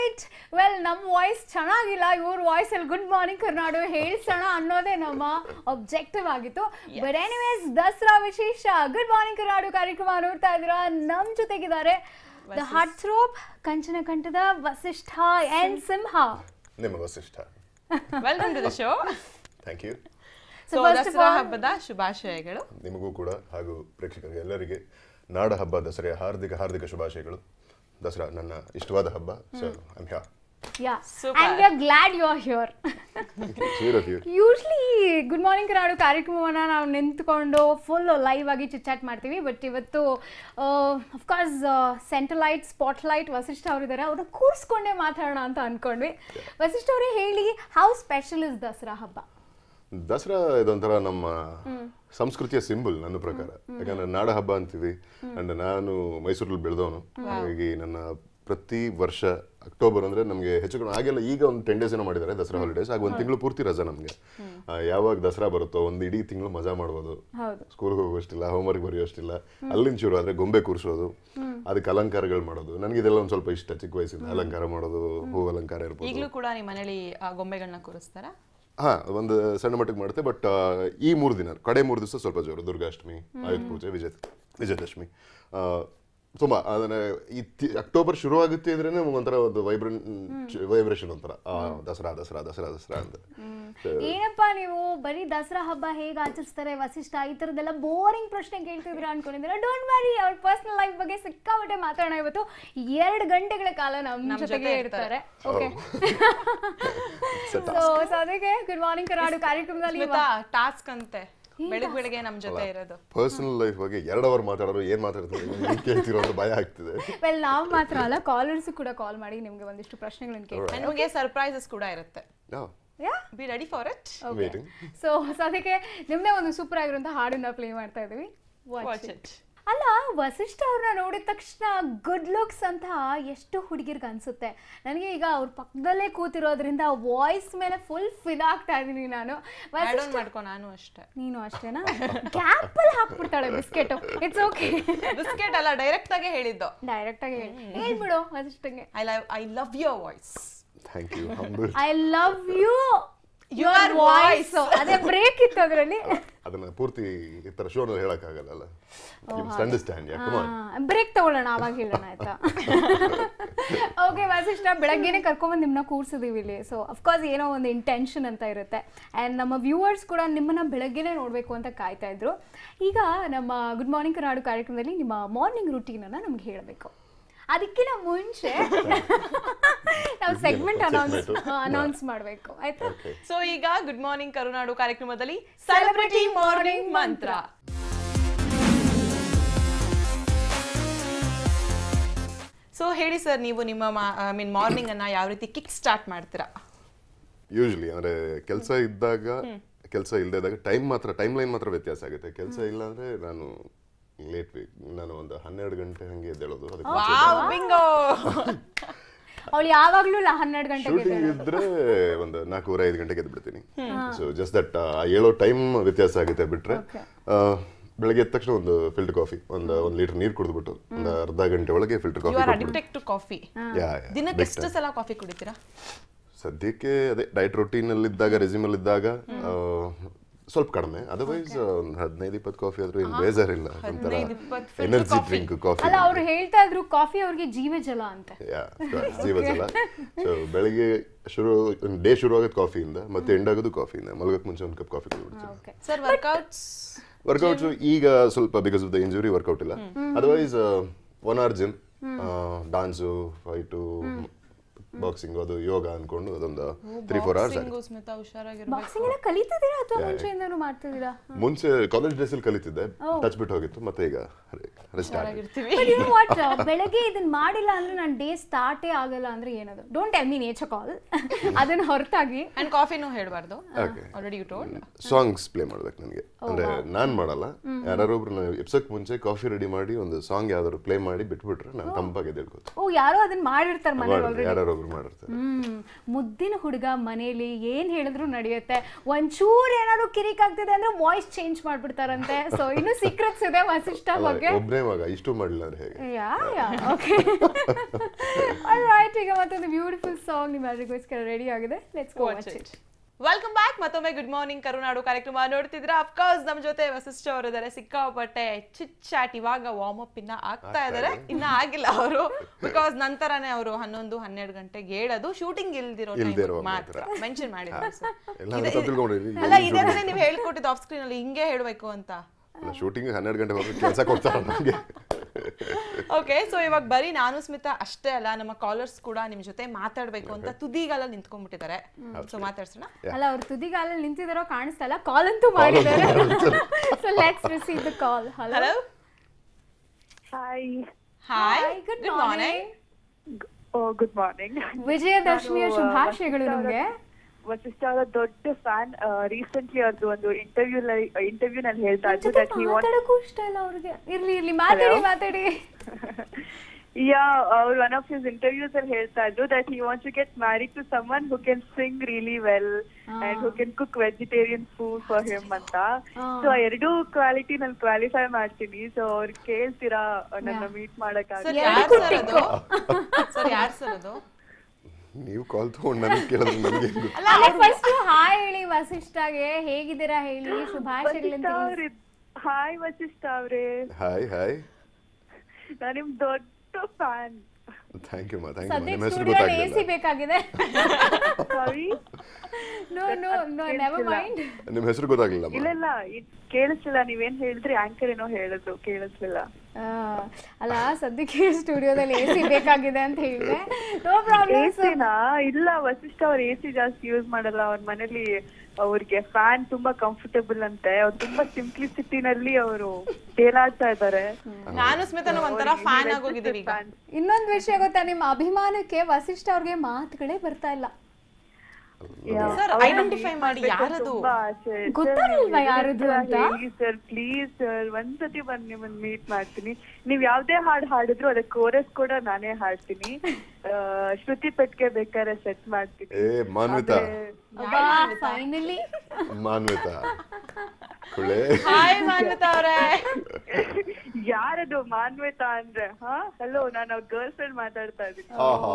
Right well ನಮ್ಮ voice ಚೆನ್ನಾಗಿಲ್ಲ ಇವ್ರ ವಾಯ್ಸ್ ಅಲ್ಲಿ ಗುಡ್ ಮಾರ್ನಿಂಗ್ ಕರ್ನಾಡು ಹೇಳ್ಸೋಣ ಅನ್ನೋದೇ ನಮ್ಮ ಒಬ್ಜೆಕ್ಟಿವ್ ಆಗಿತ್ತು ಬಟ್ ಎನಿವೇಸ್ ದಸರಾ ವಿಶೇಷ ಗುಡ್ ಮಾರ್ನಿಂಗ್ ಕರ್ನಾಡು ಕಾರ್ಯಕ್ರಮ ನೋಡ್ತಾ ಇದ್ದೀರಾ ನಮ್ ಜೊತೆಗಿದ್ದಾರೆ ದ ಹಾರ್ಟ್ ಥ್ರೋಪ್ ಕಂಚನ ಕಂಠದ ವಸಿಷ್ಠ ಎನ್ ಸಿಂಹ ನಿಮ್ಮ Vasishta welcome to the show thank you So so first of Dasara all- ಹಬ್ಬದ ಶುಭಾಶಯಗಳು ನಿಮಗೂ ಕೂಡ ಹಾಗೂ ಪ್ರೇಕ್ಷಕರಿಗೆ ಎಲ್ಲರಿಗೆ ನಾಡ ಹಬ್ಬ ದಸರೆಯ ಹಾರ್ದಿಕ ಹಾರ್ದಿಕ ಶುಭಾಶಯಗಳು ದಸರಾ ನನ್ನ ಇಷ್ಟವಾದ ಹಬ್ಬ ಸೊ ಐಮ್ ಹ್ಯಾ yeah Super. And we are glad you are here cheer of you usually good morning Karunadu ಕಾರ್ಯಕ್ರಮವನ್ನು ನಾವು ನಿಂತ್ಕೊಂಡು ಫುಲ್ ಲೈವ್ ಆಗಿ ಚಿಟ್ಚಾಟ್ ಮಾಡ್ತೀವಿ ಬಟ್ ಇವತ್ತು ಅಫ್ಕೋರ್ಸ್ ಸೆಂಟ್ರಲೈಟ್ ಸ್ಪಾಟ್ಲೈಟ್ ವಸಿಷ್ಠ ಅವರಿದ್ದಾರೆ ಅವ್ರನ್ನ ಕೂರಿಸ್ಕೊಂಡೇ ಮಾತಾಡೋಣ ಅಂತ ಅನ್ಕೊಂಡ್ವಿ ವಸಿಷ್ಠ ಅವರೇ ಹೇಳಿ ಹೌ ಸ್ಪೆಷಲ್ ಇಸ್ ದಸರಾ ಹಬ್ಬ ದಸರಾ ಇದೊಂಥರ ನಮ್ಮ ಸಂಸ್ಕೃತಿಯ ಸಿಂಬಲ್ ನನ್ನ ಪ್ರಕಾರ ಯಾಕಂದ್ರೆ ನಾಡ ಹಬ್ಬ ಅಂತೀವಿ ಅಂಡ್ ನಾನು ಮೈಸೂರಲ್ಲಿ ಬೆಳೆದವನು ಹಾಗಾಗಿ ನನ್ನ ಪ್ರತಿ ವರ್ಷ ಅಕ್ಟೋಬರ್ ಅಂದ್ರೆ ನಮಗೆ ಹೆಚ್ಚು ಕಡಿಮೆ ಆಗೆಲ್ಲ ಈಗ ಒಂದು ಟೆನ್ ಡೇಸ್ ಏನೋ ಮಾಡಿದ್ದಾರೆ ದಸರಾ ಹಾಲಿಡೇಸ್ ಆಗ ಒಂದು ತಿಂಗಳು ಪೂರ್ತಿ ರಜಾ ನಮಗೆ ಯಾವಾಗ ದಸರಾ ಬರುತ್ತೋ ಒಂದು ಇಡೀ ತಿಂಗಳು ಮಜಾ ಮಾಡ್ಬೋದು ಹೌದು ಸ್ಕೂಲ್ಗೆ ಹೋಗೋಷ್ಟಿಲ್ಲ ಹೋಮ್ವರ್ಕ್ ಬರೆಯೋಷ್ಟಿಲ್ಲ ಅಲ್ಲಿಂದ ಶುರು ಆದ್ರೆ ಗೊಂಬೆ ಕೂರಿಸೋದು ಅದಕ್ಕೆ ಅಲಂಕಾರಗಳು ಮಾಡೋದು ನನಗೆ ಇದೆಲ್ಲ ಒಂದು ಸ್ವಲ್ಪ ಇಷ್ಟ ಚಿಕ್ಕ ವಯಸ್ಸಿಂದ ಅಲಂಕಾರ ಮಾಡೋದು ಹೂ ಅಲಂಕಾರ ಇರ್ಬೋದು ಈಗಲೂ ಕೂಡ ನಿಮ್ಮ ಮನೇಲಿ ಆ, ಗೊಂಬೆಗಳನ್ನ ಕೂರಿಸ್ತಾರಾ ಹಾ ಒಂದು ಸಣ್ಣ ಮಟ್ಟಿಗೆ ಮಾಡುತ್ತೆ ಬಟ್ ಈ ಮೂರು ದಿನ ಕಡೆ ಮೂರು ದಿವಸ ಸ್ವಲ್ಪ ಜೋರು ದುರ್ಗಾಷ್ಟಮಿ ಆಯುಧ ಪೂಜೆ ವಿಜಯ ವಿಜಯದಶಮಿ ಆ, ತುಂಬಾ ಅದನ್ನ ಈ ತಿ- ಅಕ್ಟೋಬರ್ ಶುರು ಆಗುತ್ತೆ ಅಂದ್ರೆ ಒಂಥರ ಒಂದು ವೈಬ್ರೆಂಟ್ ವೈಬ್ರೇಷನ್ ಒಂಥರ ಆ, ದಸರಾ ದಸರಾ ದಸರಾ ದಸರಾ ಅಂತ ಏನಪ್ಪ ನೀವು ಬರೀ ದಸರಾ ಹಬ್ಬ ಹೇಗೆ ಆಚರಿಸ್ತಾರೆ ವಸಿಷ್ಠ ಈ ಥರದ್ದೆಲ್ಲ ಬೋರಿಂಗ್ ಪ್ರಶ್ನೆ ಕೇಳ್ತಿದ್ರ ಅನ್ಕೊಂಡಿದ್ದೀರಾ ಡೋಂಟ್ ವರಿ ಅವ್ರ ಪರ್ಸನಲ್ ಲೈಫ್ ಬಗ್ಗೆ ಸಿಕ್ಕಾಪಟ್ಟೆ ಮಾತಾಡೋಣ ಇವತ್ತು ಎರಡು ಗಂಟೆಗಳ ಕಾಲ ನಮ್ಮ ನಮ್ ಜೊತೆಗೆ ಜೊತೆ ಇರ್ತಾರೆ okay It's a so so ಅದಕ್ಕೆ ಗುಡ್ ಮಾರ್ನಿಂಗ್ ಕರ್ನಾಡು ಕಾರ್ಯಕ್ರಮದಲ್ಲಿ ಸ್ಮಿತಾ ಟಾಸ್ಕ್ ಅಂತೆ ಬೆಳಿಗ್ಗೆ ಬೆಳಿಗ್ಗೆ ನಮ್ ಜೊತೆ ಇರೋದು ಪರ್ಸನಲ್ ಲೈಫ್ ಬಗ್ಗೆ ಎರಡು ಅವರ್ ಮಾತಾಡೋರು ಏನ್ ಮಾತಾಡ್ತಾರೆ ನೀವ್ ಕೇಳ್ತಿರೋ ಅಂತ ಭಯ ಆಗ್ತಿದೆ ವೆಲ್ ನಾವು ಮಾತ್ರ ಅಲ್ಲ ಕಾಲರ್ಸ್ ಕೂಡ ಕಾಲ್ ಮಾಡಿ ನಿಮ್ಗೆ ಒಂದಿಷ್ಟು ಪ್ರಶ್ನೆಗಳನ್ನು ಕೇಳಿ And ನಿಮಗೆ ಸರ್ಪ್ರೈಸಸ್ ಕೂಡ ಇರುತ್ತೆ yeah be ready for it waiting so so ಅದಕ್ಕೆ ನಿಮ್ಮದೇ ಒಂದು ಸೂಪರ್ ಆಗಿರುವಂಥ ಹಾಡನ್ನ ಪ್ಲೇ ಮಾಡ್ತಾ ಇದ್ದೀವಿ Watch ವಾಚ್ it. ಇಟ್ ಅಲ್ಲ ವಸಿಷ್ಠ ಅವ್ರನ್ನ ನೋಡಿದ ತಕ್ಷಣ ಗುಡ್ ಲುಕ್ಸ್ ಅಂತ ಎಷ್ಟು ಹುಡುಗಿರ್ಗೆ ಅನ್ಸುತ್ತೆ ನನಗೆ ಈಗ ಅವ್ರ ಪಕ್ಕದಲ್ಲೇ ಕೂತಿರೋದ್ರಿಂದ ವಾಯ್ಸ್ ಮೇಲೆ ಫುಲ್ ಫಿದಾಗ್ತಾ ಇದ್ದೀನಿ ನಾನು ಆಡ್ ವಸಿಷ್ಠ ಆನ್ ಮಾಡ್ಕೊ ನಾನು ಅಷ್ಟೇ ನೀನು ಅಷ್ಟೇನಾ ಗ್ಯಾಪಲ್ಲಿ ಹಾಕ್ಬಿಡ್ತಾಳೆ ಬಿಸ್ಕೆಟ್ ಇಟ್ಸ್ ಓಕೆ ಬಿಸ್ಕೆಟ್ ಅಲ್ಲ ಡೈರೆಕ್ಟ್ ಆಗಿ ಹೇಳಿದ್ದು ಡೈರೆಕ್ಟ್ ಆಗಿ ಹೇಳಿ ಹೇಳ್ಬಿಡು ವಸಿಷ್ಠಂಗೆ I love I love your voice thank you humble I love you Your your voice voice. ಅದೇ ಬ್ರೇಕ್ ಇತ್ತು ಅದರಲ್ಲಿ ಅದನ್ನ ಪೂರ್ತಿ ಈ ತರ ಶೋನಲ್ಲಿ ಹೇಳಕ್ಕಾಗಲ್ಲ ಅಂಡರ್ಸ್ಟ್ಯಾಂಡ್ ಯಾ ಕಮಾನ್ ಬ್ರೇಕ್ ತಗೊಳ್ಳೋಣ ಅವಾಗ ಹೇಳೋಣ ಆಯ್ತಾ ಓಕೆ ವಸಿಷ್ಠ ಬೆಳಗ್ಗೆನೆ ಕರ್ಕೊಂಬಂದು ನಿಮ್ಮನ್ನ ಕೂರ್ಸಿದೀವಿ ಇಲ್ಲಿ ಸೊ ಅಫ್ಕೋರ್ಸ್ ಏನೋ ಒಂದು ಇಂಟೆನ್ಷನ್ ಅಂತ ಇರುತ್ತೆ ಆ್ಯಂಡ್ ನಮ್ಮ ವ್ಯೂವರ್ಸ್ ಕೂಡ ನಿಮ್ಮನ್ನ ಬೆಳಗ್ಗೆನೆ ನೋಡಬೇಕು ಅಂತ ಕಾಯ್ತಾ ಇದ್ರು ಈಗ ನಮ್ಮ ಗುಡ್ ಮಾರ್ನಿಂಗ್ ಕರ್ನಾಡು ಕಾರ್ಯಕ್ರಮದಲ್ಲಿ ನಿಮ್ಮ ಮಾರ್ನಿಂಗ್ ರುಟೀನನ್ನು ನಮ್ಗೆ ಹೇಳಬೇಕು ಅದಕ್ಕಿಂತ ಮುಂಚೆ ನಾವು ಸೆಗ್ಮೆಂಟ್ ಅನೌನ್ಸ್ Segment. ಅನೌನ್ಸ್ ಮಾಡಬೇಕು ಆಯ್ತಾ ಓಕೆ ಸೊ ಈಗ ಗುಡ್ ಮಾರ್ನಿಂಗ್ ಕರುನಾಡು ಕಾರ್ಯಕ್ರಮದಲ್ಲಿ ಸೆಲೆಬ್ರಿಟಿ ಮಾರ್ನಿಂಗ್ ಮಂತ್ರ ಸೊ ಹೇಳಿ ಸರ್ ನೀವು ನಿಮ್ಮ ಐ ಮೀನ್ ಮಾರ್ನಿಂಗ್ ಅನ್ನ ಯಾವ ರೀತಿ ಕಿಕ್ ಸ್ಟಾರ್ಟ್ ಮಾಡ್ತೀರಾ ಯೂಶಲಿ ಅಂದ್ರೆ ಕೆಲಸ ಇದ್ದಾಗ ಕೆಲಸ ಇಲ್ಲದೆ ಇದ್ದಾಗ ಟೈಮ್ ಮಾತ್ರ ಟೈಮ್ ಲೈನ್ ಮಾತ್ರ ವ್ಯತ್ಯಾಸ ಆಗುತ್ತೆ ಕೆಲಸ ಇಲ್ಲ ಅಂದ್ರೆ ನಾನು ಲೇಟ್ ನಾನು ಒಂದು ಹನ್ನೆರಡು ಗಂಟೆ ಹಂಗೆ ಎದ್ದೇಳೋದು ಅದಕ್ಕೆ ವಾವ್ ಬಿಂಗೋ ಅವಳು ಯಾವಾಗ್ಲೂ ಲ- ಹನ್ನೆರಡು ಗಂಟೆಗೆ ಶೂಟಿಂಗ್ ಇದ್ರೆ ಒಂದು ನಾಲ್ಕೂವರೆ ಐದು ಗಂಟೆಗೆ ಎದ್ದು ಬಿಡ್ತೀನಿ ಸೊ ಜಸ್ಟ್ ದಟ್ ಹೇಳೋ ಟೈಮ್ ವ್ಯತ್ಯಾಸ ಆಗುತ್ತೆ ಬಿಟ್ರೆ ಆ, ಬೆಳಗ್ಗೆ ಎದ್ದ ತಕ್ಷಣ ಒಂದು ಫಿಲ್ಟರ್ ಕಾಫಿ ಒಂದು ಒಂದು ಲೀಟರ್ ನೀರು ಕುಡಿದ್ಬಿಟ್ಟು ಒಂದು ಅರ್ಧ ಗಂಟೆ ಒಳಗೆ filter you coffee are addicted to coffee ದಿನಕ್ಕೆ ಎಷ್ಟು ಸಲ ಕಾಫಿ ಕುಡಿತೀರಾ ಸದ್ಯಕ್ಕೆ ಅದೇ ಡಯಟ್ ರೊಟೀನ್ ಅಲ್ಲಿ ಇದ್ದಾಗ ರೆಸಿಮ್ ಅಲ್ಲಿ ಇದ್ದಾಗ ಆ, ಸ್ವಲ್ಪ ಕಡಿಮೆ ಅದರ್ವೈಸ್ ಒಂದು ಹದಿನೈದು ಇಪ್ಪತ್ತು ಕಾಫಿ ಆದ್ರೂ ಏನು ಬೇಜಾರಿಲ್ಲ ಒಂಥರ ಹದಿನೈದು, ಇಪ್ಪತ್ತು filter energy coffee. Drink coffee ಅಲ್ಲ ಅವ್ರು ಹೇಳ್ತಾ ಇದ್ರು ಕಾಫಿ ಅವ್ರಿಗೆ ಜೀವ ಜಲ ಅಂತೆ ಜೀವಜಲ ಸೊ ಬೆಳಿಗ್ಗೆ ಶುರು ಡೇ ಶುರು ಆಗೋದು ಕಾಫಿಯಿಂದ ಮತ್ತೆ ಎಂಡ್ ಆಗೋದು ಕಾಫಿಯಿಂದ ಮಲಗಕ್ಕೆ ಮುಂಚೆ ಒಂದು ಕಪ್ ಕಾಫಿ ಕುಡಿದ್ಬಿಡ್ತೀನಿ ಓಕೆ ಸರ್ ವರ್ಕೌಟ್ಸ್ ವರ್ಕೌಟ್ಸ್ ಈಗ ಸ್ವಲ್ಪ because of the injury workout ಇಲ್ಲ otherwise one hour gym dance fight boxing ಅದು ಯೋಗ ಅನ್ಕೊಂಡು ಅದೊಂದು three four hours sing Smitha ಹುಷಾರಾಗಿರ್ಬೇಕು ಬಾಕ್ಸಿಂಗ್ ಎಲ್ಲ ಕಲಿತಿದ್ದೀರಾ ಅಥವಾ ಮುಂಚೆಯಿಂದನೂ ಮಾಡ್ತಿದ್ದೀರಾ ಮುಂಚೆ ಕಾಲೇಜ್ ಡ್ರೆಸ್ಸಲ್ಲಿ ಕಲಿತಿದ್ದೆ ಟಚ್ ಬಿಟ್ಟು ಹೋಗಿತ್ತು ಮತ್ತೆ ಈಗ ಸ್ಟಾರ್ಟ್ ಆಗಿರ್ತೀವಿ But you know what? ಬೆಳಗ್ಗೆ ಇದನ್ನ ಮಾಡಿಲ್ಲ ಅಂದ್ರೆ ನನ್ನ ಡೇ ಸ್ಟಾರ್ಟೇ ಆಗಲ್ಲ ಅಂದ್ರೆ ಏನದು don't tell me nature call ಅದನ್ನ ಹೊರತಾಗಿ ಅಂಡ್ ಕಾಫಿನೂ ಹೇಳ್ಬಾರ್ದು Okay. Already you told songs play ಮಾಡ್ಬೇಕು ನನಗೆ ಅಂದ್ರೆ ನಾನ್ ಮಾಡಲ್ಲ ಯಾರೊಬ್ರು ಎಪ್ಸಕ್ ಮುಂಚೆ ಕಾಫಿ ರೆಡಿ ಮಾಡಿ ಒಂದು ಸಾಂಗ್ ಯಾವ್ದಾದ್ರು ಪ್ಲೇ ಮಾಡಿ ಬಿಟ್ಬಿಟ್ರೆ ನಾನು ತಂಪಾಗಿ ಎದ್ದೇಳ್ಕೋತೀನಿ ಓ ಯಾರೋ ಅದನ್ನ ಮಾಡಿರ್ತಾರೆ ಮನೇಲಿ ಆಲ್ರೆಡಿ ಯಾರೊಬ್ರು ಮಾಡಿರ್ತಾರೆ ಹ್ಮ್ ಮುದ್ದಿನ ಹುಡುಗ ಮನೇಲಿ ಏನ್ ಹೇಳಿದ್ರು ನಡೆಯುತ್ತೆ ಒಂಚೂರು ಏನಾದ್ರು ಕಿರಿಕ್ ಆಗ್ತಿದೆ ಅಂದ್ರೆ ವಾಯ್ಸ್ ಚೇಂಜ್ ಮಾಡ್ಬಿಡ್ತಾರಂತೆ ಸೊ ಇನ್ನು ಸೀಕ್ರೆಟ್ಸ್ ಇದೆ ವಸಿಷ್ಠ ಬಗ್ಗೆ ಅವ್ರಿಗೆ ಒಬ್ಬನೇ ಮಗ ಇಷ್ಟು ಮಾಡಲಿಲ್ಲ ಅಂದ್ರೆ ಹೇಗೆ ಯಾ ಯಾ ಓಕೆ ರೈಟ್ ಈಗ ಮತ್ತೊಂದು ಬ್ಯೂಟಿಫುಲ್ ಸಾಂಗ್ ನಿಮ್ಮ ಎಲ್ಲರಿಗೋಸ್ಕರ ರೆಡಿ ಆಗಿದೆ let's go watch it welcome back ಮತ್ತೊಮ್ಮೆ ಗುಡ್ ಮಾರ್ನಿಂಗ್ ಕರುನಾಡು ಕಾರ್ಯಕ್ರಮ ನೋಡ್ತಿದ್ರ ಅಫ್ಕೋರ್ಸ್ ನಮ್ಮ ಜೊತೆ ವಸಿಷ್ಠ ಅವರು ಇದಾರೆ ಸಿಕ್ಕಾಪಟ್ಟೆ ಚಿಟ್ ಚಾಟ್ ಇವಾಗ ವಾರ್ಮ್ ಅಪ್ ಇನ್ನ ಆಗ್ತಾ ಇದಾರೆ ಇನ್ನ ಆಗಿಲ್ಲ ಅವರು ಬಿಕಾಸ್ ನಂತರನೇ ಅವರು ಹನ್ನೊಂದು ಹನ್ನೆರಡು ಗಂಟೆಗೆ ಹೇಳೋದು ಶೂಟಿಂಗ್ ಇಲ್ದಿರೋ ಇಲ್ದೇ time ಇರುವಾಗ ಮಾತ್ರ ಮೆನ್ಷನ್ ಮಾಡಿದ್ರು sir. ಎಲ್ಲ ಅಂತ ತಿಳ್ಕೊಂಡಿರಿ ಅಲ್ಲ ಇದೇ ತಾನೇ ನೀವು ಹೇಳ್ಕೊಟ್ಟಿದ್ದು ಆಫ್ ಸ್ಕ್ರೀನ್ ಅಲ್ಲಿ ಹಿಂಗೆ ಹೇಳ್ಬೇಕು ಅಂತ ಶೂಟಿಂಗ್ ಹನ್ನೆರಡು ಗಂಟೆ ಹೋಗಿ ಕೆಲಸ ಕೊಡ್ತಾರ ನನಗೆ ಓಕೆ ಸೊ ಇವಾಗ ಬರೀ ನಾನು ಸ್ಮಿತಾ ಅಷ್ಟೇ ಅಲ್ಲ ನಮ್ಮ ಕಾಲರ್ಸ್ ಕೂಡ ನಿಮ್ ಜೊತೆ ಮಾತಾಡ್ಬೇಕು ಅಂತ ತುದಿಗಾಲ ನಿಂತ್ಕೊಂಡ್ಬಿಟ್ಟಿದ್ದಾರೆ ಸೊ ಮಾತಾಡ್ಸೋಣ ಅಲ್ಲ ಅವ್ರು ತುದಿಗಾಲಲ್ಲಿ ನಿಂತಿದಾರೋ ಕಾಣಿಸ್ತಾ ಇಲ್ಲ ಕಾಲ್ ಅಂತೂ ಮಾಡಿದ್ದಾರೆ so let's receive the call hello hello hi hi good good morning morning oh good morning ವಿಜಯದಶಮಿಯ ಶುಭಾಶಯಗಳು ನಿಮ್ಗೆ ವಸಿಷ್ಠ ಅವರ ದೊಡ್ಡ ಫ್ಯಾನ್ ರೀಸೆಂಟ್ಲಿ ಅವ್ರದ್ದು ಒಂದು ಇಂಟರ್ವ್ಯೂ ಇಂಟರ್ವ್ಯೂ ನಲ್ಲಿ ಹೇಳ್ತಾ ನನ್ ಇದ್ರು ಜೊತೆ ದಟ್ ಹಿ ವಾಂಟ್ ಮಾತಾಡಕ್ಕೂ ಇಷ್ಟ ಇಲ್ಲ ಅವ್ರಿಗೆ ಇರ್ಲಿ ಇರ್ಲಿ ಮಾತಾಡಿ ಮಾತಾಡಿ ಯಾ ಅವ್ರು ಒನ್ ಆಫ್ ಹಿಸ್ ಇಂಟರ್ವ್ಯೂಸ್ ಅಲ್ಲಿ ಹೇಳ್ತಾ ಇದ್ರು that he wants to get married to someone who can sing really well and who can cook vegetarian food for him ಅಂತ ಸೊ ಎರಡೂ ಕ್ವಾಲಿಟಿ ನಾನು ಕ್ವಾಲಿಫೈ ಮಾಡ್ತೀನಿ ಸೊ ಅವ್ರು ಕೇಳ್ತೀರಾ ನನ್ನ ಮೀಟ್ ಮಾಡಕ್ಕಾಗ ಸರ್ ಎರಡಕ್ಕೂ ಯಾರು ಸರ್ ಅದು ಸರ್ ಯಾರು ಸರ್ ಅದು ನೀವು ಕಾಲ್ ತಗೊಂಡು ನನಗೆ ಕೇಳಿದ್ರೆ ನನಗೆ ಹೆಂಗ್ ಗೊತ್ತು? ಅಲ್ಲ ಫಸ್ಟ್ ಹಾಯ್ ಹೇಳಿ ವಸಿಷ್ಠಗೆ ಹೇಗಿದ್ದೀರಾ ಹೇಳಿ ಶುಭಾಶಯಗಳಂತ ಅವ್ರಿ ಹಾಯ್ ವಸಿಷ್ಠ ಅವ್ರೆ ಹಾಯ್ ಹಾಯ್ ನಾನು ನಿಮ್ ದೊಡ್ಡ ಫ್ಯಾನ್ ಥ್ಯಾಂಕ್ ಯು ಮಾ ಥ್ಯಾಂಕ್ ಯು ನಿಮ್ಮ ಸದ್ಯಕ್ಕೆ ಹೆಸರು ಸ್ಟುಡಿಯೋ ಎಸಿ ಗೊತ್ತಾಗಲಿಲ್ಲ ಬೇಕಾಗಿದೆ sorry no no no never mind ನಿಮ್ಮ ಹೆಸರು ಗೊತ್ತಾಗಲಿಲ್ಲ ಇಲ್ಲ ಇಲ್ಲ ಇದ್ ಕೇಳಿಸ್ಲಿಲ್ಲ ನೀವೇನ್ ಹೇಳಿದ್ರಿ ಆಂಕರ್ ಏನೋ ಹೇಳಿದ್ರು ಕೇಳಿಸ್ಲಿಲ್ಲ ಅಲ್ಲ ಸದ್ಯಕ್ಕೆ ಸ್ಟುಡಿಯೋದಲ್ಲಿ ಎಸಿ ಬೇಕಾಗಿದೆ ಅಂತ ಹೇಳಿದೆ ನೋ ಪ್ರಾಬ್ಲಮ್ ಎಸಿನಾ ಇಲ್ಲ ವಸಿಷ್ಠ ಅವ್ರ ಎಸಿ ಜಾಸ್ತಿ ಯೂಸ್ ಮಾಡಲ್ಲ ಅವ್ರ ಮನೇಲಿ ಅವ್ರಿಗೆ ಫ್ಯಾನ್ ತುಂಬಾ ಕಂಫರ್ಟಬಲ್ ಅಂತೆ ಅವ್ರು ತುಂಬಾ ಸಿಂಪ್ಲಿಸಿಟಿನಲ್ಲಿ ಅವರು ತೇಲಾಡ್ತಾ ಇದ್ದಾರೆ ನಾನು ಸ್ಮಿತಾನು ಒಂಥರ ಫ್ಯಾನ್ ಆಗೋಗಿದ್ದೀವಿ ಈಗ ಇನ್ನೊಂದು ವಿಷಯ ಗೊತ್ತಾ ನಿಮ್ಮ ಅಭಿಮಾನಕ್ಕೆ ವಸಿಷ್ಠ ಅವ್ರಿಗೆ ಮಾತುಗಳೇ ಬರ್ತಾ ಇಲ್ಲ ಸರ್ ಐಡೆಂಟಿಫೈ ಮಾಡಿ ಯಾರದು ತುಂಬಾ ಆಸೆ ಗೊತ್ತಾಗ್ಲಿಲ್ವಾ ಯಾರದು ಅಂತ? ಸರ್ ಪ್ಲೀಸ್ ಸರ್ ಒಂದ್ಸತಿ ಬಂದ್ ನಿಮ್ಮನ್ನ ಮೀಟ್ ಮಾಡ್ತೀನಿ ನೀವ್ ಯಾವ್ದೇ ಹಾಡ್ ಹಾಡಿದ್ರು ಅದಕ್ಕೆ ಕೋರಸ್ ಕೂಡ ನಾನೇ ಹಾಡ್ತೀನಿ ಆ, ಶ್ರುತಿ ಪೆಟ್ಗೆ ಬೇಕಾದ್ರೆ ಸೆಟ್ ಮಾಡ್ತೀನಿ ಏ ಮಾನ್ವಿತಾ ಫೈನಲಿ ಮಾನ್ವಿತಾ ಕುಳೆ ಹಾಯ್ ಮಾನ್ವಿತಾ ಅವರೇ ಯಾರದು ಮಾನ್ವಿತಾ ಅಂದ್ರೆ ಹಾ ಹಲೋ ನಾನು ಅವ್ರ ಗರ್ಲ್ ಫ್ರೆಂಡ್ ಮಾತಾಡ್ತಾ ಇದ್ದೀನಿ ಆಹಾ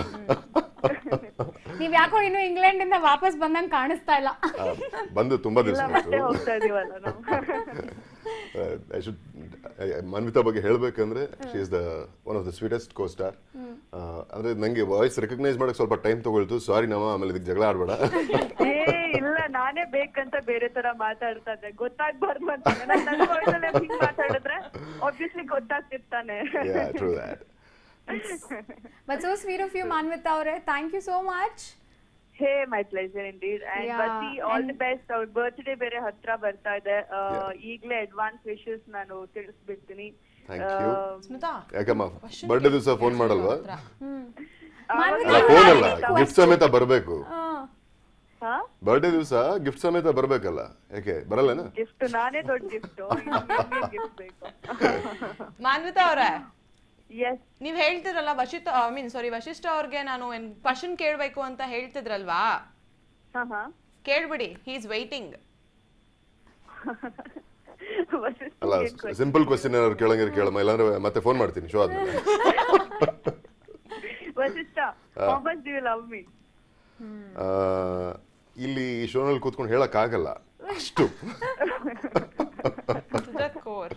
ನೀವ್ ಯಾಕೋ ಇನ್ನು ಇಂಗ್ಲೆಂಡ್ ಇಂದ ವಾಪಸ್ ಬಂದಂಗ್ ಕಾಣಿಸ್ತಾ ಇಲ್ಲ ಆ, ಬಂದು ತುಂಬಾ ದಿವಸ ಇಲ್ಲ ಮತ್ತೆ ಹೋಗ್ತಾ ಇದೀವಲ್ಲ ನಾವು ಐ ಶುಡ್ ಮಾನ್ವಿತಾ ಬಗ್ಗೆ ಹೇಳ್ಬೇಕಂದ್ರೆ she is the one of the sweetest costar ಅಂದ್ರೆ ನಂಗೆ ವಾಯ್ಸ್ ರೆಕಗ್ನೈಸ್ ಮಾಡಕ್ ಸ್ವಲ್ಪ ಟೈಮ್ ತಗೊಳ್ತು ಸಾರಿ ನಾವು ಆಮೇಲೆ ಇದಕ್ಕೆ ಜಗಳ ಆಡ್ಬೇಡ ಏ ಇಲ್ಲ ನಾನೇ ಬೇಕಂತ ಬೇರೆ ತರ ಮಾತಾಡ್ತಾ ಇದ್ದೆ ಗೊತ್ತಾಗ್ಬಾರ್ದು ಅಂತ ನಾನು ನನ್ನ voice ಅಲ್ಲಿ ಹಿಂಗ್ ಮಾತಾಡಿದ್ರೆ ಆಬ್ವಿಯಸ್ಲಿ ಗೊತ್ತಾಗ್ತಿರ್ತಾನೆ yeah true that but so sweet of you Manvitha ಅವರೇ thank you so much hey my pleasure indeed and Yeah, ಬಸಿ ಆಲ್ ದಿ and- ಬೆಸ್ಟ್ ಅವ್ರ ಬರ್ತ್ಡೇ ಬೇರೆ ಹತ್ರ ಬರ್ತಾ ಇದೆ ಆ, ಈಗ್ಲೇ ಅಡ್ವಾನ್ಸ್ ವಿಶಸ್ ನಾನು ತಿಳಿಸ್ಬಿಡ್ತೀನಿ Thank you. ಸ್ಮಿತಾ ಯಾಕಮ್ಮ ಬರ್ಡೇ ದಿವಸ ಫೋನ್ ಮಾಡಲ್ವಾ ಮಾನ್ವಿತಾ ಅಲ್ಲ ಫೋನ್ ಅಲ್ಲ ಗಿಫ್ಟ್ ಸಮೇತ ಬರಬೇಕು ಹಾ ಬರ್ಡೇ ದಿವಸ ಗಿಫ್ಟ್ ಸಮೇತ ಬರ್ಬೇಕಲ್ಲ ಯಾಕೆ ಬರಲ್ಲನ ಗಿಫ್ಟ್ ನಾನೇ ದೊಡ್ಡ ಗಿಫ್ಟ್ ಗಿಫ್ಟ್ ಬೇಕು ಮಾನ್ವಿತಾ ಅವರೇ ಎಸ್ ನೀವ್ ಹೇಳ್ತಿರಲ್ಲ ವಶಿತ್ ಐ ಮೀನ್ ಸಾರಿ ವಶಿಷ್ಠ ಅವ್ರಿಗೆ ನಾನು ಕ್ವಶನ್ ಕೇಳ್ಬೇಕು ಅಂತ ಹೇಳ್ತಿದ್ರಲ್ವಾ ಹಾ ಹಾ ಕೇಳ್ಬಿಡಿ ಹಿ ಇಸ್ ವೈಟಿಂಗ್ ಅಲ್ಲ ಸಿಂಪಲ್ ಕ್ವಶನ್ ಏನಾದ್ರು ಕೇಳಂಗಿದ್ರೆ ಕೇಳಮ್ಮ ಇಲ್ಲಾಂದ್ರೆ ಮತ್ತೆ ಫೋನ್ ಮಾಡ್ತೀನಿ ಶೋ ಆದ್ಮೇಲೆ Vasishta how much do you love me ಆ, ಇಲ್ಲಿ ಈ ಶೋನಲ್ಲಿ ಕೂತ್ಕೊಂಡು ಹೇಳಕ್ ಆಗಲ್ಲ ಅಷ್ಟು ಕೋರ್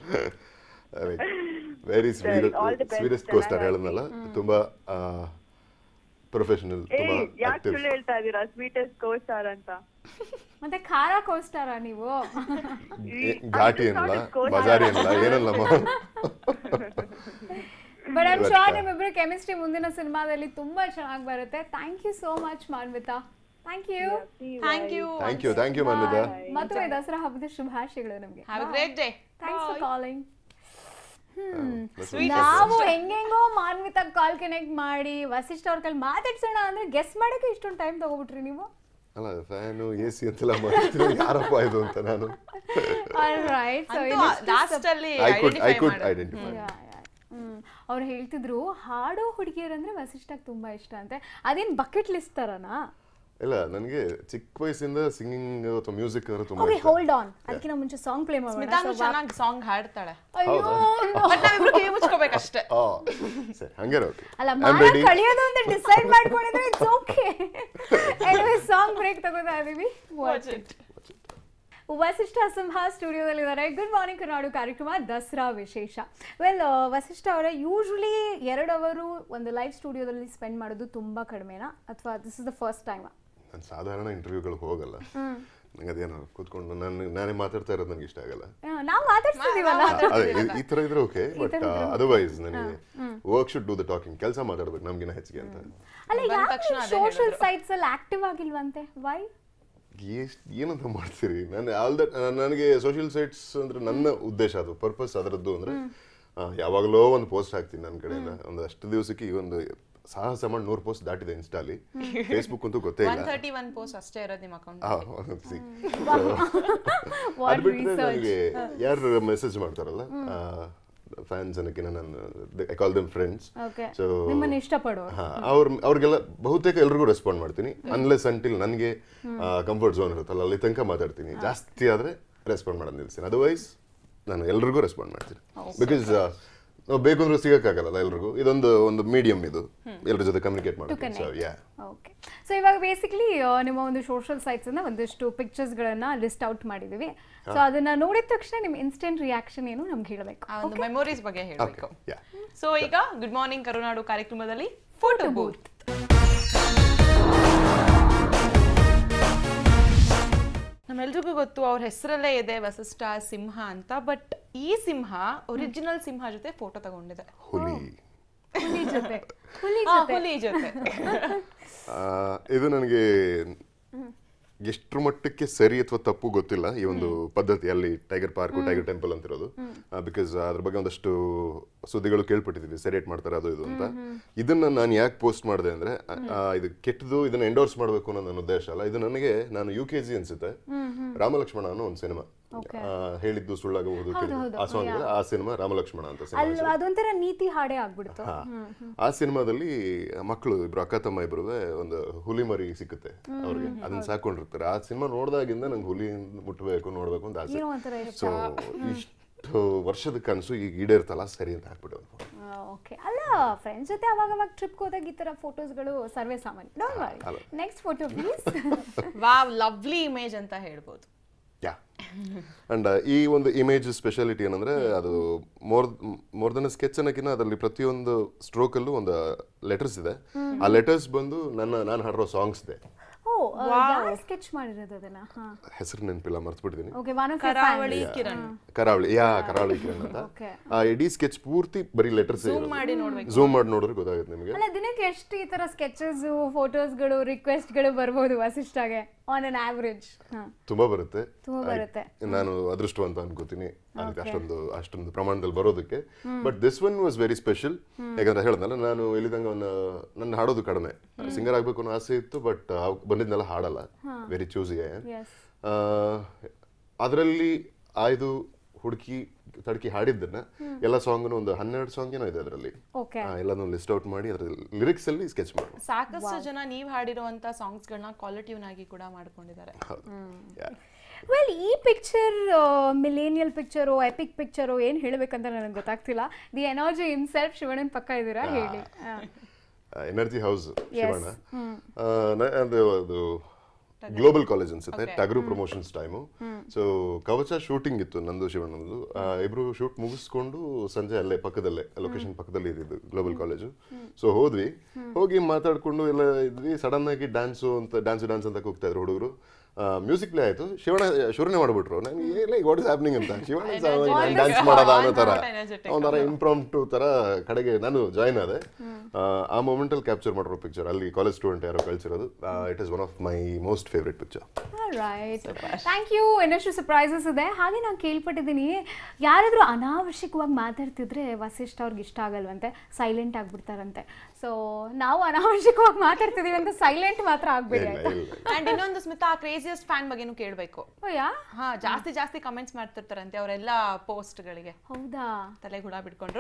very sweet all the best, sweetest ಚೆನ್ನಾಗಿ ಕೋಸ್ಟರ್ ಹೇಳದ್ನಲ್ಲ ತುಂಬಾ ಪ್ರೊಫೆಷನಲ್ ಏ ತುಂಬಾ ಯಾಕೆ ಆಕ್ಟಿವ್ ಸುಳ್ಳು ಹೇಳ್ತಾ ಇದೀರಾ ಸ್ವೀಟೆಸ್ಟ್ ಕೋಸ್ಟಾರ್ ಅಂತ ಮತ್ತೆ ಖಾರ ಕೋಸ್ಟಾರ ನೀವು ಘಾಟಿ ಏನಲ್ಲ ಬಜಾರಿ ಏನಲ್ಲ ಏನಲ್ಲಮ್ಮ ಬಟ್ ಐಮ್ ಶೋರ್ ನಿಮ್ಮಿಬ್ರು ಕೆಮಿಸ್ಟ್ರಿ ಮುಂದಿನ ಸಿನಿಮಾದಲ್ಲಿ ತುಂಬಾ ಚೆನ್ನಾಗಿ ಬರುತ್ತೆ thank you so much Manvitha thank you thank you thank you thank you Manvitha ಮತ್ತೊಮ್ಮೆ ದಸರಾ ಹಬ್ಬದ ಶುಭಾಶಯಗಳು ನಮಗೆ have a great day thanks for calling Sweet ನಾವು ಹೆಂಗೆಂಗೋ ಮಾನ್ವಿತಾ ಕಾಲ್ ಕನೆಕ್ಟ್ ಮಾಡಿ ವಸಿಷ್ಠ ಅವ್ರ ಕೈಲಿ ಮಾತಾಡ್ಸೋಣ ಅಂದ್ರೆ ಗೆಸ್ ಮಾಡಕ್ಕೆ ಇಷ್ಟೊಂದು ಟೈಮ್ ತಗೋಬಿಟ್ರಿ ನೀವು ಅಲ್ಲ ಫ್ಯಾನು ಎ ಸಿ ಅಂತೆಲ್ಲ ಮಾಡ್ತೀನಿ ಯಾರಪ್ಪ ಇದು ಅಂತ ನಾನು ರೈಟ್ ಸೊ ಲಾಸ್ಟ್ ಅಲ್ಲಿ I could I identify could ಮಾಡಿ ಐಡೆಂಟಿಫೈ ಅವ್ರು ಹೇಳ್ತಿದ್ರು ಹಾಡೋ ಹುಡುಗಿಯರಂದ್ರೆ ವಸಿಷ್ಠಕ್ಕೆ ತುಂಬಾ ಇಷ್ಟ ಅಂತೆ ಅದೇನ್ ಬಕೆಟ್ ಲಿಸ್ಟ್ ತರನಾ ಇಲ್ಲ ನನಗೆ ಚಿಕ್ಕ ವಯಸ್ಸಿಂದ ಸಿಂಗಿಂಗ್ ಅಥವಾ ಮ್ಯೂಸಿಕ್ ಅಂದ್ರೆ ತುಂಬಾ ಓಕೆ ಇಷ್ಟ ಹೋಲ್ಡ್ ಆನ್ ಅದಕ್ಕಿಂತ ಮುಂಚೆ ಸಾಂಗ್ ಪ್ಲೇ ಮಾಡೋಣ ಸ್ಮಿತಾನು ಚೆನ್ನಾಗಿ ಸಾಂಗ್ ಹಾಡ್ತಾಳೆ ಅಯ್ಯೋ ಬಟ್ ನಾವಿಬ್ರು ಕಿವಿ ಮುಚ್ಕೋಬೇಕಷ್ಟೇ ಆ, ಸರಿ ಹಂಗಾರೆ ಓಕೆ ಅಲ್ಲ ಐ ಮಾಡ ರೆಡಿ ಕಳಿಯೋದು ಅಂತ ಡಿಸೈಡ್ ಮಾಡ್ಕೊಂಡಿದ್ರೆ it's okay anyway song break ತಗೋತಾ ಇದೀವಿ ವಾಚ್ ಇಟ್ ವಸಿಷ್ಠ ಸಿಂಹ ಸ್ಟುಡಿಯೋದಲ್ಲಿದ್ದಾರೆ ಗುಡ್ ಮಾರ್ನಿಂಗ್ ಕರ್ನಾಡು ಕಾರ್ಯಕ್ರಮ ದಸರಾ ವಿಶೇಷ ವೆಲ್ ವಸಿಷ್ಠ ಅವರೇ ಯೂಶ್ವಲಿ ಎರಡು ಅವರು ಒಂದು ಲೈವ್ ಸ್ಟುಡಿಯೋದಲ್ಲಿ ಸ್ಪೆಂಡ್ ಮಾಡೋದು ತುಂಬಾ ಕಡಿಮೆನಾ ಅಥವಾ this is the first time ನಾನು ಸಾಧಾರಣ ಇಂಟರ್ವ್ಯೂಗಳಿಗೆ ಹೋಗಲ್ಲ ನಂಗೆ ಅದೇನೋ ಕೂತ್ಕೊಂಡು ನಾನು ನಾನೇ ಮಾತಾಡ್ತಾ ಇರೋದು ನನಗೆ ಇಷ್ಟ ಆಗಲ್ಲ ನಾವು ಮಾತಾಡ್ತಿದೀವಲ್ಲ ಅದೇ ಈ- ಈ ತರ ಇದ್ರೆ ಓಕೆ ಬಟ್ ಅದರ್ವೈಸ್ ನನಗೆ work should do the talking ಕೆಲಸ ಮಾತಾಡ್ಬೇಕು ನಮ್ಗಿನ ಹೆಚ್ಚಿಗೆ ಅಂತ ಅಲ್ಲ ಬಂದ ಯಾಕೆ ತಕ್ಷಣ ಅದೇ ಸೋಷಿಯಲ್ ಸೈಟ್ಸ್ ಅಲ್ಲಿ ಆಕ್ಟಿವ್ ಆಗಿಲ್ವಂತೆ ವೈ ಎಷ್ಟ್ ಏನಂತ ಮಾಡ್ತೀರಿ ನಾನು ಆಲ್ ದಟ್ ನನಗೆ ಸೋಷಿಯಲ್ ಸೈಟ್ಸ್ ಅಂದ್ರೆ ನನ್ನ ಉದ್ದೇಶ ಅದು ಪರ್ಪಸ್ ಅದರದ್ದು ಅಂದ್ರೆ ಆ, ಯಾವಾಗಲೋ ಒಂದು ಪೋಸ್ಟ್ ಹಾಕ್ತೀನಿ ನನ್ನ ಕಡೆಯಿಂದ ಒಂದು ಅಷ್ಟು ದಿವಸಕ್ಕೆ ಈ ಒಂದು ಸಾಹಸ ಮಾಡಿ ನೂರು ಪೋಸ್ಟ್ ದಾಟಿದೆ ಇನ್ಸ್ಟಾಲಿ ಫೇಸ್ಬುಕ್ ಅಂತೂ ಗೊತ್ತೇ ಒನ್ ಇಲ್ಲ ತರ್ಟಿ ಒನ್ ಪೋಸ್ಟ್ ಅಷ್ಟೇ ಇರೋದು ನಿಮ್ಮ ಅಕೌಂಟ್ ಆ, see. ಅದು ವಾಟ್ ಬಿಟ್ಟರೆ ರಿಸರ್ಚ್ ನನಗೆ ಯಾರು ಮೆಸೇಜ್ ಮಾಡ್ತಾರಲ್ಲ ಫ್ಯಾನ್ಸ್ ಅನ್ನಕ್ಕೆ ನಾನು I call them friends okay so ನಿಮ್ಮನ್ನ ಇಷ್ಟಪಡೋರು ಹಾ ಅವ್ರ ಅವ್ರಿಗೆಲ್ಲ ಬಹುತೇಕ ಎಲ್ರಿಗೂ ರೆಸ್ಪಾಂಡ್ ಮಾಡ್ತೀನಿ ಅನ್ಲೆಸ್ ಅಂಟಿಲ್ ನನಗೆ ಕಂಫರ್ಟ್ ಝೋನ್ ಇರುತ್ತಲ್ಲ ಅಲ್ಲಿ ತನಕ ಮಾತಾಡ್ತೀನಿ ಜಾಸ್ತಿ ಆದ್ರೆ ರೆಸ್ಪಾಂಡ್ ಮಾಡೋದು ನಿಲ್ಸ್ತೀನಿ ಅದರ್ವೈಸ್ ನಾನು ಎಲ್ರಿಗೂ ರೆಸ್ಪಾಂಡ್ ಮಾಡ್ತೀನಿ ಬಿಕಾಸ್ ನಾವು ಬೇಕು ಅಂದ್ರೆ ಸಿಗಕ್ಕಾಗಲ್ಲ ಎಲ್ರಿಗೂ ಇದೊಂದು ಒಂದು ಮೀಡಿಯಂ ಇದು ಎಲ್ಲರ ಜೊತೆ ಕಮ್ಯುನಿಕೇಟ್ ಮಾಡೋದು ಸೊ ಯಾ ಓಕೆ ಸೊ ಇವಾಗ ಬೇಸಿಕಲಿ ನಿಮ್ಮ ಒಂದು ಸೋಷಿಯಲ್ ಸೈಟ್ಸ್ ಇಂದ ಒಂದಿಷ್ಟು ಪಿಕ್ಚರ್ಸ್ ಗಳನ್ನ ಲಿಸ್ಟ್ ಔಟ್ ಮಾಡಿದೀವಿ ಸೊ ಅದನ್ನ ನೋಡಿದ ತಕ್ಷಣ ನಿಮ್ ಇನ್ಸ್ಟೆಂಟ್ ರಿಯಾಕ್ಷನ್ ಏನು ನಮ್ಗೆ ಹೇಳಬೇಕು ಆ ಒಂದು ಮೆಮೊರೀಸ್ ಬಗ್ಗೆ ಹೇಳಬೇಕು ಓಕೆ ಯಾ ಸೊ ಈಗ ಗುಡ್ ಮಾರ್ನಿಂಗ್ ಕರುನಾಡು ಕಾರ್ಯಕ್ರಮದಲ್ಲಿ ಫೋಟೋ ಬೂತ್ ನಮ್ಮೆಲ್ರಿಗೂ ಗೊತ್ತು ಅವ್ರ ಹೆಸರಲ್ಲೇ ಇದೆ ವಸಿಷ್ಠ ಸಿಂಹ ಅಂತ ಬಟ್ ಈ ಸಿಂಹ ಒರಿಜಿನಲ್ ಸಿಂಹ ಜೊತೆ ಫೋಟೋ ತಗೊಂಡಿದೆ ಹುಲಿ ಹುಲಿ ಜೊತೆ ಹುಲಿ ಆ, ಜೊತೆ ಹುಲಿ ಜೊತೆ ಆ, ಇದು ನನಗೆ ಎಷ್ಟ್ರ ಮಟ್ಟಕ್ಕೆ ಸರಿ ಅಥವಾ ತಪ್ಪು ಗೊತ್ತಿಲ್ಲ ಈ ಒಂದು ಪದ್ಧತಿ ಅಲ್ಲಿ ಟೈಗರ್ ಪಾರ್ಕ್ ಟೈಗರ್ ಟೆಂಪಲ್ ಅಂತಿರೋದು ಬಿಕಾಸ್ ಅದ್ರ ಬಗ್ಗೆ ಒಂದಷ್ಟು ಸುದ್ದಿಗಳು ಕೇಳ್ಪಟ್ಟಿದ್ದೀವಿ ಸೆರೇಟ್ ಮಾಡ್ತಾರೆ ಅದು ಇದು ಅಂತ ಇದನ್ನ ನಾನು ಯಾಕೆ ಪೋಸ್ಟ್ ಮಾಡಿದೆ ಅಂದ್ರೆ ಆ, ಆ, ಇದು ಕೆಟ್ಟದು ಇದನ್ನ ಎಂಡೋರ್ಸ್ ಮಾಡಬೇಕು ಅನ್ನೋ ನನ್ನ ಉದ್ದೇಶ ಅಲ್ಲ ಇದು ನನಗೆ ನಾನು ಯು ಕೆ ಜಿ ಅನ್ಸುತ್ತೆ ರಾಮಲಕ್ಷ್ಮಣ ಅನ್ನೋ ಒಂದು ಸಿನಿಮಾ ಹೇಳಿದ್ದು ಸುಳ್ಳಾಗಬಹುದು ಕೇಳಿದ್ದು. ಆ ಸಾಂಗ್ ಆ ಸಿನಿಮಾ ರಾಮಲಕ್ಷ್ಮಣ ಅಂತ ಸಿನಿಮಾ ಅಲ್ಲಿ ಅದೊಂಥರ ನೀತಿ ಹಾಡೇ ಆಗ್ಬಿಡ್ತು ಹಾ. ಆ ಸಿನಿಮಾದಲ್ಲಿ ಮಕ್ಕಳು ಇಬ್ರು ಅಕ್ಕ ತಮ್ಮ ಇಬ್ರು ಒಂದು ಹುಲಿ ಮರಿ ಸಿಕ್ಕುತ್ತೆ ಅವ್ರಿಗೆ ಅದನ್ನ ಸಾಕೊಂಡಿರ್ತಾರೆ ಆ ಸಿನಿಮಾ ನೋಡ್ದಾಗಿಂದ ನಂಗೆ ಹುಲಿ ಮುಟ್ಬೇಕು ನೋಡ್ಬೇಕು ಅಂತ ಆಸೆ ಏನೋ ಒಂಥರ ಇಷ್ಟ ಸೊ ಇಷ್ಟು ವರ್ಷದ ಕನಸು ಈಗ ಈಡೇರ್ತಲ್ಲ ಸರಿ ಅಂತ ಹಾಕ್ಬಿಟ್ಟು ಓಕೆ ಅಲ್ಲ ಫ್ರೆಂಡ್ಸ್ ಜೊತೆ ಅವಾಗ ಅವಾಗ ಟ್ರಿಪ್ ಹೋದಾಗ ಈ ತರ ಫೋಟೋಸ್ಗಳು ಸರ್ವೇ ಸಾಮಾನ್ಯ ಡೋಂಟ್ ವರಿ ಅಲ್ಲ. Next photo please wow lovely image ಅಂತ ಹೇಳ್ಬೋದು ಯಾ ಅಂಡ್ ಈ ಒಂದು ಇಮೇಜ್ ಸ್ಪೆಷಾಲಿಟಿ ಏನಂದ್ರೆ ಅದು ಮೋರ್ ಮೋರ್ ದನ್ ಸ್ಕೆಚ್ ಅನ್ನೋಕ್ಕಿಂತ ಅದರಲ್ಲಿ ಪ್ರತಿಯೊಂದು ಸ್ಟ್ರೋಕ್ ಅಲ್ಲೂ ಒಂದು ಲೆಟರ್ಸ್ ಇದೆ ಆ ಲೆಟರ್ಸ್ ಬಂದು ನನ್ನ ನಾನು ಹಾಡಿರೋ ಸಾಂಗ್ಸ್ ಇದೆ ಓ ಯಾರು ಸ್ಕೆಚ್ ಮಾಡಿರೋದು ಅದನ್ನ ಹಾ ಹೆಸರು ನೆನಪಿಲ್ಲ ಮರ್ತ್ಬಿಟ್ಟಿದ್ದೀನಿ ಓಕೆ ಒನ್ ಆಫ್ ಕರಾವಳಿ ಕಿರಣ್ ಕರಾವಳಿ ಯಾ ಕರಾವಳಿ ಕಿರಣ್ ಅಂತ Okay. ಆ ಇಡೀ ಸ್ಕೆಚ್ ಪೂರ್ತಿ ಬರೀ ಲೆಟರ್ಸ್ ಮಾಡಿ ನೋಡ್ಬೇಕು ಝೂಮ್ ಮಾಡಿ ನೋಡಿದ್ರೆ ಗೊತ್ತಾಗುತ್ತೆ ನಿಮಗೆ ಅಲ್ಲ ದಿನಕ್ಕೆ ಎಷ್ಟು ಈ ತರ ಸ್ಕೆಚಸ್ ಫೋಟೋಸ್ಗಳು ರಿಕ್ವೆಸ್ಟ್ಗಳು ಬರ್ಬೋದು ವಸಿಷ್ಠಗೆ ಆನ್ ಅನ್ ಆವರೇಜ್ ಹಾ ತುಂಬಾ ಬರುತ್ತೆ ತುಂಬಾ ಬರುತ್ತೆ. I- ನಾನು ಅದೃಷ್ಟವಂತ ಅನ್ಕೋತೀನಿ ಅದಕ್ಕೆ ಅಷ್ಟೊಂದು ಅಷ್ಟೊಂದು ಪ್ರಮಾಣದಲ್ಲಿ ಬರೋದಕ್ಕೆ but this one was very special ಯಾಕಂದ್ರೆ ಹೇಳ್ದಲ್ಲ ನಾನು ಎಲ್ಲಿದಂಗ ಒಂದು ನನ್ನ ಹಾಡೋದು ಕಡಿಮೆ ಸಿಂಗರ್ ಆಗ್ಬೇಕು ಅನ್ನೋ ಆಸೆ ಇತ್ತು ಬಟ್ ಬಂದಿದ್ನೆಲ್ಲ ಹಾಡಲ್ಲ ವೆರಿ ಚೂಸಿ ಎಸ್ ಅದರಲ್ಲಿ ಆಯ್ದು ಹುಡುಕಿ ತಡ್ಕಿ ಹಾಡಿದ್ದನ್ನ ಎಲ್ಲ ಸಾಂಗ್ನು ಒಂದು ಹನ್ನೆರಡು ಸಾಂಗ್ ಏನೋ ಇದೆ ಅದರಲ್ಲಿ ಓಕೆ ಎಲ್ಲಾನು ಲಿಸ್ಟ್ ಔಟ್ ಮಾಡಿ ಅದ್ರಲ್ಲಿ ಲಿರಿಕ್ಸ್ ಅಲ್ಲಿ ಸ್ಕೆಚ್ ಮಾಡಿ ಸಾಕಷ್ಟು ಜನ ನೀವ್ ಹಾಡಿರುವಂತ ಸಾಂಗ್ಸ್ ಗಳನ್ನ ಕ್ವಾಲಿಟಿವ್ ಆಗಿ ಕೂಡ ಮಾಡ್ಕೊಂಡಿದ್ದಾರೆ ಹೌದು Yeah. ವೆಲ್ ಈ picture millennial picture epic picture ಏನು ಹೇಳಬೇಕಂತ ನನಗೆ ಗೊತ್ತಾಗ್ತಿಲ್ಲ ದಿ ಎನರ್ಜಿ ಇನ್ಸೆಲ್ಫ್ ಶಿವಣ್ಣನ್ ಪಕ್ಕ ಇದ್ದೀರಾ ಹೇಳಿ ಆ. ಎನರ್ಜಿ ಹೌಸ್ ಶಿವಣ್ಣ ಆ, ನ- ಅದು ಅದು ಗ್ಲೋಬಲ್ ಕಾಲೇಜ್ ಅನ್ಸುತ್ತೆ Tagaru promotions time so Kavacha shooting ಇತ್ತು ನಂದು ಶಿವಣ್ಣಂದು ಆ, ಇಬ್ರು ಶೂಟ್ ಮುಗಿಸ್ಕೊಂಡು ಸಂಜೆ ಅಲ್ಲೇ ಪಕ್ಕದಲ್ಲೇ ಲೊಕೇಶನ್ ಪಕ್ಕದಲ್ಲಿ ಇದ್ದಿದ್ದು ಗ್ಲೋಬಲ್ ಕಾಲೇಜು ಸೊ ಹೋದ್ವಿ ಹೋಗಿ ಮಾತಾಡ್ಕೊಂಡು ಎಲ್ಲ ಇದ್ವಿ ಸಡನ್ ಆಗಿ ಡ್ಯಾನ್ಸು ಅಂತ ಡ್ಯಾನ್ಸ್ ಡ್ಯಾನ್ಸ್ ಅಂತ ಕೂಗ್ತಾ ಇದ್ರು ಹುಡುಗರು ಮ್ಯೂಸಿಕ್ ಪ್ಲೇ ಆಯ್ತು ಶಿವಣ್ಣ ಶುರುನೆ ಮಾಡ್ಬಿಟ್ರು ನನಗೆ ಲೈಕ್ ವಾಟ್ ಇಸ್ ಹ್ಯಾಪ್ನಿಂಗ್ ಅಂತ ಶಿವಣ್ಣ ಡ್ಯಾನ್ಸ್ ಮಾಡೋದ ಅನ್ನೋ ತರ energetic. ಒಂಥರ ಇಂಪ್ರಾಂಪ್ಟು ತರ ಕಡೆಗೆ ನಾನು ಜಾಯ್ನ್ ಆದೆ ಆ, ಆ ಮೂಮೆಂಟ್ ಅಲ್ಲಿ ಕ್ಯಾಪ್ಚರ್ ಮಾಡಿರೋ ಪಿಕ್ಚರ್ ಅಲ್ಲಿ ಕಾಲೇಜ್ ಸ್ಟೂಡೆಂಟ್ ಯಾರೋ ಕಳ್ಸಿರೋದು it is one of my most favourite picture right thank you ಇನ್ನಷ್ಟು ಸರ್ಪ್ರೈಸಸ್ ಇದೆ ಹಾಗೆ ನಾನು ಕೇಳ್ಪಟ್ಟಿದ್ದೀನಿ ಯಾರಾದರೂ ಅನಾವಶ್ಯಕವಾಗಿ ಮಾತಾಡ್ತಿದ್ರೆ ವಸಿಷ್ಠ ಅವ್ರಿಗೆ ಇಷ್ಟ ಆಗಲ್ವಂತೆ ಸೈಲೆಂಟ್ ಆಗ್ಬಿಡ್ತಾರಂತೆ ಸೊ ನಾವು ಅನಾವಶ್ಯಕವಾಗಿ ಮಾತಾಡ್ತಿದೀವಿ ಅಂತ ಸೈಲೆಂಟ್ ಮಾತ್ರ ಆಗ್ಬೇಡಿ ಇಲ್ಲ ಆಯ್ತಾ ಇಲ್ಲ ಅಂಡ್ ಇನ್ನೊಂದು ಸ್ಮಿತಾ ಕ್ರೇಜಿಯಸ್ಟ್ ಫ್ಯಾನ್ ಬಗ್ಗೆನೂ ಕೇಳ್ಬೇಕು ಓ ಯಾ ಹಾ ಜಾಸ್ತಿ ಜಾಸ್ತಿ ಕಮೆಂಟ್ಸ್ ಮಾಡ್ತಿರ್ತಾರಂತೆ ಅವರೆಲ್ಲ ಪೋಸ್ಟ್ ಗಳಿಗೆ ಹೌದಾ ತಲೆಗೆ ಹುಳ ಬಿಟ್ಕೊಂಡ್ರು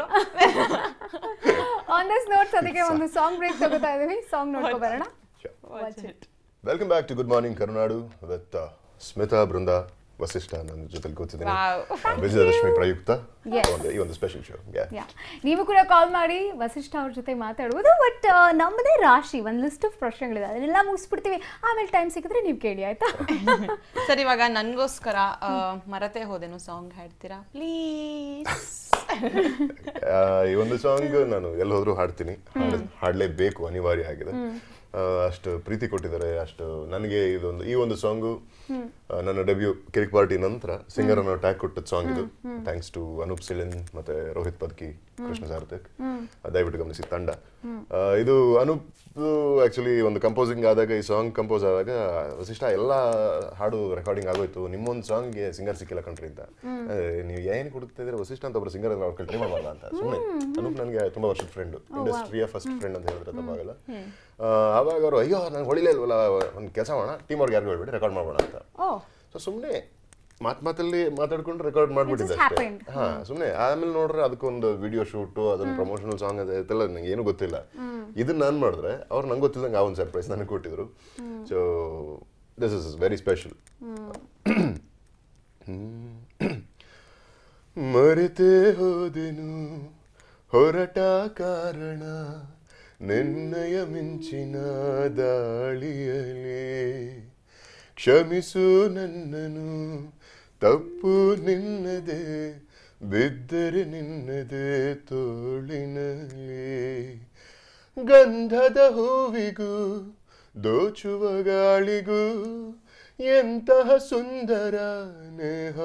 ಆನ್ ದಿಸ್ ನೋಟ್ಸ್ ಅದಕ್ಕೆ ಒಂದು ಸಾಂಗ್ ಬ್ರೇಕ್ ತಗೋತಾ ಇದೀವಿ ಸಾಂಗ್ ನೋಡ್ಕೊ ಬರೋಣ Sure. Watch it welcome back to good morning Karunadu with Smitha Brinda Vasishta ನನ್ನ ಜೊತೆಲಿ ಕೂತಿದ್ದೀನಿ Wow. ಆ, ವಿಜಯದಶಮಿ ಪ್ರಯುಕ್ತ Yes. ಒಂದು- ಈ ಒಂದು ಸ್ಪೆಷಲ್ ಶೋ ಯಾ ನೀವು ಕೂಡ ಕಾಲ್ ಮಾಡಿ ವಸಿಷ್ಠ ಅವ್ರ ಜೊತೆ ಮಾತಾಡುವುದು ಬಟ್ ನಮ್ಮದೇ ರಾಶಿ ಒಂದು ಲಿಸ್ಟ್ ಆಫ್ ಪ್ರಶ್ನೆಗಳಿದೆ ಅದನ್ನೆಲ್ಲ ಮುಗಿಸ್ಬಿಡ್ತೀವಿ ಆಮೇಲೆ ಟೈಮ್ ಸಿಕ್ಕಿದ್ರೆ ನೀವು ಕೇಳಿ ಆಯ್ತಾ ಸರ್ ಇವಾಗ ನನ್ಗೋಸ್ಕರ ಆ, ಮರತೆ ಹೋದೆನು ಸಾಂಗ್ ಹಾಡ್ತೀರಾ ಪ್ಲೀಸ್ ಈ ಒಂದು ಸಾಂಗ್ ನಾನು ಎಲ್ಲಿ ಹೋದ್ರೂ ಹಾಡ್ತೀನಿ ಹಾಡ್- ಹಾಡ್ಲೇಬೇಕು ಅನಿವಾರ್ಯ ಆಗಿದೆ ಆ, ಅಷ್ಟು ಪ್ರೀತಿ ಕೊಟ್ಟಿದ್ದಾರೆ ಅಷ್ಟು ನನಗೆ ಇದೊಂದು ಈ ಒಂದು ಸಾಂಗು ನನ್ನ ಡೆಬ್ಯೂ ಕಿರಿಕ್ ಪಾರ್ಟಿ ನಂತರ ಸಿಂಗರ್ ಅನ್ನೋ ಟ್ಯಾಗ್ ಕೊಟ್ಟದ ಸಾಂಗ್ ಇದು ಥ್ಯಾಂಕ್ಸ್ ಟು ಅನೂಪ್ ಸಿಳಿನ್ ಮತ್ತೆ ರೋಹಿತ್ ಪದ್ಕಿ ಕೃಷ್ಣ ಸಾರ್ಥಕ್ ದಯವಿಟ್ಟು ಗಮನಿಸಿ ತಂಡ ಆ, ಇದು ಅನೂಪ್ ಆಕ್ಚುಲಿ ಒಂದು ಕಂಪೋಸಿಂಗ್ ಆದಾಗ ಈ ಸಾಂಗ್ ಕಂಪೋಸ್ ಆದಾಗ ವಸಿಷ್ಠ ಎಲ್ಲ ಹಾಡು ರೆಕಾರ್ಡಿಂಗ್ ಆಗೋಯ್ತು ನಿಮ್ಮೊಂದು ಸಾಂಗ್ಗೆ ಸಿಂಗರ್ ಸಿಕ್ಕಿಲ್ಲ ಕಣ್ರಿ ಅಂತ ಅದೇ, ನೀವು ಏನು ಕೊಡ್ತಾ ಇದ್ರೆ ವಸಿಷ್ಠ ಅಂತ ಒಬ್ಬರು ಸಿಂಗರ್ ಅವ್ರ ಟ್ರೈ ಮಾಡಲ್ಲ ಅಂತ ಸುಮ್ಮನೆ ಅನೂಪ್ ನನಗೆ ತುಂಬಾ ವರ್ಷದ ಫ್ರೆಂಡ್ ಇಂಡಸ್ಟ್ರಿಯ ಫಸ್ಟ್ ಫ್ರೆಂಡ್ ಅಂತ ಹೇಳಿದ್ರೆ ತಪ್ಪಾಗಲ್ಲ ಆ, ಆವಾಗ ಅವರು ಅಯ್ಯೋ ನಂಗೆ ಹೊಳಿಲೇ ಇಲ್ವಲ್ಲ ಒಂದು ಕೆಲಸ ಮಾಡೋಣ ಟೀಮ್ ಅವ್ರಿಗೆ ಯಾರಿಗೂ ಹೇಳ್ಬಿಡಿ ರೆಕಾರ್ಡ್ ಮಾಡೋಣ ಅಂತ ಓ ಸೊ ಸುಮ್ಮನೆ ಮಾತ್ ಮಾತಲ್ಲಿ ಮಾತಾಡ್ಕೊಂಡು ರೆಕಾರ್ಡ್ ಮಾಡ್ಬಿಟ್ಟಿದ್ದೆ just ಅಷ್ಟೇ happened. ಹಾ ಸುಮ್ಮನೆ ಆಮೇಲೆ ನೋಡ್ರೆ ಅದಕ್ಕೊಂದು ವಿಡಿಯೋ ಶೂಟು ಅದೊಂದು ಪ್ರಮೋಷನಲ್ ಸಾಂಗ್ ಅದೇ ಇದೆಲ್ಲ ನಂಗೆ ಏನು ಗೊತ್ತಿಲ್ಲ ಇದನ್ನ ನಾನು ಮಾಡಿದ್ರೆ ಅವ್ರು ನಂಗೆ ಗೊತ್ತಿಲ್ಲದಂಗೆ ಆ ಒಂದು ಸರ್ಪ್ರೈಸ್ ನನಗೆ ಕೊಟ್ಟಿದ್ರು so this is very special ಮರೆತೇ ಹೋದೆನು ಹೊರಟ ಕಾರಣ ನಿನ್ನಯ ಮಿಂಚಿನ ದಾಳಿಯಲೇ ಕ್ಷಮಿಸು ನನ್ನನು ತಪ್ಪು ನಿನ್ನದೇ ಬಿದ್ದರೆ ನಿನ್ನದೇ ತೋಳಿನಲ್ಲಿ ಗಂಧದ ಹೂವಿಗೂ ದೋಚುವ ಗಾಳಿಗೂ ಎಂತಹ ಸುಂದರ ನೇಹ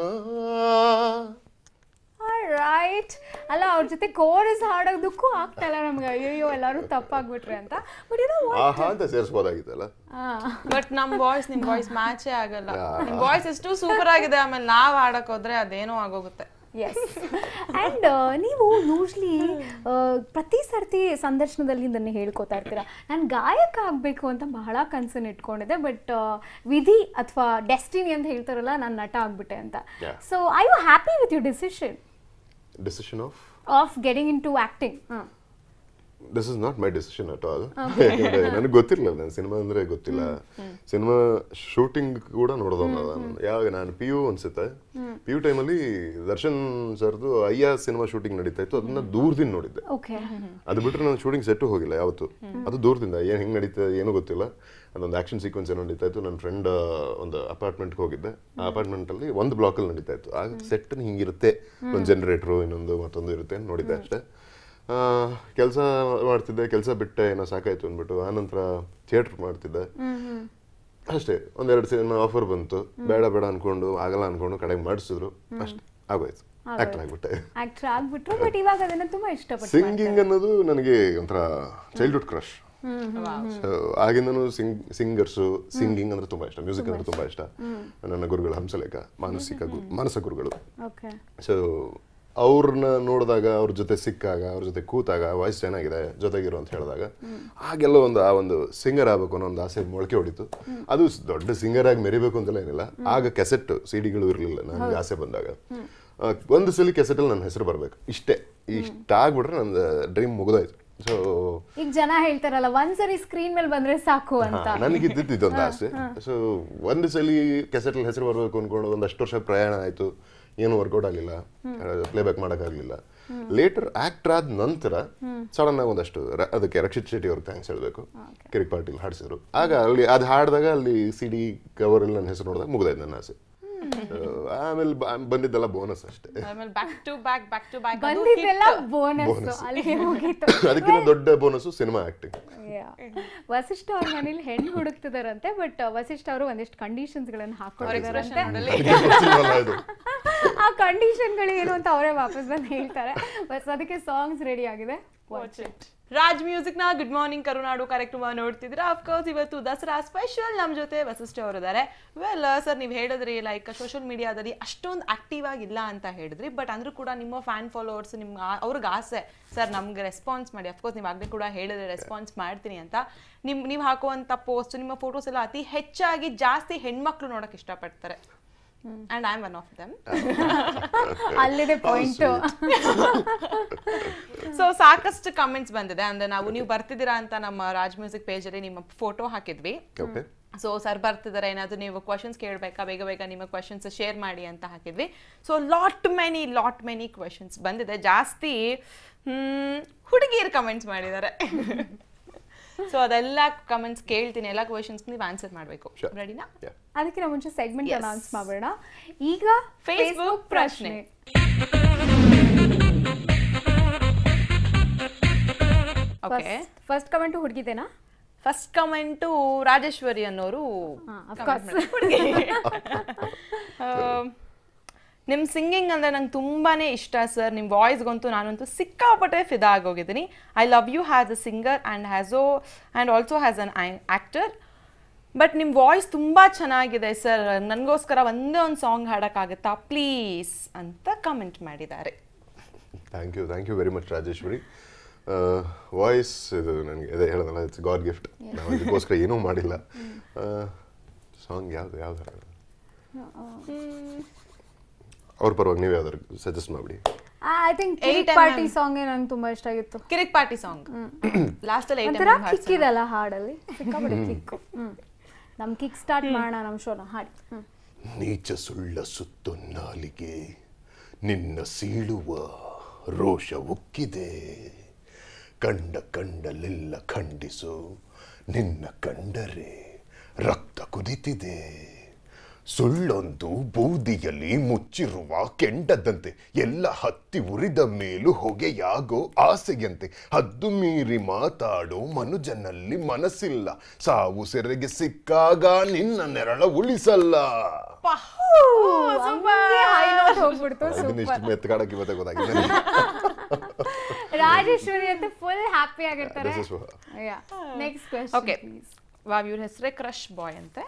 ರೈಟ್ ಅಲ್ಲ ಅವ್ರ ಜೊತೆ ಕೋರಸ್ ಹಾಡೋದಕ್ಕೂ ಆಗ್ತಾ ಇಲ್ಲ ನಮ್ಗೆ ಅಯ್ಯೋ ಎಲ್ಲರೂ ತಪ್ಪಾಗ್ಬಿಟ್ರೆ ಅಂತ ಬಟ್ ಏನೋ ಆಹಾ ಅಂತ ಸೇರಿಸ್ಬೋದಾಗಿತ್ತಲ್ಲ ಬಟ್ ನಮ್ ವಾಯ್ಸ್ ನಿಮ್ ವಾಯ್ಸ್ ಮ್ಯಾಚೇ ಆಗಲ್ಲ ನಿಮ್ ವಾಯ್ಸ್ ಎಷ್ಟು ಸೂಪರ್ ಆಗಿದೆ ಆಮೇಲೆ ನಾವ್ ಆಡಕ್ ಹೋದ್ರೆ ಅದೇನೋ ಆಗೋಗುತ್ತೆ ಎಸ್ ಆ್ಯಂಡ್ ನೀವು ಯೂಶ್ಲಿ ಪ್ರತಿ ಸರ್ತಿ ಸಂದರ್ಶನದಲ್ಲಿ ಇದನ್ನು ಹೇಳ್ಕೊತಾ ಇರ್ತೀರಾ ನಾನು ಗಾಯಕ ಆಗಬೇಕು ಅಂತ ಬಹಳ ಕನಸನ್ನು ಇಟ್ಕೊಂಡಿದ್ದೆ ಬಟ್ ವಿಧಿ ಅಥವಾ ಡೆಸ್ಟಿನಿ ಅಂತ ಹೇಳ್ತಾರಲ್ಲ ನಾನು ನಟ ಆಗ್ಬಿಟ್ಟೆ ಅಂತ Yeah. So I you happy with you decision decision of of getting into acting ಹಾಂ this is not my decision at all ನನಗೆ ಗೊತ್ತಿರಲಿಲ್ಲ ನಾನು ಸಿನಿಮಾ ಅಂದ್ರೆ ಗೊತ್ತಿಲ್ಲ ಸಿನಿಮಾ ಶೂಟಿಂಗ್ ಕೂಡ ನೋಡೋದಲ್ಲ ನಾನು ಯಾವಾಗ ನಾನು ಪಿ ಯು ಅನ್ಸುತ್ತೆ ಪಿ ಯು ಟೈಮಲ್ಲಿ ದರ್ಶನ್ ಸರ್ದು ಅಯ್ಯ ಸಿನಿಮಾ ಶೂಟಿಂಗ್ ನಡೀತಾ ಇತ್ತು ಅದನ್ನ ದೂರದಿಂದ ನೋಡಿದ್ದೆ ಓಕೆ ಅದು ಬಿಟ್ಟರೆ ನಾನು ಶೂಟಿಂಗ್ ಸೆಟ್ಟು ಹೋಗಿಲ್ಲ ಯಾವತ್ತು ಅದು ದೂರದಿಂದ ಏನು ಹೆಂಗೆ ನಡೀತಾ ಏನೂ ಗೊತ್ತಿಲ್ಲ ಅದೊಂದು ಆಕ್ಷನ್ ಸೀಕ್ವೆನ್ಸ್ ಏನೋ ನಡೀತಾ ಇತ್ತು ನನ್ನ ಫ್ರೆಂಡ್ ಒಂದು ಅಪಾರ್ಟ್ಮೆಂಟ್ಗೆ ಹೋಗಿದ್ದೆ ಆ ಅಪಾರ್ಟ್ಮೆಂಟಲ್ಲಿ ಒಂದು ಬ್ಲಾಕಲ್ಲಿ ನಡೀತಾ ಇತ್ತು ಆಗ ಸೆಟ್ ಹಿಂಗಿರುತ್ತೆ ಒಂದು ಜನರೇಟ್ರು ಇನ್ನೊಂದು ಮತ್ತೊಂದು ಇರುತ್ತೆ ಅಂತ ನೋಡಿದ್ದೆ ಅಷ್ಟೇ ಕೆಲಸ ಮಾಡ್ತಿದ್ದೆ ಕೆಲಸ ಬಿಟ್ಟೆ ಏನೋ ಸಾಕಾಯ್ತು ಅಂದ್ಬಿಟ್ಟು ಆನಂತರ ಥಿಯೇಟ್ರ್ ಮಾಡ್ತಿದ್ದೆ ಅಷ್ಟೇ ಒಂದೆರಡು ಸಿನಿಮಾ ಆಫರ್ ಬಂತು ಬೇಡ ಬೇಡ ಅನ್ಕೊಂಡು ಆಗಲ್ಲ ಅನ್ಕೊಂಡು ಕಡೆಗೆ ಮಾಡಿಸಿದ್ರು ಅಷ್ಟೇ ಆಗೋಯ್ತು ಆಕ್ಟರ್ ಆಗ್ಬಿಟ್ಟೆ ಆಕ್ಟರ್ ಆಗ್ಬಿಟ್ರು ಬಟ್ ಇವಾಗ ಅದನ್ನ ತುಂಬಾ ಇಷ್ಟಪಟ್ಟು ಸಿಂಗಿಂಗ್ ಅನ್ನೋದು ನನಗೆ ಒಂಥರ ಚೈಲ್ಡ್ಹುಡ್ ಕ್ರಶ್ ಸೊ ಆಗಿಂದನೂ ಸಿಂಗ್ ಸಿಂಗರ್ಸು ಸಿಂಗಿಂಗ್ ಅಂದ್ರೆ ತುಂಬಾ ಇಷ್ಟ ಮ್ಯೂಸಿಕ್ ಅಂದ್ರೆ ತುಂಬಾ ಇಷ್ಟ ನನ್ನ ಗುರುಗಳು ಹಂಸಲೇಖ ಮಾನಸಿಕ ಗು- ಮಾನಸ ಗುರುಗಳು ಓಕೆ ಸೊ ಅವ್ರನ್ನ ನೋಡಿದಾಗ ಅವ್ರ ಜೊತೆ ಸಿಕ್ಕಾಗ ಅವ್ರ ಜೊತೆ ಕೂತಾಗ ವಾಯ್ಸ್ ಚೆನ್ನಾಗಿದೆ ಜೊತೆಗಿರು ಅಂತ ಹೇಳಿದಾಗ ಆಗೆಲ್ಲ ಒಂದು ಆ ಒಂದು ಸಿಂಗರ್ ಆಗ್ಬೇಕು ಅನ್ನೋ ಒಂದು ಆಸೆ ಮೊಳಕೆ ಹೊಡಿತು ಅದು ಸ್- ದೊಡ್ಡ ಸಿಂಗರ್ ಆಗಿ ಮೆರಿಬೇಕು ಅಂತೆಲ್ಲ ಏನಿಲ್ಲ ಆಗ ಕೆಸೆಟ್ ಸಿಡಿಗಳು ಇರಲಿಲ್ಲ ನನಗೆ ಆಸೆ ಬಂದಾಗ ಆ, ಒಂದು ಸಲ ಕೆಸೆಟಲ್ಲಿ ನನ್ನ ಹೆಸರು ಬರಬೇಕು ಇಷ್ಟೇ ಇಷ್ಟ ಆಗ್ಬಿಟ್ರೆ ನನ್ನ ಡ್ರೀಮ್ ಮುಗಿದೋಯ್ತು ಸೊ ಈಗ ಜನ ಹೇಳ್ತಾರಲ್ಲ ಒಂದ್ಸರಿ ಸ್ಕ್ರೀನ್ ಮೇಲೆ ಬಂದ್ರೆ ಸಾಕು ಅಂತ ನನಗೆ ಇದ್ದಿದ್ದು ಇದೊಂದು ಆಸೆ ಸೊ ಒಂದು ಸಲ ಕೆಸೆಟಲ್ಲಿ ಹೆಸರು ಬರಬೇಕು ಅನ್ಕೊಂಡು ಒಂದಷ್ಟು ವರ್ಷ ಪ್ರಯಾಣ ಆಯ್ತು ಏನು ವರ್ಕೌಟ್ ಆಗಲಿಲ್ಲ ಪ್ಲೇಬ್ಯಾಕ್ ಮಾಡೋಕ್ಕಾಗಲಿಲ್ಲ ಲೇಟರ್ ಆಕ್ಟರ್ ಆದ ನಂತರ ಸಡನ್ ಆಗಿ ಒಂದಷ್ಟು ರ- ಅದಕ್ಕೆ ರಕ್ಷಿತ್ ಶೆಟ್ಟಿ ಅವ್ರಿಗೆ ಥ್ಯಾಂಕ್ಸ್ ಹೇಳಬೇಕು ಕಿರಿಕ್ ಪಾಟೀಲ್ ಹಾಡಿಸಿದ್ರು ಆಗ ಅಲ್ಲಿ ಅದು ಹಾಡಿದಾಗ ಅಲ್ಲಿ ಸಿ ಡಿ ಕವರಲ್ಲಿ ನನ್ನ ಹೆಸರು ನೋಡಿದಾಗ ಮುಗಿದಾಯ್ತು ನನ್ನ ಆಸೆ So, ಆಮೇಲೆ ಬ- ಬಂದಿದ್ದೆಲ್ಲ ಬೋನಸ್ ಅಷ್ಟೇ ಆಮೇಲೆ back to back back to back ಬಂದಿದ್ದೆಲ್ಲ ಬೋನಸ್ ಅಲ್ಲಿಗೆ ಹೋಗಿತ್ತು ಅದಕ್ಕಿಂತ ದೊಡ್ಡ bonus cinema acting Yeah. Vasishta ಅವ್ರ ಮನೇಲಿ ಹೆಣ್ಣು ಹುಡುಕ್ತಿದಾರಂತೆ ಬಟ್ ವಸಿಷ್ಠ ಅವರು ಒಂದಿಷ್ಟು ಕಂಡೀಷನ್ಸ್ ಗಳನ್ನ ಹಾಕೊಂಡಿದಾರಂತೆ ಇದು ಆ ಕಂಡೀಷನ್ಗಳು ಏನು ಅಂತ ಅವರೇ ವಾಪಸ್ ಬಂದು ಹೇಳ್ತಾರೆ ಬಸ್ ಅದಕ್ಕೆ ಸಾಂಗ್ಸ್ ರೆಡಿ ಆಗಿದೆ ವಾಚ್ ಇಟ್ ರಾಜ್ ಮ್ಯೂಸಿಕ್ ನ ಗುಡ್ ಮಾರ್ನಿಂಗ್ ಕರುನಾಡು ಕಾರ್ಯಕ್ರಮ ನೋಡ್ತಿದ್ರೆ ಅಫ್ಕೋರ್ಸ್ ಇವತ್ತು ದಸರಾ ಸ್ಪೆಷಲ್ ನಮ್ಮ ಜೊತೆ ವಸಿಷ್ಠ ಅವರಿದ್ದಾರೆ ವೆಲ್ ಸರ್ ನೀವು ಹೇಳಿದ್ರಿ ಲೈಕ್ ಸೋಷಿಯಲ್ ಮೀಡಿಯಾದಲ್ಲಿ ಅಷ್ಟೊಂದು ಆಕ್ಟಿವ್ ಆಗಿಲ್ಲ ಅಂತ ಹೇಳಿದ್ರಿ ಬಟ್ ಅಂದ್ರೂ ಕೂಡ ನಿಮ್ಮ ಫ್ಯಾನ್ ಫಾಲೋವರ್ಸ್ ನಿಮ್ಗೆ ಅವ್ರಿಗೆ ಆಸೆ ಸರ್ ನಮ್ಗೆ ರೆಸ್ಪಾನ್ಸ್ ಮಾಡಿ ಅಫ್ಕೋರ್ಸ್ ನೀವು ಆಗಲೇ ಕೂಡ ಹೇಳಿದ್ರೆ ರೆಸ್ಪಾನ್ಸ್ ಮಾಡ್ತೀನಿ ಅಂತ ನಿಮ್ ನೀವು ಹಾಕುವಂಥ ಪೋಸ್ಟ್ ನಿಮ್ಮ ಫೋಟೋಸ್ ಎಲ್ಲ ಅತಿ ಹೆಚ್ಚಾಗಿ ಜಾಸ್ತಿ ಹೆಣ್ಮಕ್ಳು ನೋಡಕ್ ಇಷ್ಟಪಡ್ತಾರೆ and I am one of them ಅಲ್ಲಿದೆ ಪಾಯಿಂಟ್ ಸೊ ಸಾಕಷ್ಟು ಕಮೆಂಟ್ಸ್ ಬಂದಿದೆ ಅಂದ್ರೆ ನಾವು ನೀವು ಬರ್ತಿದ್ದೀರಾ ಅಂತ ನಮ್ಮ ರಾಜ್ ಮ್ಯೂಸಿಕ್ ಪೇಜ್ ಅಲ್ಲಿ ನಿಮ್ಮ ಫೋಟೋ ಹಾಕಿದ್ವಿ ಓಕೆ ಸೊ ಸರ್ ಬರ್ತಿದ್ದಾರೆ ಏನಾದ್ರು ನೀವು ಕ್ವಶನ್ಸ್ ಕೇಳಬೇಕಾ ಬೇಗ ಬೇಗ ನಿಮ್ಮ ಕ್ವಶನ್ಸ್ ಶೇರ್ ಮಾಡಿ ಅಂತ ಹಾಕಿದ್ವಿ so lot many lot many questions ಬಂದಿದೆ ಜಾಸ್ತಿ ಹುಡುಗಿಯರು ಕಮೆಂಟ್ಸ್ ಮಾಡಿದ್ದಾರೆ ಸೊ ಅದೆಲ್ಲ ಕಮೆಂಟ್ಸ್ ಕೇಳ್ತೀನಿ ಎಲ್ಲ ಕ್ವಶನ್ಸ್ ನೀವು ಆನ್ಸರ್ ಮಾಡಬೇಕು Sure. ರೆಡಿನಾ Yeah. ಅದಕ್ಕಿಂತ ಮುಂಚೆ ಸೆಗ್ಮೆಂಟ್ Yes. ಅನೌನ್ಸ್ ಮಾಡೋಣ ಈಗ Facebook ಫೇಸ್ಬುಕ್ ಪ್ರಶ್ನೆ ಓಕೆ ಫಸ್ಟ್ ಕಮೆಂಟ್ ಹುಡುಗಿದೇನಾ ಫಸ್ಟ್ ಕಮೆಂಟು ರಾಜೇಶ್ವರಿ ಅನ್ನೋರು ಹಾ, of comment course. ಮಾಡಿದ್ರು. ಆ, ನಿಮ್ ಸಿಂಗಿಂಗ್ ಅಂದ್ರೆ ನಂಗೆ ತುಂಬಾನೇ ಇಷ್ಟ ಸರ್ ನಿಮ್ ವಾಯ್ಸ್ಗಂತೂ ನಾನಂತೂ ಸಿಕ್ಕಾಪಟ್ಟೆ ಫಿದಾ ಆಗೋಗಿದ್ದೀನಿ I love you has a singer and has oh and also has an actor but ನಿಮ್ಮ ವಾಯ್ಸ್ ತುಂಬ ಚೆನ್ನಾಗಿದೆ ಸರ್ ನನಗೋಸ್ಕರ ಒಂದೇ ಒಂದು ಸಾಂಗ್ ಹಾಡೋಕ್ಕಾಗುತ್ತಾ ಪ್ಲೀಸ್ ಅಂತ ಕಮೆಂಟ್ ಮಾಡಿದ್ದಾರೆ thank you thank you very much Rajeshwari voice ಇದು ನನಗೆ ಅದೇ ಹೇಳೋದಲ್ಲ ಇಟ್ಸ್ ಗಾಡ್ ಗಿಫ್ಟ್ ನಾವು ಅದಕ್ಕೋಸ್ಕರ ಏನೂ ಮಾಡಿಲ್ಲ ಸಾಂಗ್ ಯಾವ್ದು ಯಾವ್ದು ಅವ್ರ ಪರವಾಗಿ ನೀವು ಯಾವ್ದಾರು ಸಜೆಸ್ಟ್ ಮಾಡಿ I think Eight party MM. Song ನಂಗೆ ತುಂಬಾ ಇಷ್ಟ ಆಗಿತ್ತು ಕಿರಿಕ್ ಪಾರ್ಟಿ ಸಾಂಗ್ ಲಾಸ್ಟಲ್ಲಿ ಒಂಥರ ಕಿಕ್ ಇದೆಲ್ಲ ಹಾಡಲ್ಲಿ ಸಿಕ್ಕಾಪಟ್ಟೆ ಕಿಕ್ ಹ್ಮ್ ನಮ್ ಕಿಕ್ ಸ್ಟಾರ್ಟ್ ಮಾಡೋಣ ನಮ್ ಶೋನ ಹಾಡಿ ಹ್ಮ್ ನೀಚ ಸುಳ್ಳ ಸುತ್ತು ನಾಲಿಗೆ ನಿನ್ನ ಸೀಳುವ ರೋಷ ಉಕ್ಕಿದೆ ಕಂಡ ಕಂಡಲೆಲ್ಲ ಖಂಡಿಸು ನಿನ್ನ ಕಂಡರೆ ರಕ್ತ ಕುದಿತಿದೆ ಸುಳ್ಳೊಂದು ಬೂದಿಯಲ್ಲಿ ಮುಚ್ಚಿರುವ ಕೆಂಡದಂತೆ ಎಲ್ಲ ಹತ್ತಿ ಉರಿದ ಮೇಲೂ ಹೊಗೆಯಾಗೋ ಆಸೆಯಂತೆ ಹದ್ದು ಮೀರಿ ಮಾತಾಡೋ ಮನುಜನಲ್ಲಿ ಮನಸ್ಸಿಲ್ಲ ಸಾವು ಸೆರೆಗೆ ಸಿಕ್ಕಾಗ ನಿನ್ನ ನೆರಳ ಉಳಿಸಲ್ಲ ಹಂಗೆ high note ಹೋಗ್ಬಿಡ್ತು ಅದನ್ನ ಸೂಪರ್ ಇಷ್ಟು ಮೆತ್ತಗಾಡಕ್ಕೆ ಇವತ್ತೇ ಗೊತ್ತಾಗಿದೆ ರಾಜೇಶ್ವರಿ ಅಂತ ಫುಲ್ ಹ್ಯಾಪಿ ಆಗಿರ್ತಾರೆ This is for her. Next question okay wow ಇವ್ರ ಹೆಸರೇ ಕ್ರಶ್ ಬಾಯ್ ಅಂತೆ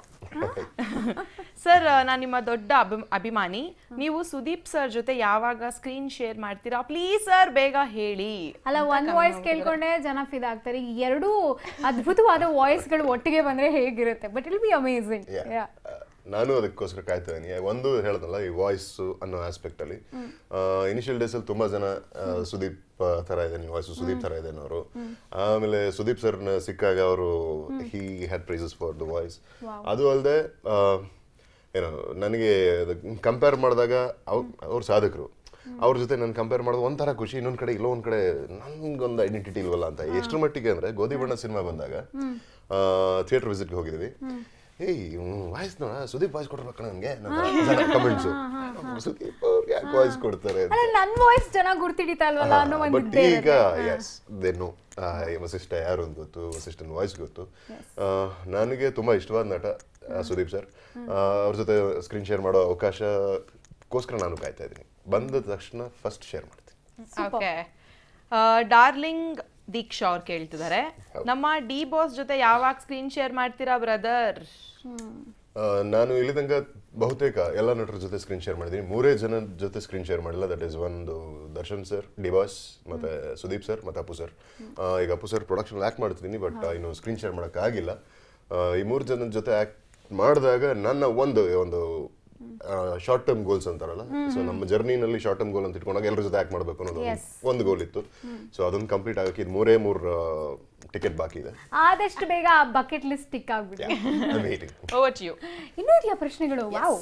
ಸರ್ ನಾನು ನಿಮ್ಮ ದೊಡ್ಡ ಅಭಿ ಅಭಿಮಾನಿ ನೀವು ಸುದೀಪ್ ಸರ್ ಜೊತೆ ಯಾವಾಗ ಸ್ಕ್ರೀನ್ ಶೇರ್ ಮಾಡ್ತೀರಾ ಪ್ಲೀಸ್ ಸರ್ ಬೇಗ ಹೇಳಿ ಅಲ್ಲ ಅಂತ ಒಂದ್ comment ವಾಯ್ಸ್ ಮಾಡಿದ್ದಾರೆ. ಕೇಳ್ಕೊಂಡೆ ಜನ ಫಿದಾ ಆಗ್ತಾರೆ ಈ ಎರಡೂ ಅದ್ಭುತವಾದ ವಾಯ್ಸ್ಗಳು ಒಟ್ಟಿಗೆ ಬಂದ್ರೆ ಹೇಗಿರುತ್ತೆ ಬಟ್ ಇಲ್ ಬಿ ಅಮೇಝಿಂಗ್ Yeah. ನಾನು ಅದಕ್ಕೋಸ್ಕರ ಕಾಯ್ತಾ ಇದ್ದೀನಿ ಒಂದು ಹೇಳ್ದಲ್ಲ ಈ ವಾಯ್ಸ್ ಅನ್ನೋ ಆಸ್ಪೆಕ್ಟ್ ಅಲ್ಲಿ ಇನಿಷಿಯಲ್ ಡೇಸ್ ಅಲ್ಲಿ ತುಂಬಾ ಜನ ಆ, ಸುದೀಪ್ ಆ, ತರ ಇದೆ ನಿಮ್ಮ ವಾಯ್ಸ್ ಸುದೀಪ್ ತರ ಇದೆ ಅವರು ಆಮೇಲೆ ಸುದೀಪ್ ಸರ್ ಸಿಕ್ಕಾಗ ಅವರು he had praises for the voice ಅದು ಅಲ್ಲದೆ ಏನು ನನಗೆ ಕಂಪೇರ್ ಮಾಡಿದಾಗ ಅವ್ರ ಸಾಧಕರು ಅವ್ರ ಜೊತೆ ನಾನು ಕಂಪೇರ್ ಮಾಡೋದು ಒಂಥರ ಖುಷಿ ಇನ್ನೊಂದ್ ಕಡೆ ಇಲ್ಲೋ ಒಂದ್ ಕಡೆ ನನ್ಗೊಂದು ಐಡೆಂಟಿಟಿ ಇಲ್ವಲ್ಲ ಅಂತ ಎಷ್ಟರ ಮಟ್ಟಿಗೆ ಅಂದ್ರೆ ಗೋಧಿ ಬಣ್ಣ ಸಿನಿಮಾ ಬಂದಾಗ ಥಿಯೇಟರ್ ವಿಸಿಟ್ಗೆ ಹೋಗಿದ್ವಿ ಏಯ್ ವಾಯ್ಸ್ ನೋಡ ಸುದೀಪ್ ವಾಯ್ಸ್ ಕೊಡ್ಬೇಕು ನನಗೆ ಕಮೆಂಟ್ಸು ಸುದೀಪ್ ಅವ್ರಿಗೆ ಯಾಕೆ ವಾಯ್ಸ್ ಕೊಡ್ತಾರೆ ಅಂತ. ಅಲ್ಲ ನನ್ ವಾಯ್ಸ್ ಚೆನ್ನಾಗಿ ಗುರ್ತಿಡಿತಾ ಇಲ್ವಲ್ಲ ಅನ್ನೋ ಒಂದು ಬಟ್ ಈಗ ಎಸ್ ದೆನ್ನು ವಸಿಷ್ಠ ಯಾರು ಅಂತ ಗೊತ್ತು ವಸಿಷ್ಠನ ವಾಯ್ಸ್ ಗೊತ್ತು ಆ, ನನಗೆ ತುಂಬಾ ಇಷ್ಟವಾದ ನಟ ಆ, ಸುದೀಪ್ ಸರ್ ಅವ್ರ ಜೊತೆ ಸ್ಕ್ರೀನ್ ಶೇರ್ ಮಾಡೋ ಅವಕಾಶಕ್ಕೋಸ್ಕರ ನಾನು ಕಾಯ್ತಾ ಇದ್ದೀನಿ ಬಂದ ತಕ್ಷಣ ಫಸ್ಟ್ ಶೇರ್ ಮಾಡ್ತೀನಿ ಓಕೆ ಡಾರ್ಲಿಂಗ್ ದೀಕ್ಷಾ ಅವ್ರು ಕೇಳ್ತಿದ್ದಾರೆ ನಮ್ಮ ಡಿ ಬಾಸ್ ಜೊತೆ ಯಾವಾಗ ಸ್ಕ್ರೀನ್ ಶೇರ್ ಮಾಡ್ತೀರಾ ಬ್ರದರ್ ಆ, ನಾನು ಇಲ್ಲಿ ತನಕ ಬಹುತೇಕ ಎಲ್ಲ ನಟರ ಜೊತೆ ಸ್ಕ್ರೀನ್ ಶೇರ್ ಮಾಡಿದ್ದೀನಿ ಮೂರೇ ಜನ ಜೊತೆ ಸ್ಕ್ರೀನ್ ಶೇರ್ ಮಾಡಿಲ್ಲ ದಟ್ ಈಸ್ ಒಂದು ದರ್ಶನ್ ಸರ್ ಡಿವಾಸ್ ಮತ್ತೆ ಸುದೀಪ್ ಸರ್ ಮತ್ತೆ ಅಪ್ಪು ಸರ್ ಈಗ ಅಪ್ಪು ಸರ್ ಪ್ರೊಡಕ್ಷನ್ ಆ್ಯಕ್ಟ್ ಮಾಡ್ತಿದ್ದೀನಿ ಬಟ್ ಇನ್ನು ಸ್ಕ್ರೀನ್ ಶೇರ್ ಮಾಡೋಕ್ಕಾಗಿಲ್ಲ ಆ, ಈ ಮೂರು ಜನದ ಜೊತೆ ಆ್ಯಕ್ಟ್ ಮಾಡಿದಾಗ ನನ್ನ ಒಂದು ಒಂದು ಶಾರ್ಟ್ ಟರ್ಮ್ ಗೋಲ್ಸ್ ಅಂತಾರಲ್ಲ ಸೊ ನಮ್ಮ ಜರ್ನಿನಲ್ಲಿ ಶಾರ್ಟ್ ಟರ್ಮ್ ಗೋಲ್ ಅಂತ ಇಟ್ಕೊಂಡಾಗ ಎಲ್ಲರ ಜೊತೆ ಆ್ಯಕ್ಟ್ ಮಾಡಬೇಕು ಅನ್ನೋದು ಒಂದು- ಒಂದು ಗೋಲ್ ಇತ್ತು ಸೊ ಅದೊಂದು ಕಂಪ್ಲೀಟ್ ಆಗಕ್ಕೆ ಇದು ಮೂರೇ ಮೂರು ಟಿಕೆಟ್ ಬಾಕಿ ಇದೆ ಆದಷ್ಟು ಬೇಗ ಆ ಬಕೆಟ್ ಲಿಸ್ಟ್ ಟಿಕ್ ಆಗ್ಬಿಡಿ ವೇಟಿಂಗ್ ಓವರ್ ಯು ಇನ್ನೂ ಇದೆಯಾ ಪ್ರಶ್ನೆಗಳು ವಾವ್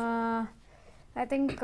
ಐ ಥಿಂಕ್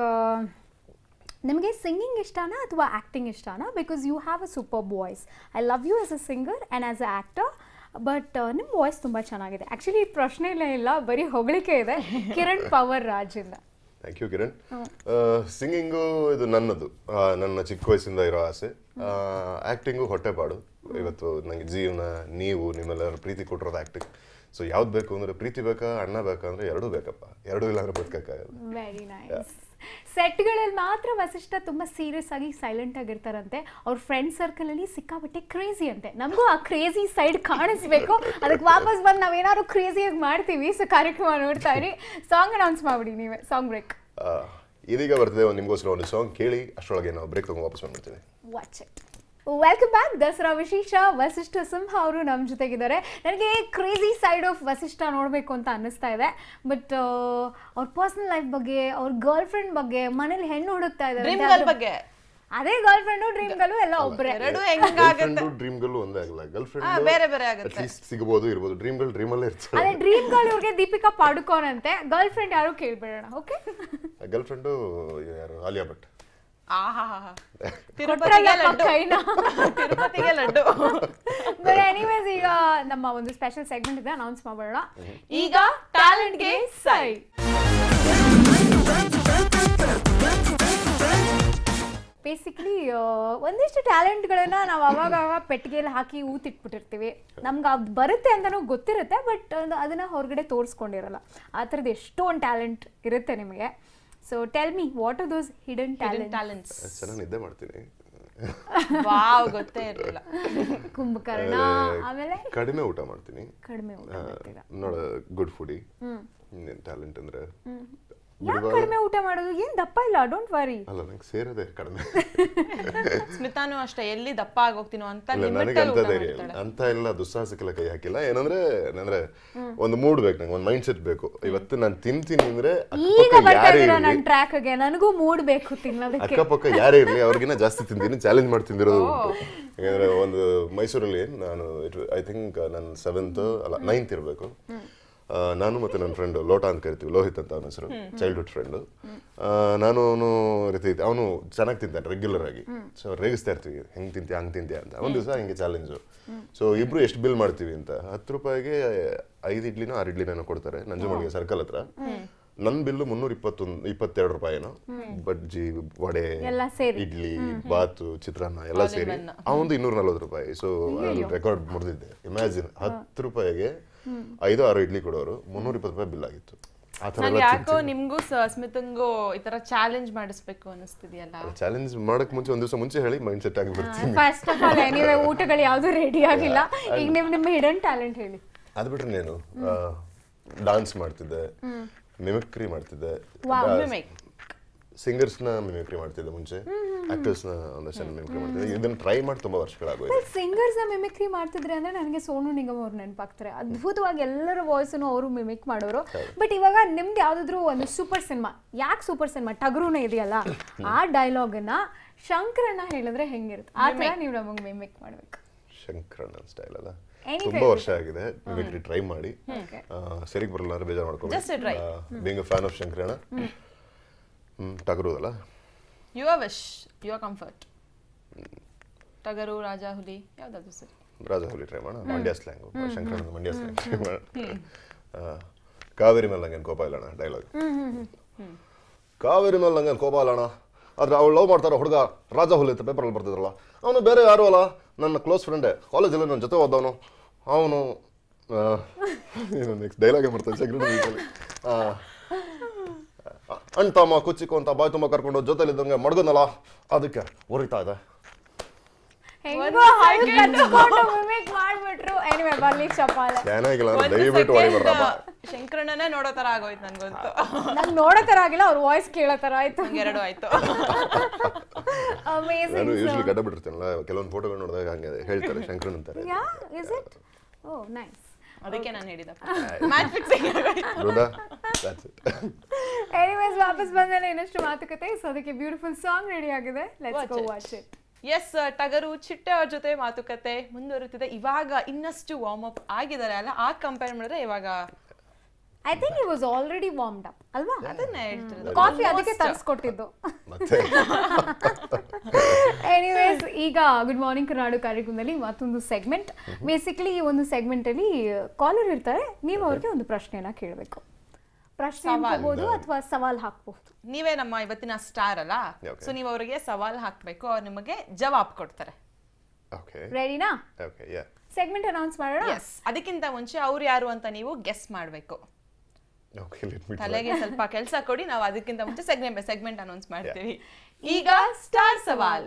ನಿಮಗೆ ಸಿಂಗಿಂಗ್ ಇಷ್ಟನಾ ಅಥವಾ ಆ್ಯಕ್ಟಿಂಗ್ ಇಷ್ಟನಾ because you have a super voice I love you as a singer and as a actor but ನಿಮ್ಮ ವಾಯ್ಸ್ ತುಂಬ ಚೆನ್ನಾಗಿದೆ ಆ್ಯಕ್ಚುಲಿ ಈ ಪ್ರಶ್ನೆಗಳೇ ಇಲ್ಲ ಬರೀ ಹೊಗಳಿಕೆ ಇದೆ ಕಿರಣ್ ಪವರ್ ರಾಜಿಂದ ಥ್ಯಾಂಕ್ ಯು ಕಿರಣ್ ಸಿಂಗಿಂಗು ಇದು ನನ್ನದು ಆ, ನನ್ನ ಚಿಕ್ಕ ವಯಸ್ಸಿಂದ ಇರೋ ಆಸೆ ಆ್ಯಕ್ಟಿಂಗು ಹೊಟ್ಟೆಪಾಡು ಇವತ್ತು ನನಗೆ ಜೀವನ ನೀವು ನಿಮ್ಮೆಲ್ಲರ ಪ್ರೀತಿ ಕೊಟ್ಟಿರೋದು ಆ್ಯಕ್ಟಿಂಗ್ ಸೊ ಯಾವ್ದು ಬೇಕು ಅಂದರೆ ಪ್ರೀತಿ ಬೇಕಾ ಅಣ್ಣ ಬೇಕಾ ಅಂದರೆ ಎರಡೂ ಬೇಕಪ್ಪ ಎರಡೂ ಇಲ್ಲ ಅಂದ್ರೆ ಬದುಕಕ್ಕಾಗಲ್ಲ ವೆರಿ ನೈಸ್ ಸೆಟ್ಗಳಲ್ಲಿ ಮಾತ್ರ ವಸಿಷ್ಠ ತುಂಬ ಸೀರಿಯಸ್ ಆಗಿ ಸೈಲೆಂಟ್ ಆಗಿರ್ತಾರಂತೆ ಅವ್ರ ಫ್ರೆಂಡ್ ಸರ್ಕಲಲ್ಲಿ ಸಿಕ್ಕಾಪಟ್ಟೆ ಕ್ರೇಜಿ ಅಂತೆ ನಮಗೂ ಆ ಕ್ರೇಜಿ ಸೈಡ್ ಕಾಣಿಸ್ಬೇಕು ಅದಕ್ಕೆ ವಾಪಸ್ ಬಂದು ನಾವೇನಾದ್ರು ಕ್ರೇಜಿಯಾಗಿ ಮಾಡ್ತೀವಿ ಸೊ ಕಾರ್ಯಕ್ರಮ ನೋಡ್ತಾ ಇರಿ ಸಾಂಗ್ ಅನೌನ್ಸ್ ಮಾಡ್ಬಿಡಿ ನೀವೇ ಸಾಂಗ್ ಬ್ರೇಕ್ ಆ, ಇದೀಗ ಬರ್ತದೆ ಒಂದು ನಿಮಗೋಸ್ಕರ ಒಂದು ಸಾಂಗ್ ಕೇಳಿ ಅಷ್ಟರೊಳಗೆ ನಾವು ಬ್ರೇಕ್ ತಗೊಂಡು ವಾಪಸ್ ಬಂದ್ಬಿಡ್ತೀವಿ watch it welcome back Dasara ವಿಶೇಷ ವಸಿಷ್ಠ ಸಿಂಹ ಅವರು ನಮ್ಮ ಜೊತೆಗಿದ್ದಾರೆ ನನಗೆ ಕ್ರೇಜಿ ಸೈಡ್ ಆಫ್ ವಸಿಷ್ಠ ನೋಡಬೇಕು ಅಂತ ಅನ್ನಿಸ್ತಾ ಇದೆ ಬಟ್ ಅವ್ರ ಪರ್ಸನಲ್ ಲೈಫ್ ಬಗ್ಗೆ ಅವ್ರ ಗರ್ಲ್ ಫ್ರೆಂಡ್ ಬಗ್ಗೆ ಮನೇಲಿ ಹೆಣ್ಣು ಹುಡುಕ್ತಾ ಡ್ರೀಮ್ ಇದ್ದಾರೆ ಗರ್ಲ್ ಬಗ್ಗೆ ಅದೇ ಗರ್ಲ್ ಫ್ರೆಂಡು ಡ್ರೀಮ್ ಗರ್ಲು ಎಲ್ಲ ಒಬ್ಬರೇ ಎರಡು ಹೆಂಗಾಗುತ್ತೆ ಡ್ರೀಮ್ ಗಲ್ಲು ಒಂದೇ ಆಗಲ್ಲ ಗರ್ಲ್ ಹಾ, ಬೇರೆ ಬೇರೆ ಆಗುತ್ತೆ. ಅಟ್ಲೀಸ್ಟ್ ಸಿಗಬಹುದು ಇರ್ಬೋದು ಡ್ರೀಮ್ ಗಲ್ ಡ್ರೀಮ್ ಅಲ್ಲೇ ಇರ್ತಾರೆ ಅದೇ ಡ್ರೀಮ್ ಗರ್ಲ್ ಇವ್ರಿಗೆ ದೀಪಿಕಾ ಪಾಡುಕೋನ್ ಅಂತೆ ಗರ್ಲ್ ಫ್ರೆಂಡ್ ಯಾರು ಕೇಳ್ಬೇಡೋಣ ಓಕೆ ಗರ್ಲ್ ಫ್ರೆಂಡು ಯಾರು ಆಲಿಯಾ ಭಟ್ ಆಹಾಹಾಹಾ. ಕೊಟ್ರಲ್ಲ ತಿರುಪತಿಗೆ ಲಡ್ಡು ಕೈನ ತಿರುಪತಿಗೆ ಲಡ್ಡು ಬಟ್ ಎನಿವೇಸ್ ಈಗ ನಮ್ಮ ಒಂದು ಸ್ಪೆಷಲ್ ಸೆಗ್ಮೆಂಟ್ ಇದೆ ಅನೌನ್ಸ್ ಮಾಡೋಣ ಈಗ ಟ್ಯಾಲೆಂಟ್ಗೆ ಸೈ ಬೇಸಿಕ್ಲಿ ಒಂದಿಷ್ಟು ಟ್ಯಾಲೆಂಟ್ಗಳನ್ನ ನಾವು ಅವಾಗ ಅವಾಗ ಪೆಟ್ಟಿಗೆಯಲ್ಲಿ ಹಾಕಿ ಊತಿಟ್ಬಿಟ್ಟಿರ್ತೀವಿ ನಮ್ಗೆ ಅದು ಬರುತ್ತೆ ಅಂತಲೂ ಗೊತ್ತಿರುತ್ತೆ ಬಟ್ ಅದನ್ನ ಹೊರಗಡೆ ತೋರಿಸ್ಕೊಂಡಿರಲ್ಲ ಆ ಥರದ್ದು ಎಷ್ಟೊಂದು ಟ್ಯಾಲೆಂಟ್ ಇರುತ್ತೆ ನಿಮಗೆ so tell me what are those hidden talent talents ಚೆನ್ನಾಗಿ ನಿದ್ದೆ ಮಾಡ್ತೀನಿ ವಾವ್ ಗೊತ್ತೇ ಇರಲಿಲ್ಲ ಕುಂಭಕರ್ಣ ಆಮೇಲೆ ಕಡಿಮೆ ಊಟ ಮಾಡ್ತೀನಿ ಕಡಿಮೆ ಊಟ ಮಾಡ್ತೀರಾ ನೋಡ ಗುಡ್ ಫುಡಿ ಟ್ಯಾಲೆಂಟ್ ಅಂದ್ರೆ ಯಾಕೆ ಕಡಿಮೆ ಊಟ ಮಾಡೋದು ಏನ್ ದಪ್ಪ ಇಲ್ಲ ಡೋಂಟ್ ವರಿ ಅಲ್ಲ ನಂಗೆ ಸೇರೋದೇ ಕಡಿಮೆ ಸ್ಮಿತಾನು ಅಷ್ಟೇ ಎಲ್ಲಿ ದಪ್ಪ ಆಗೋಗ್ತೀನೋ ಅಂತ ಇಲ್ಲ limit ನನಗೆ ಅಲ್ಲಿ ಅಂತ ಊಟ ಧೈರ್ಯ ಇಲ್ಲ ಮಾಡ್ತಾಳೆ. ಅಂತ ಎಲ್ಲ ದುಸ್ಸಾಹಸಕ್ಕೆಲ್ಲ ಕೈ ಹಾಕಿಲ್ಲ ಏನಂದ್ರೆ ಅಂದ್ರೆ ಒಂದು ಮೂಡ್ ಬೇಕು ನಂಗೆ ಒಂದು ಮೈಂಡ್ ಸೆಟ್ ಬೇಕು ಇವತ್ತು ನಾನು ತಿಂತೀನಿ ಅಂದ್ರೆ ಈಗ ಅಕ್ಕಪಕ್ಕ ಬರ್ತಾ ಯಾರೇ ಇದೀರಾ ಇರ್ಲಿ ನನ್ನ ಟ್ರ್ಯಾಕ್ಗೆ ನನಗೂ ಮೂಡ್ ಬೇಕು ತಿನ್ನೋದಕ್ಕೆ ಅಕ್ಕಪಕ್ಕ ಯಾರೇ ಇರ್ಲಿ ಅವ್ರಿಗಿನ್ನ ಜಾಸ್ತಿ ತಿಂತೀನಿ ಚಾಲೆಂಜ್ ಮಾಡಿ ತಿಂದಿರೋದು ಉಂಟು ಯಾಕಂದ್ರೆ ಒಂದು ಮೈಸೂರಲ್ಲಿ ನಾನು ಐ ಥಿಂಕ್ ನನ್ನ ಸೆವೆಂತ್ ಅಲ್ಲ ನೈನ್ತ್ ಇರಬೇಕು ನಾನು ಮತ್ತೆ ನನ್ನ ಫ್ರೆಂಡ್ ಲೋಟ ಅಂತ ಕರಿತೀವಿ ಲೋಹಿತ್ ಅಂತ ಅವನ ಹೆಸರು ಚೈಲ್ಡ್ಹುಡ್ ಫ್ರೆಂಡ್ ನಾನು ಅವನು ರೀತಿ ಅವನು ಚೆನ್ನಾಗಿ ತಿಂತಾನೆ ರೆಗ್ಯುಲರ್ ಆಗಿ ಸೊ ರೇಗಿಸ್ತಾ ಇರ್ತೀವಿ ಹೆಂಗ್ ತಿಂತೀಯ ಹಂಗ್ ತಿಂತೀಯ ಅಂತ ಒಂದ್ ದಿವಸ ಹಿಂಗೆ ಚಾಲೆಂಜು ಸೊ ಇಬ್ರು ಎಷ್ಟು ಬಿಲ್ ಮಾಡ್ತೀವಿ ಅಂತ ಹತ್ತು ರೂಪಾಯಿಗೆ ಐದು ಇಡ್ಲಿನೋ ಆರು ಇಡ್ಲಿನೋ ಕೊಡ್ತಾರೆ ನಂಜುಮಳಿಗೆ ಸರ್ಕಲ್ ಹತ್ರ ನನ್ನ ಬಿಲ್ಲು ಮುನ್ನೂರ ಇಪ್ಪತ್ತೊಂದು ಇಪ್ಪತ್ತೆರಡು ರೂಪಾಯಿನೋ ಬಜ್ಜಿ ವಡೆ ಎಲ್ಲ ಸೇರಿ. ಇಡ್ಲಿ ಬಾತು ಚಿತ್ರಾನ್ನ ಎಲ್ಲ ಸೇರಿ ಅವನದು ಇನ್ನೂರ ನಲ್ವತ್ತು ರೂಪಾಯಿ ಸೊ ರೆಕಾರ್ಡ್ ಮುರಿದಿದ್ದೆ ಇಮ್ಯಾಜಿನ್ ಹತ್ತು ರೂಪಾಯಿಗೆ ಐದು ಆರು ಇಡ್ಲಿ ಕೊಡೋರು ಮುನ್ನೂರ ಇಪ್ಪತ್ತು ರೂಪಾಯಿ ಬಿಲ್ ಆಗಿತ್ತು ಆ ಥರ ನಂಗೆ ಯಾಕೋ ನಿಮ್ಗೂ ಸ- ಸ್ಮಿತಂಗೂ ಈ ತರ ಚಾಲೆಂಜ್ ಮಾಡಿಸ್ಬೇಕು ಅನಿಸ್ತಿದೆಯಲ್ಲ ಚಾಲೆಂಜ್ ಮಾಡಕ್ ಮುಂಚೆ ಒಂದ್ ದಿವಸ ಮುಂಚೆ ಹೇಳಿ ಮೈಂಡ್ ಸೆಟ್ ಆಗಿ ಬರ್ತೀನಿ ಫಸ್ಟ್ ಆಫ್ ಆಲ್ ಎನಿವೆ ಊಟಗಳು ಯಾವುದು ರೆಡಿ ಆಗಿಲ್ಲ ಈಗ ನಿಮ್ ನಿಮ್ಮ ಹಿಡನ್ ಟ್ಯಾಲೆಂಟ್ ಹೇಳಿ ಅದ್ ಬಿಟ್ರೆ ನೀನು ಡಾನ್ಸ್ ಮಾಡ್ತಿದ್ದೆ ಮಿಮಿಕ್ರಿ ಮಾಡ್ತಿದ್ದೆ Mimic. ಸಿಂಗರ್ಸ್ ನ ಮಿಮಿಕ್ರಿ ಮಾಡ್ತಿದ್ದೆ ಮುಂಚೆ ಆಕ್ಟರ್ಸ್ ನ ಒಂದಷ್ಟು ಮಿಮಿಕ್ರಿ ಮಾಡ್ತಿದ್ದೆ ಇದನ್ನ ಟ್ರೈ ಮಾಡಿ ತುಂಬಾ ವರ್ಷಗಳಾಗೋಯ್ತು ಸಿಂಗರ್ಸ್ ನ ಮಿಮಿಕ್ರಿ ಮಾಡ್ತಿದ್ರೆ ಅಂದ್ರೆ ನನಗೆ ಸೋನು ನಿಗಮ್ ಅವ್ರು ನೆನಪಾಗ್ತಾರೆ ಅದ್ಭುತವಾಗಿ ಎಲ್ಲರ ವಾಯ್ಸನ್ನು ಅವರು ಮಿಮಿಕ್ ಮಾಡೋರು ಬಟ್ ಇವಾಗ ನಿಮ್ದು ಯಾವ್ದಾದ್ರು ಒಂದು ಸೂಪರ್ ಸಿನಿಮಾ ಯಾಕೆ ಸೂಪರ್ ಸಿನಿಮಾ ಟಗರುನ ಇದೆಯಲ್ಲ ಆ ಡೈಲಾಗನ್ನ ಶಂಕರನ್ನ ಹೇಳಿದ್ರೆ ಹೆಂಗಿರುತ್ತೆ ಆ ಥರ ನೀವು ನಮಗೆ ಮಿಮಿಕ್ ಮಾಡ್ಬೇಕು ಶಂಕರಣ್ಣ ಸ್ಟೈಲ್ ಅಲ್ಲ Any ತುಂಬಾ ವರ್ಷ ಆಗಿದೆ ಮಿಮಿಕ್ರಿ ಟ್ರೈ ಮಾಡಿ Okay. ಸರಿಗೆ ಬರಲ್ಲ ಅಂದ್ರೆ ಬೇಜಾರು Just a try. ಮಾಡ್ಕೊಂಡು being fan of Shankaranna hmm ಟಗರು ಅಲ್ಲ ಯುವ ವಿಶ್ ಯುವ ಕಂಫರ್ಟ್ ಟಗರು ರಾಜ ಹುಲಿ ಯಾವ್ದಾದ್ರು ಸರಿ ರಾಜ ಹುಲಿ ಟ್ರೈ ಮಾಡೋಣ ಮಂಡ್ಯ ಸ್ಲ್ಯಾಂಗು ಶಂಕರಣ್ಣದ ಮಂಡ್ಯ ಸ್ಲ್ಯಾಂಗ್ ಟ್ರೈ ಮಾಡೋಣ ಆ, ಕಾವೇರಿ ಮೇಲೆ ನಂಗೇನು ಕೋಪ ಇಲ್ಲ ಅಣ್ಣ ಡೈಲಾಗ್ ಕಾವೇರಿ ಮೇಲೆ ನಂಗೇನು ಕೋಪ ಇಲ್ಲ ಅಣ್ಣ ಆದ್ರೆ ಅವಳು ಲವ್ ಮಾಡ್ತಾರೋ ಹುಡುಗ ರಾಜ ಹುಲಿ ಅಂತ ಪೇಪರಲ್ಲಿ ಬರ್ತಿದ್ರಲ್ಲ ಅವನು ಬೇರೆ ಯಾರು ಅಲ್ಲ ನನ್ನ ಕ್ಲೋಸ್ ಫ್ರೆಂಡೇ ಕಾಲೇಜಲ್ಲಿ ನನ್ನ ಜೊತೆ ಓದವನು ಅವನು ನೆಕ್ಸ್ಟ್ ಡೈಲಾಗೇ ಬರ್ತದೆ ಶಂಕರಣ್ಣ ಅಣ್ತಮ್ಮ ಕುಚ್ಚಿಕು ಅಂತ ಬಾಯ್ ತುಂಬ ಕರ್ಕೊಂಡು ಜೊತೆಲಿದ್ದಂಗೆ ಮಡ್ಗನಲ್ಲ ಅದಕ್ಕೆ ಉರಿತಾ ಇದೆ ಹೆಂಗೋ ಮಿಮಿಕ್ ಮಾಡ್ಬಿಟ್ರು ಎನಿವೆ ಬರ್ಲಿ ಚಪಾಲೆ ಚೆನ್ನಾಗಿಲ್ಲ ಅಂದ್ರೆ ದಯವಿಟ್ಟು ಹೊಡಿ ಬರ್ರಪ್ಪ ಶಂಕರಣ್ಣನೇ ನೋಡೋ ತರ ಆಗೋಯ್ತು ನನ್ಗಂತೂ ನಂಗೆ ನೋಡೋ ಥರ ಆಗಿಲ್ಲ ಅವ್ರ ವಾಯ್ಸ್ ಕೇಳೋ ಥರ ಆಯ್ತು ನಂಗೆ ಎರಡು ಆಯ್ತು ನಾನು ಅಮೇಸಿಂಗ್ ಯೂಶ್ವಲಿ ಗಡ್ಡ ಬಿಟ್ಟಿರ್ತೀನಲ್ಲ ಕೆಲವೊಂದು ಫೋಟೋಗಳು ನೋಡಿದಾಗ ಹಂಗೆ ಹೇಳ್ತಾರೆ ಶಂಕರನ್ ಅಂತಾರೆ yeah is it oh nice ಅದಕ್ಕೆ ನಾನು ಹೇಳಿದ match fixing Brinda that's it. Anyways ವಾಪಸ್ ಬಂದ್ಮೇಲೆ ಇನ್ನಷ್ಟು ಮಾತುಕತೆ ಸೊ ಅದಕ್ಕೆ ಬ್ಯೂಟಿಫುಲ್ ಸಾಂಗ್ ರೆಡಿ ಆಗಿದೆ let's go watch it yes Tagaru Chitte ಅವ್ರ ಜೊತೆ ಮಾತುಕತೆ ಮುಂದುವರಿತಿದೆ ಇವಾಗ ಇನ್ನಷ್ಟು ವಾರ್ಮ್ ಅಪ್ ಆಗಿದ್ದಾರೆ ಅಲ್ಲ ಆ ಕಂಪೇರ್ ಮಾಡಿದ್ರೆ ಇವಾಗ I think it was already warmed up ಅಲ್ವಾ ಅದನ್ನ ಹೇಳ್ತಿರೋದು ಕಾಫಿ ಅದಕ್ಕೆ ತರಿಸ್ಕೊಟ್ಟಿದ್ದು ಮತ್ತೆ ಎನಿವೇಸ್ ಈಗ ಗುಡ್ ಮಾರ್ನಿಂಗ್ ಕರ್ನಾಟಕ ಕಾರ್ಯಕ್ರಮದಲ್ಲಿ ಮತ್ತೊಂದು ಸೆಗ್ಮೆಂಟ್ ಬೇಸಿಕಲಿ ಈ ಒಂದು ಸೆಗ್ಮೆಂಟ್ ಅಲ್ಲಿ ಕಾಲರ್ ಇರ್ತಾರೆ ನೀವು ಅವ್ರಿಗೆ ಒಂದು ಪ್ರಶ್ನೆನ ಕೇಳಬೇಕು ಪ್ರಶ್ನೆ ಹಾಕ್ಬೋದು ಅಥವಾ ಸವಾಲ್ ಹಾಕ್ಬಹುದು ನೀವೇ ನಮ್ಮ ಇವತ್ತಿನ ಸ್ಟಾರ್ ಅಲ್ಲ Okay. ಸೊ ನೀವು ಅವರಿಗೆ ಸವಾಲ್ ಹಾಕ್ಬೇಕು ಅವ್ರು ನಿಮಗೆ ಜವಾಬ್ ಕೊಡ್ತಾರೆ ಓಕೆ ರೆಡಿನಾ ಓಕೆ ಯಾ ಸೆಗ್ಮೆಂಟ್ ಅನೌನ್ಸ್ ಮಾಡೋಣ ಎಸ್ ಅದಕ್ಕಿಂತ ಮುಂಚೆ ಅವ್ರು ಯಾರು ಅಂತ ನೀವು ಗೆಸ್ ಮಾಡಬೇಕು ಓಕೆ ಲೆಟ್ ಮೀ ತಲೆಗೆ ಸ್ವಲ್ಪ ಕೆಲಸ ಕೊಡಿ ನಾವು ಅದಕ್ಕಿಂತ ಮುಂಚೆ ಸೆಗ್ಮೆಂಟ್ ಸೆಗ್ಮೆಂಟ್ ಅನೌನ್ಸ್ ಮಾಡ್ತೀವಿ ಈಗ ಸ್ಟಾರ್ ಸವಾಲ್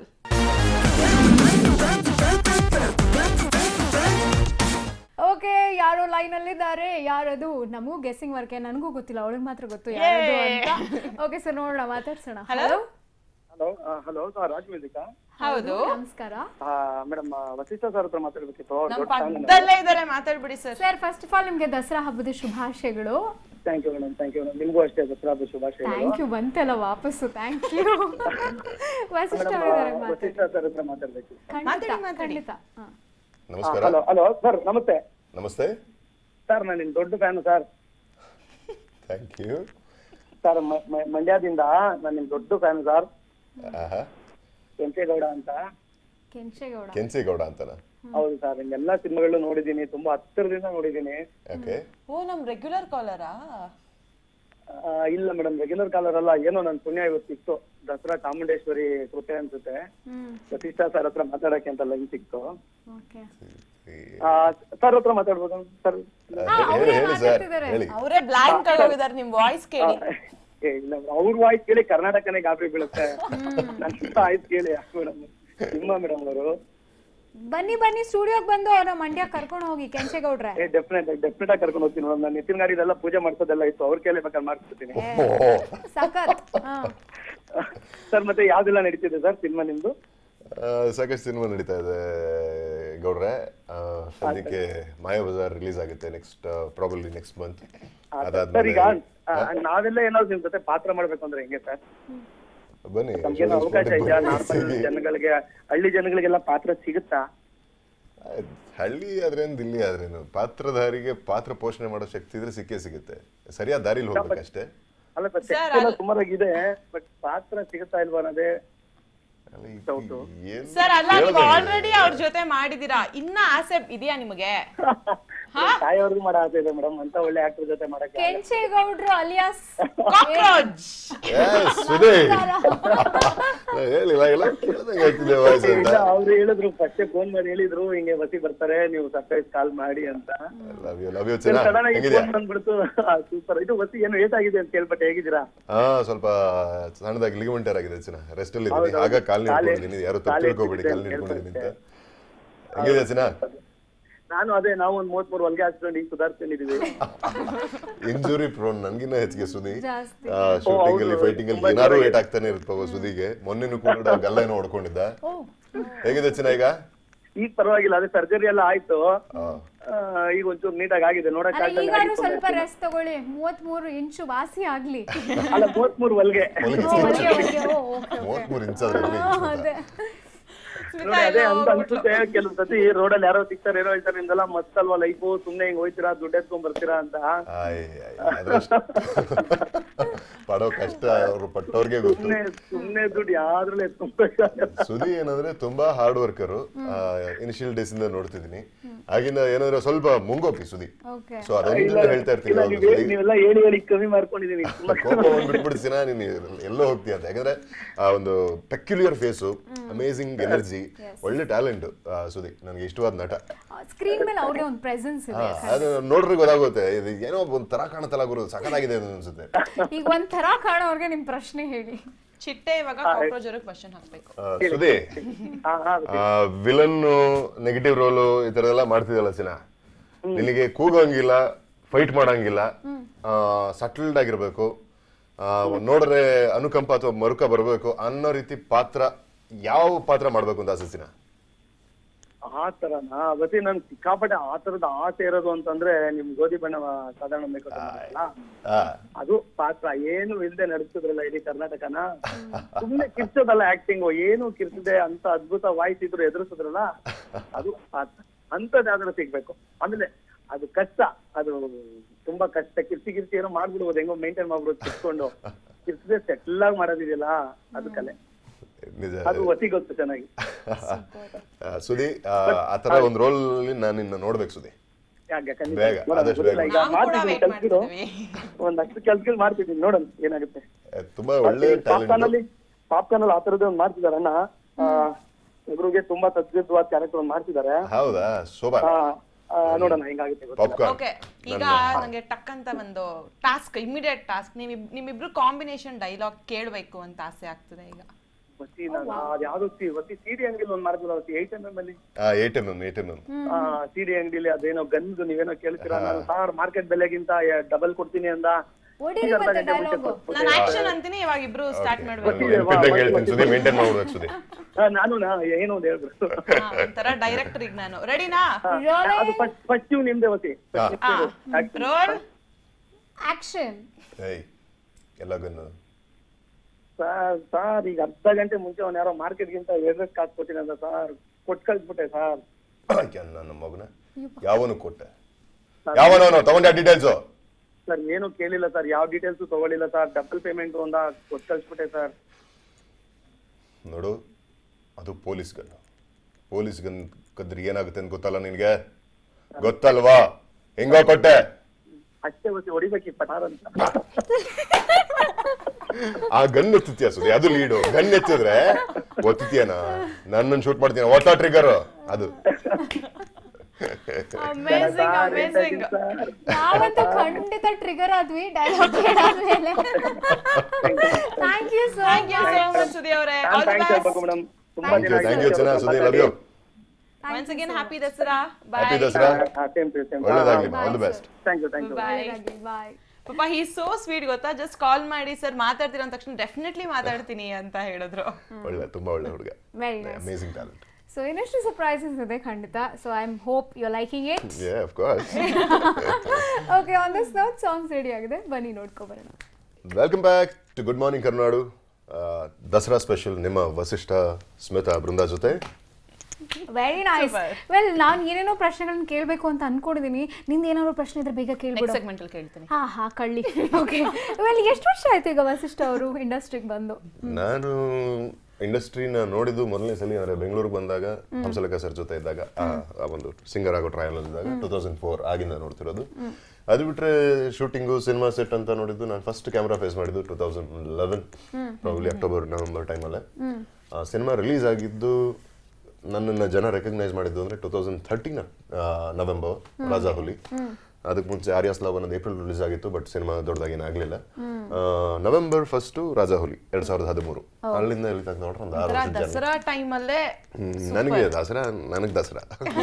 ಓಕೆ ಯಾರೋ ಲೈನ್ ಅಲ್ಲಿದ್ದಾರೆ ಯಾರದು ನಮಗೂ ಗೆಸ್ಸಿಂಗ್ ವರ್ಕೆ ನನಗೂ ಗೊತ್ತಿಲ್ಲ ಅವಳಿಗೆ ಮಾತ್ರ ಗೊತ್ತು ಯಾರದು ಅಂತ ಓಕೆ ಸರ್ ನೋಡೋಣ ಮಾತಾಡ್ಸೋಣ Hello? Hello hello hello Raj ಮ್ಯೂಸಿಕಾ ಹೌದು ನಮಸ್ಕಾರ ಮೇಡಮ್ ವಸಿಷ್ಠ ಸರ್ ಹತ್ರ ಮಾತಾಡ್ಬೇಕಿತ್ತು ನಮ್ ಪಕ್ಕದಲ್ಲೇ ಇದಾರೆ ಮಾತಾಡ್ಬಿಡಿ sir sir first of all ನಿಮ್ಗೆ ದಸರಾ ಹಬ್ಬದ ಶುಭಾಶಯಗಳು thank you madam thank you madam ನಿಮಗೂ ಅಷ್ಟೇ ದಸರಾ ಹಬ್ಬದ ಶುಭಾಶಯಗಳು ಥ್ಯಾಂಕ್ ಯು ಬಂತಲ್ಲ ವಾಪಸ್ಸು ಥ್ಯಾಂಕ್ ಯು ವಸಿಷ್ಠ ಮೇಡಮ್ ಅವರಿದ್ದಾರೆ ವಸಿಷ್ಠ ಸರ್ ಹತ್ರ ಮಾತಾಡ್ಬೇಕು ಖಂಡಿತ ಮಾತಾಡಿ, ಮಾತಾಡಿ. ಖಂಡಿತ ಹಾ. ನಮಸ್ಕಾರ ಹಲೋ ಹಲೋ ಸರ್ ನಮಸ್ತೆ ನಮಸ್ತೆ ಸರ್ ನಾನು ನಿಮ್ ದೊಡ್ಡ fan sir thank you sir ಮ- ಮ- ಮಂಡ್ಯದಿಂದ ನಾನು ನಿಮ್ ದೊಡ್ಡ ಫ್ಯಾನ್ ಸರ್ ಆಹಾ ಕೆಂಪೇಗೌಡ ಅಂತ ಕೆಂಚೇಗೌಡ ಕೆನ್ಸಿಗೌಡ ಅಂತನಾ ಹೌದು ಸರ್ ನಿಮ್ಗೆಲ್ಲಾ ಸಿನಿಮಾಗಳು ನೋಡಿದೀನಿ ತುಂಬಾ ಹತ್ತಿರದಿಂದ ನೋಡಿದೀನಿ ಓಕೆ ಓ ನಮ್ ರೆಗ್ಯುಲರ್ ಕಾಲರಾ ಆ, ಇಲ್ಲ ಮೇಡಮ್ ರೆಗ್ಯುಲರ್ ಕಾಲರ್ ಅಲ್ಲ ಏನೋ ನನ್ ಪುಣ್ಯ ಇವತ್ತಿತ್ತು ದಸರಾ ಚಾಮುಂಡೇಶ್ವರಿ ಕೃಪೆ ಅನ್ಸುತ್ತೆ ಹ್ಮ್ ವಸಿಷ್ಠ ಸರ್ ಹತ್ರ ಮಾತಾಡಕ್ಕೆ ಅಂತ ಲೈನ್ ಸಿಕ್ತು ಓಕೆ ಸರ್ ಹತ್ರ ಮಾತಾಡ್ಬೋದು ಸರ್ ಹೇಳಿ ಹೇಳಿ ಸರ್ ಮಾತಾಡ್ತಿದ್ದಾರೆ. ಹೇಳಿ ಅವರೇ ಬ್ಲಾಂಕ್ ಆಗೋಗಿದಾರೆ ನಿಮ್ ವಾಯ್ಸ್ ಕೇಳಿ ಏ, ಇಲ್ಲ ಅವ್ರ ವಾಯ್ಸ್ ಕೇಳಿ ಕರ್ನಾಟಕನೇ ಗಾಬರಿ ಬೀಳುತ್ತೆ ನನ್ನ ಆಯ್ತು ಕೇಳಿ ಮೇಡಮ್ ನಿಮ್ಮ ಮೇಡಮ್ ಅವರು ಬನ್ನಿ ಬನ್ನಿ ಸ್ಟುಡಿಯೋಗೆ ಬಂದು ಅವ್ರ ಮಂಡ್ಯ ಕರ್ಕೊಂಡು ಹೋಗಿ ಕೆಂಚೇಗೌಡ್ರೆ ಏ ಡೆಫಿನೆಟ್ ಡೆಫಿನೆಟ್ ಆಗಿ ಕರ್ಕೊಂಡು ಹೋಗ್ತೀನಿ ಮೇಡಮ್ ನಾನು ನಿತಿನ್ ಗಾಡಿದೆಲ್ಲ ಪೂಜೆ ಮಾಡ್ಸೋದೆಲ್ಲ ಇತ್ತು ಅವ್ರ ಕೇಳಿ ಬೇಕಾದ್ರೆ ಮಾಡ್ಸ್ಕೊತೀನಿ ಓಹೋ ಸಖತ್ ಹಾ ಸರ್ ಮತ್ತೆ ಯಾವ್ದೆಲ್ಲ ನಡೀತಿದೆ ಸರ್ ಸಿನಿಮಾ ನಿಮ್ದು ಆ, ಸಾಕಷ್ಟು ಸಿನಿಮಾ ನಡೀತಾ ಇದೆ ಗೌಡ್ರೆ ಆ, ಸದ್ಯಕ್ಕೆ ಮಾಯಾ ಬಜಾರ್ ರಿಲೀಸ್ ಆಗುತ್ತೆ next probably next month sir ಈಗ ಅದಾದ್ಮೇಲೆ ಆ, ನಾವೆಲ್ಲ ಏನಾದ್ರು ನಿಮ್ ಜೊತೆ ಪಾತ್ರ ಮಾಡ್ಬೇಕು ಅಂದ್ರೆ ಹೆಂಗೆ ಸರ್ ಬನ್ನಿ ನಮ್ಗೇನು ಅವಕಾಶ ಇದೆಯಾ ನಾರ್ಮಲ್ ಜನಗಳಿಗೆ ಹಳ್ಳಿ ಜನಗಳಿಗೆಲ್ಲ ಪಾತ್ರ ಸಿಗುತ್ತಾ ಆಯ್ತ್. ಹಳ್ಳಿ ಆದ್ರೇನು ದಿಲ್ಲಿ ಆದ್ರೇನು ಪಾತ್ರಧಾರಿಗೆ ಪಾತ್ರ ಪೋಷಣೆ ಮಾಡೋ ಶಕ್ತಿ ಇದ್ರೆ ಸಿಕ್ಕೇ ಸಿಗುತ್ತೆ ಸರಿಯಾದ ದಾರಿಲಿ ಹೋಗ್ಬೇಕಷ್ಟೇ ಅಲ್ಲ ಸರ್ text ಎಲ್ಲ ಸುಮಾರಾಗಿದೆ ಬಟ್ ಪಾತ್ರ ಸಿಗುತ್ತಾ ಇಲ್ವಾ ಅನ್ನೋದೇ ಅಲ್ಲ, ಈ- ಹೌದು. ಏನ್ ಸರ್ ಅಲ್ಲ ನೀವು ಹೇಳ್ಬೇಕು? ಆಲ್ರೆಡಿ ಅವ್ರ ಜೊತೆ ಮಾಡಿದೀರಾ ಇನ್ನ ಆಸೆ ಇದೆಯಾ ನಿಮಗೆ ತಾಯಿಯವ್ರಿಗೂ ಮಾಡೋ ಆಸೆ ಇದೆ ಮೇಡಮ್ ಅಂತ ಒಳ್ಳೆ ಆಕ್ಟರ್ ಜೊತೆ ಮಾಡಕ್ಕೆ ಕೆಂಚೇಗೌಡ್ರು ಅಲಿಯಾಸ್ ಕಾಕ್ರೋಚ್ Yes, ಸುದೇ ಹೇಳಿಲ್ಲ ಇಲ್ಲ ಕೇಳ್ದಂಗೆ ಆಗ್ತಿದೆ ವಾಯ್ಸ್ ಅಂತ ಇಲ್ಲ ಅವ್ರು ಹೇಳಿದ್ರು ಫಸ್ಟ್ ಫೋನ್ ಮಾಡಿ ಹೇಳಿದ್ರು ಹಿಂಗೆ ವಸಿ ಬರ್ತಾರೆ ನೀವು ಸರ್ಪ್ರೈಸ್ ಕಾಲ್ ಮಾಡಿ ಅಂತ love you love you sudden ಚೆನ್ನ ಆಗಿ ಹೆಂಗಿದ್ಯಾ ಫೋನ್ ಬಂದ್ಬಿಡ್ತು ಸೂಪರ್ ಇದು ವಸಿ ಏನು ಏಟ್ ಆಗಿದೆ ಅಂತ ಕೇಳ್ಪಟ್ಟೆ ಹೇಗಿದ್ದೀರಾ ಹಾ ಸ್ವಲ್ಪ ಸಣ್ಣದಾಗಿ ಲಿಗಮೆಂಟರ್ ಆಗಿದೆ ಚಿನ್ನ ರೆಸ್ಟ್ ಅಲ್ಲಿ ಹೌದು, ಇದ್ದೀನಿ ಹೌದು. ಆಗ ಕಾಲ್ ಕಾಲೇ- ನಿಂತ್ಕೊಂಡಿದ್ದೀನಿ ಯಾರು ತಪ್ಪು ಕಾಲೇ ತಿಳ್ಕೊಬೇಡಿ ಕಾಲ್ ಎತ್ತಿದ್ದೆ ನಿಂತ್ಕೊಂಡಿದ್ದೀನಿ ಅಂತ ಅಂತ ಹೆಂಗಿದೆ ಚಿನ್ನ ನಾನು ಅದೇ ನಾವು ಒಂದ್ ಮೂವತ್ ಮೂರು ಹೊಲಿಗೆ ಹಾಕ್ಸ್ಕೊಂಡು ಈಗ ಸುಧಾರಿಸ್ಕೊಂಡಿದೀವಿ ಇಂಜುರಿ ಪ್ರೋನ್ ನನ್ಗಿನ್ನ ಹೆಚ್ಚಿಗೆ ಸುದಿ ಜಾಸ್ತಿ. ಶೂಟಿಂಗ್ ಅಲ್ಲಿ ಹೌದು, ಫೈಟಿಂಗ್ ಅಲ್ಲಿ ತುಂಬಾ ಏನಾರು ಜೋರಾಗಿ. ಏಟ್ ಆಗ್ತಾನೆ ಇರ್ತವ ಸುದಿಗೆ ಮೊನ್ನೆನೂ ಕೂಡ ಗಲ್ಲ ಏನೋ ಹೊಡ್ಕೊಂಡಿದ್ದ ಹೇಗಿದೆ ಚಿನ್ನ ಈಗ ಈಗ ಪರವಾಗಿಲ್ಲ ಅದೇ ಸರ್ಜರಿ ಎಲ್ಲ ಆಯ್ತು ಆ, ಆ, ಈಗ ಒಂಚೂರು ನೀಟಾಗಿ ಆಗಿದೆ ನೋಡಕ್ ಅಲ್ಲ ಈಗಾದ್ರೂ ಸ್ವಲ್ಪ ರೆಸ್ಟ್ ತಗೊಳ್ಳಿ ಮೂವತ್ಮೂರು ಇಂಚು ವಾಸಿ ಆಗ್ಲಿ ಅಲ್ಲ ಮೂವತ್ ಮೂರು ಹೊಲಿಗೆ ಹೊಲಿಗೆ ಓ, ಹೊಲಿಗೆ, ಹೊಲಿಗೆ, ಓ, ಓಕೆ, ಓಕೆ. ಮೂವತ್ಮೂರು ಇಂಚ್ ಆದ್ರೆ ಎಲ್ಲಿ ಇಂಚ್ ಗೊತ್ತಾ? ಅದೇ ಸ್ಮಿತಾ ನೋಡಿ ಅದೇ ಎಲ್ಲ ಅಂತ ಹೋಗ್ಬಿಟ್ಲು. ಅನ್ಸುತ್ತೆ ಕೆಲವು ಸತಿ ರೋಡಲ್ಲಿ ಯಾರೋ ಸಿಗ್ತಾರೆ ಏನೋ ಹೇಳ್ತಾರೆ ನಿಮ್ದೆಲ್ಲ ಮಸ್ತ್ ಅಲ್ವಾ ಲೈಫು ಸುಮ್ನೆ ಹಿಂಗ್ ಹೋಯ್ತೀರಾ ದುಡ್ಡು ಎತ್ಕೊಂಡ್ ಬರ್ತೀರಾ ಅಂತ ಆಯ್ ಆಯ್, ಅದ್ರಷ್ಟು ಪಡೋ ಕಷ್ಟ ಅವ್ರು ಪಟ್ಟವ್ರಿಗೆ ಗೊತ್ತು ಸುಮ್ನೆ ಸುಮ್ನೆ ದುಡ್ಡು ಯಾವ್ದ್ರಲ್ಲಿ ಎತ್ಕೊಂಡ್ಬೇಕಾಗಲ್ಲ ಸುದಿ ಏನಂದ್ರೆ ತುಂಬಾ ಹಾರ್ಡ್ ವರ್ಕರು ಇನಿಷಿಯಲ್ ಡೇಸ್ ಇಂದ ನೋಡ್ತಿದ್ದೀನಿ ಆಗಿಂದ ಏನಂದ್ರೆ ಸ್ವಲ್ಪ ಮುಂಗೋಪಿ ಸುದಿ ಓಕೆ ಸೊ ಅದೊಂದು ಇಲ್ಲ, ಹೇಳ್ತಾ ಇರ್ತೀನಿ ಇಲ್ಲ, ಅವ್ನು ನೀವ್ ಹೇಳಿ- ಸುದಿ. ನೀವೆಲ್ಲ ಹೇಳಿ ಹೇಳಿ ಕಮ್ಮಿ ಮಾಡ್ಕೊಂಡಿದೀನಿ ತುಂಬಾ ಕೋಪ ಬಂದ್ಬಿಟ್ಬಿಡ್ತೀನ ನೀನು ಎಲ್ಲೋ ಹೋಗ್ತೀಯ ಅಂತ ಯಾಕಂದ್ರೆ ಆ ಒಂದು ಪೆಕ್ಯುಲಿಯರ್ ಫೇಸು ಅಮೇಸಿಂಗ್ ಎನರ್ಜಿ ಒಳ್ಳೆ ಟ್ಯಾಲೆಂಟ್ ಸುದಿ ನನಗೆ ಇಷ್ಟವಾದ ನಟ ಸ್ಕ್ರೀನ್ ಮೇಲೆ ಅವ್ರಿಗೆ ಒಂದು ಪ್ರೆಸೆನ್ಸ್ ಹಾ, ಇದೆ ಅದು ನೋಡ್ರಿ ಗೊತ್ತಾಗುತ್ತೆ ಇದು ಏನೋ ಒಂದ್ ತರ ಕಾಣತ್ತಲ್ಲ ಗುರು ಸಖತ್ತಾಗಿದೆ ಅದು ಅನ್ಸುತ್ತೆ ಈಗ ಒಂಥರ ಕಾಣೋರ್ಗೆ ನಿಮ್ ಪ್ರಶ್ನೆ ಹೇಳಿ ಚಿಟ್ಟೆ ಇವಾಗ ಕಾಕ್ರೋಚ್ ಅವ್ರಿಗೆ ಕ್ವಶನ್ ಹಾಕ್ಬೇಕು ಆ, ಸುದಿ ಹಾ ಹಾ ವಿಲನ್ ನೆಗೆಟಿವ್ ರೋಲು ಈ ತರ ಎಲ್ಲ ಮಾಡ್ತಿದಲ್ಲ ಸಿನ ನಿನಗೆ ಕೂಗಂಗಿಲ್ಲ ಫೈಟ್ ಮಾಡಂಗಿಲ್ಲ ಸಟಲ್ಡ್ ಆಗಿರ್ಬೇಕು ಆ, ನೋಡ್ರೆ ಅನುಕಂಪ ಅಥವಾ ಮರುಕ ಬರಬೇಕು ಅನ್ನೋ ರೀತಿ ಪಾತ್ರ ಯಾವ ಪಾತ್ರ ಮಾಡ್ಬೇಕು ಅಂತ ಆಸೆ ಸಿನ ಆ ತರನಾ ಅವತ್ತಿ ನನ್ ಸಿಕ್ಕಾಪಟ್ಟೆ ಆ ತರದ ಆಸೆ ಇರೋದು ಅಂತಂದ್ರೆ ನಿಮ್ ಗೋಧಿ ಬಣ್ಣ ಸಾಧಾರಣ ಮೇಕಪ್ ಮಾಡಿದ್ರಲ್ಲ, ಆ, ಅದು ಪಾತ್ರ ಏನು ಇಲ್ದೆ ನಡೆಸಿದ್ರಲ್ಲ ಇಡೀ ಕರ್ನಾಟಕನ ಸುಮ್ನೆ ಕಿರ್ಚೋದಲ್ಲ ಆಕ್ಟಿಂಗ್ ಏನು ಕಿರ್ಚದೆ ಅಂತ ಅದ್ಭುತ ವಾಯ್ಸ್ ಇದ್ರು ಎದುರಿಸಿದ್ರಲ್ಲ ಅದು ಪಾತ್ರ ಅಂತದ್ ಯಾವ್ದಾರು ಸಿಗ್ಬೇಕು ಆಮೇಲೆ ಅದು ಕಷ್ಟ ಅದು ತುಂಬಾ ಕಷ್ಟ ಕಿರ್ಚಿ ಕಿರ್ಚಿ ಏನೋ ಮಾಡ್ಬಿಡ್ಬೋದು ಹೆಂಗೋ ಮೇಂಟೈನ್ ಮಾಡ್ಬಿಡೋದು ಕಿರ್ಚ್ಕೊಂಡು ಕಿರ್ಚದೆ ಸೆಟ್ಲ್ ಆಗಿ ಮಾಡೋದಿದೆಯಲ್ಲ ಅದು ಕಲೆ ನಿಜ ಅದು ಒತ್ತಿ ಗೊತ್ತು ಚೆನ್ನಾಗಿ ಆ, ಸುದಿ ಆ, ಆ ತರ ಒಂದು ರೋಲ್ ನಾನು ನಿನ್ನ ನೋಡ್ಬೇಕು ಸುದಿ ಯಾಕೆ ಖಂಡಿತ ಬೇಗ, ನೋಡೋಣ, ಆದಷ್ಟು ಗೊತ್ತಿಲ್ಲ, ಬೇಗ. ಈಗ ನಾವು ಕೂಡ ಮಾಡ್ತಿದ್ದೀನಿ ವೇಟ್ ಕೆಲ್ಸಗಳು ಮಾಡ್ತಿದೀವಿ ಒಂದಷ್ಟು ಕೆಲ್ಸಗಳು ಮಾಡ್ತಿದ್ದೀನಿ ನೋಡೋಣ ಏನಾಗುತ್ತೆ ಆ, ತುಂಬಾ ಒಳ್ಳೆ ಪಾಪ್ಕಾರ್ನ್ ಟ್ಯಾಲೆಂಟ್ ಅಲ್ಲಿ ಪಾಪ್ಕಾರ್ನ್ ಅಲ್ಲಿ ಆ ತರದ್ದು ಒಂದು ಮಾಡ್ತಿದಾರೆ ಅಣ್ಣ ಇವ್ರಿಗೆ ತುಂಬಾ ತದ್ವಿದ್ವಾದ ಕ್ಯಾರೆಕ್ಟರ್ ಒಂದು ಮಾಡ್ತಿದ್ದಾರೆ ಹೌದಾ ಶೋಭಾ ಆ, ಆ, ನೋಡೋಣ ಹೆಂಗಾಗುತ್ತೆ ಗೊತ್ತಿಲ್ಲ. ಪಾಪ್ಕಾರ್ನ್ ಓಕೆ ಈಗ ನಂಗೆ ಟಕ್ ಅಂತ ಒಂದು ಟಾಸ್ಕ್ ಇಮಿಡಿಯೇಟ್ ಟಾಸ್ಕ್ ನಿಮ್ ನಿಮ್ಮಿಬ್ರು ಕಾಂಬಿನೇಷನ್ ಡೈಲಾಗ್ ಕೇಳಬೇಕು ಅಂತ ಆಸೆ ಆಗ್ತದೆ ಈಗ ವಸಿ ನಾನು ಅದ್ ಯಾವ್ದು ಸಿ ವಸಿ ಸಿಡಿ ಅಂಗಡಿಲಿ ಒಂದು ಮಾಡ್ತಿಲ್ಲ ವಸಿ ಏಟ್ ಎಂ ಎಂ ಅಲ್ಲಿ eight M M eight M M CD ಅಂಗಡಿಲಿ ಅದೇನೋ ಗನ್ದು ನೀವೇನೋ ಕೇಳ್ತೀರಾ ನಾನು ಸಾರ್ ಮಾರ್ಕೆಟ್ ಬೆಲೆಗಿಂತ ಡಬಲ್ ಕೊಡ್ತೀನಿ ಅಂದ ಹೊಡೀರಿ ಮತ್ತೆ ಡೈಲಾಗು ನಾನು ಆಕ್ಷನ್ ಅಂತೀನಿ ಇವಾಗ ಇಬ್ರು ಸ್ಟಾರ್ಟ್ ಮಾಡ್ಬೇಕು ನೆನ್ಪಿದ್ದಂಗೆ ಹೇಳ್ತೀನಿ ಸುದ್ದಿ ಮೇಂಟೈನ್ ಮಾಡ್ಬೇಕು ಸುದ್ದಿ ನಾನು ನಾ ಏನು ಒಂದು ಹೇಳಿದ್ರು ಹಾ, ಒಂಥರ ಡೈರೆಕ್ಟರ್ ಈಗ ನಾನು ರೆಡಿನಾ ಅದು ಫಸ್ಟ್ ಫಸ್ಟ್ ನೀವು ನಿಮ್ದೆ ವಸಿ ರೋಲ್ ಆಕ್ಷನ್ ಏಯ್ ಎಲ್ಲಗನ್ನು ಸರ್ ಸರ್ ಈಗ ಅರ್ಧ ಗಂಟೆ ಮುಂಚೆ ಅವ್ನು ಯಾರೋ ಮಾರ್ಕೆಟ್ಗಿಂತ ಎರಡು ಕಾಸು ಕೊಟ್ಟಿನ ಅಂತ ಸರ್ ಕೊಟ್ಟು ಕಳ್ಸ್ಬಿಟ್ಟೆ ಸರ್ ನನ್ನ ಮಗನ ಯಾವನು ಕೊಟ್ಟೆ ಯಾವನವನು ತಗೊಂಡೆ ಡೀಟೇಲ್ಸು ಸರ್ ಏನು ಕೇಳಿಲ್ಲ ಸರ್ ಯಾವ ಡೀಟೇಲ್ಸ್ ತಗೊಳ್ಳಿಲ್ಲ ಸರ್ ಡಬಲ್ ಪೇಮೆಂಟ್ ಒಂದ ಕೊಟ್ಟು ಕಳ್ಸ್ಬಿಟ್ಟೆ ಸರ್ ನೋಡು ಅದು ಪೊಲೀಸ್ ಗನ್ ಪೊಲೀಸ್ ಗನ್ ಕದ್ರಿ ಏನಾಗುತ್ತೆ ಅಂತ ಗೊತ್ತಲ್ಲ ನಿನ್ಗೆ ಗೊತ್ತಲ್ವಾ ಹೆಂಗ ಕೊಟ್ಟೆ ಅಷ್ಟೇ ವಸಿ ಹೊಡಿಬೇಕಿತ್ತ ಸರ್ ಅಂತ ಆ ಗನ್ ಎತ್ತುತ್ತೀಯ ಸುದಿ ಅದು ಲೀಡು ಗನ್ ಎತ್ತಿದ್ರೆ ಒತ್ತಿದ್ಯಾನ ನನ್ನನ್ನು ಶೂಟ್ ಮಾಡ್ತೀನಿ ಒತ್ತ ಟ್ರಿಗರ್ ಅದು ಅಮೇಸಿಂಗ್ ಅಮೇಸಿಂಗ್ ಸರ್ ನಾವಂತೂ ಖಂಡಿತ ಟ್ರಿಗರ್ ಆದ್ವಿ ಡೈಲಾಗ್ ಕೇಳಾದ್ಮೇಲೆ thank you so thank you so much Sudhi ಅವರೇ ಆಲ್ ದಿ ಥ್ಯಾಂಕ್ಸ್ ಹೇಳ್ಬೇಕು ಮೇಡಮ್ ತುಂಬಾ ದಿನ ಥ್ಯಾಂಕ್ ಯು ಚೆನ್ನಾಗಿ Sudhi love you once again happy Dasara happy bye Dasara same to same ಒಳ್ಳೇದಾಗ್ಲಿ all the best thank you thank you bye bye ಪಾಪ he so sweet ಗೊತ್ತಾ just call ಮಾಡಿ sir ಮಾತಾಡ್ತೀರ ಅಂದ ತಕ್ಷಣ ಡೆಫಿನೆಟ್ಲಿ ಮಾತಾಡ್ತೀನಿ ಅಂತ ಹೇಳಿದ್ರು ಒಳ್ಳೆ ತುಂಬಾ ಒಳ್ಳೆ ಹುಡುಗ very nice amazing talent so ಇನ್ನಷ್ಟು ಸರ್ಪ್ರೈಸಸ್ ಇದೆ ಖಂಡಿತ so I am hope you liking it yeah of course okay on this note songs ready ಆಗಿದೆ ಬನ್ನಿ ನೋಡ್ಕೊ ಬರೋಣ welcome back to good morning ಕರ್ನಾಡು ದಸರಾ ಸ್ಪೆಷಲ್ ನಿಮ್ಮ ವಸಿಷ್ಠ ಸ್ಮಿತಾ ಬೃಂದಾ ಜೊತೆ ವೆರಿ ನೈಸ್ Super. ವೆಲ್ ನಾನು ಏನೇನೋ ಪ್ರಶ್ನೆಗಳನ್ನ ಕೇಳಬೇಕು ಅಂತ ಅನ್ಕೊಂಡಿದೀನಿ ನಿಂದ ಏನಾದ್ರು ಪ್ರಶ್ನೆ ಇದ್ರೆ ಬೇಗ ನೆಕ್ಸ್ಟ್ ಕೇಳ್ಬಿಡು ಸೆಗ್ಮೆಂಟ್ ಅಲ್ಲಿ ಕೇಳ್ತೀನಿ ಹಾ ಹಾ ಕಳ್ಳಿ ಓಕೆ ವೆಲ್ ಎಷ್ಟು ವರ್ಷ ಆಯ್ತು ಈಗ ವಸಿಷ್ಠ ಅವರು ಇಂಡಸ್ಟ್ರಿಗೆ ಬಂದು ನಾನು ಇಂಡಸ್ಟ್ರಿನ ನೋಡಿದ್ದು ಮೊದಲನೇ ಸಲ ಅಂದ್ರೆ ಬೆಂಗಳೂರಿಗೆ ಬಂದಾಗ ಹಂಸಲೇಖ ಸರ್ ಜೊತೆ ಇದ್ದಾಗ ಆ ಆ ಒಂದು ಸಿಂಗರ್ ಆಗೋ ಟ್ರಯಲ್ ಇದ್ದಾಗ ಟೂ ತೌಸಂಡ್ ಫೋರ್ ಆಗಿಂದ ನೋಡ್ತಿರೋದು ಅದು ಬಿಟ್ರೆ ಶೂಟಿಂಗು ಸಿನಿಮಾ ಸೆಟ್ ಅಂತ ನೋಡಿದ್ದು ನಾನು ಫಸ್ಟ್ ಕ್ಯಾಮ್ರಾ ಫೇಸ್ ಮಾಡಿದ್ದು two thousand eleven probably October November ಟೈಮಲ್ಲೇ ಸಿನಿಮಾ ರಿಲೀಸ್ ಆಗಿದ್ದು ನನ್ನನ್ನು ಜನ ರೆಕಗ್ನೈಸ್ ಮಾಡಿದ್ದು ಅಂದ್ರೆ two thousand thirteen November Raja Huli ಅದಕ್ಕೆ ಮುಂಚೆ ಆರ್ಯಾಸ್ ಲವ್ ಅನ್ನೋದು ಏಪ್ರಿಲ್ ರಿಲೀಸ್ ಆಗಿತ್ತು ಬಟ್ ಸಿನಿಮಾ ದೊಡ್ಡದಾಗಿ ಏನಾಗಲಿಲ್ಲ ನವೆಂಬರ್ ಫಸ್ಟು ರಾಜಾ ಹುಲಿ ಎರಡ್ ಸಾವಿರದ ಹದಿಮೂರು ಅಲ್ಲಿಂದ ಇಲ್ಲಿ ತನಕ ನೋಡ್ರೆ ಒಂದು ಆರು ಒಂಥರ ವರ್ಷದ ಜನ ದಸರಾ ಟೈಮಲ್ಲೇ ನನಗೆ ದಸರಾ ನನಗೆ ದಸರಾ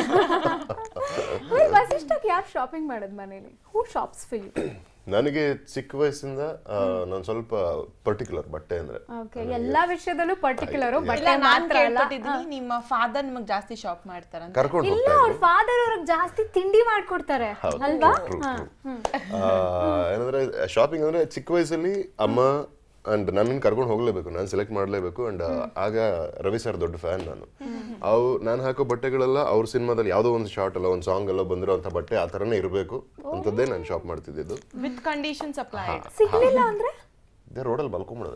ವೆಲ್ ವಸಿಷ್ಠಕ್ಕೆ ಯಾರು ಶಾಪಿಂಗ್ ಮಾಡೋದು ಮನೇಲಿ ಹೂ ಶಾಪ್ಸ್ ಫಾರ್ ಯು ನನಗೆ ಚಿಕ್ಕ ವಯಸ್ಸಿಂದ ನಾನು ಸ್ವಲ್ಪ ಪರ್ಟಿಕ್ಯುಲರ್ ಬಟ್ಟೆ ಅಂದ್ರೆ ಓಕೆ ಎಲ್ಲಾ ವಿಷಯದಲ್ಲೂ ಪರ್ಟಿಕ್ಯುಲರ್ ಇಲ್ಲ ಬಟ್ ನಾನ್ ಮಾತ್ರ ಅಲ್ಲ ಕೇಳ್ಪಟ್ಟಿದ್ದೀನಿ ನಿಮ್ಮ ಫಾದರ್ ನಿಮಗೆ ಜಾಸ್ತಿ ಶಾಪ್ ಮಾಡ್ತಾರಂತ ಕರ್ಕೊಂಡು ಇಲ್ಲ ಹೋಗ್ತಾ ಅವ್ರ ಫಾದರ್ ಅವ್ರಿಗೆ ಜಾಸ್ತಿ ತಿಂಡಿ ಮಾಡ್ಕೊಡ್ತಾರೆ ಅಲ್ವಾ true, ಹಾ true. ಆ, ಏನಂದ್ರೆ ಶಾಪಿಂಗ್ ಅಂದ್ರೆ ಚಿಕ್ಕ ವಯಸ್ಸಲ್ಲಿ ಅಮ್ಮ ಅಂಡ್ ನನ್ನನ್ನು ಕರ್ಕೊಂಡು ಹೋಗ್ಲೇಬೇಕು ನಾನು ಸೆಲೆಕ್ಟ್ ಮಾಡಲೇಬೇಕು ಅಂಡ್ ಆಗ ರವಿ ಸರ್ ದೊಡ್ಡ ಫ್ಯಾನ್ ನಾನು ಅವು ನಾನು ಹಾಕೋ ಬಟ್ಟೆಗಳೆಲ್ಲ ಅವ್ರ ಸಿನಿಮಾದಲ್ಲಿ ಯಾವುದೋ ಒಂದು ಶಾರ್ಟ್ ಅಲ್ಲ ಒಂದು ಸಾಂಗ್ ಎಲ್ಲ ಬಂದಿರೋಂಥ ಬಟ್ಟೆ ಆ ಥರನೇ ಇರಬೇಕು ಅಂತದ್ದೇ ನಾನು ಶಾಪ್ ಮಾಡ್ತಿದ್ದಿದ್ದು ವಿತ್ ಕಂಡೀಷನ್ಸ್ ಅಪ್ಲೈಡ್ ಸಿಗ್ಲಿಲ್ಲ ಅಂದ್ರೆ ಇದೇ ರೋಡಲ್ಲಿ ಮಲ್ಕೊಂಬಿಡದೆ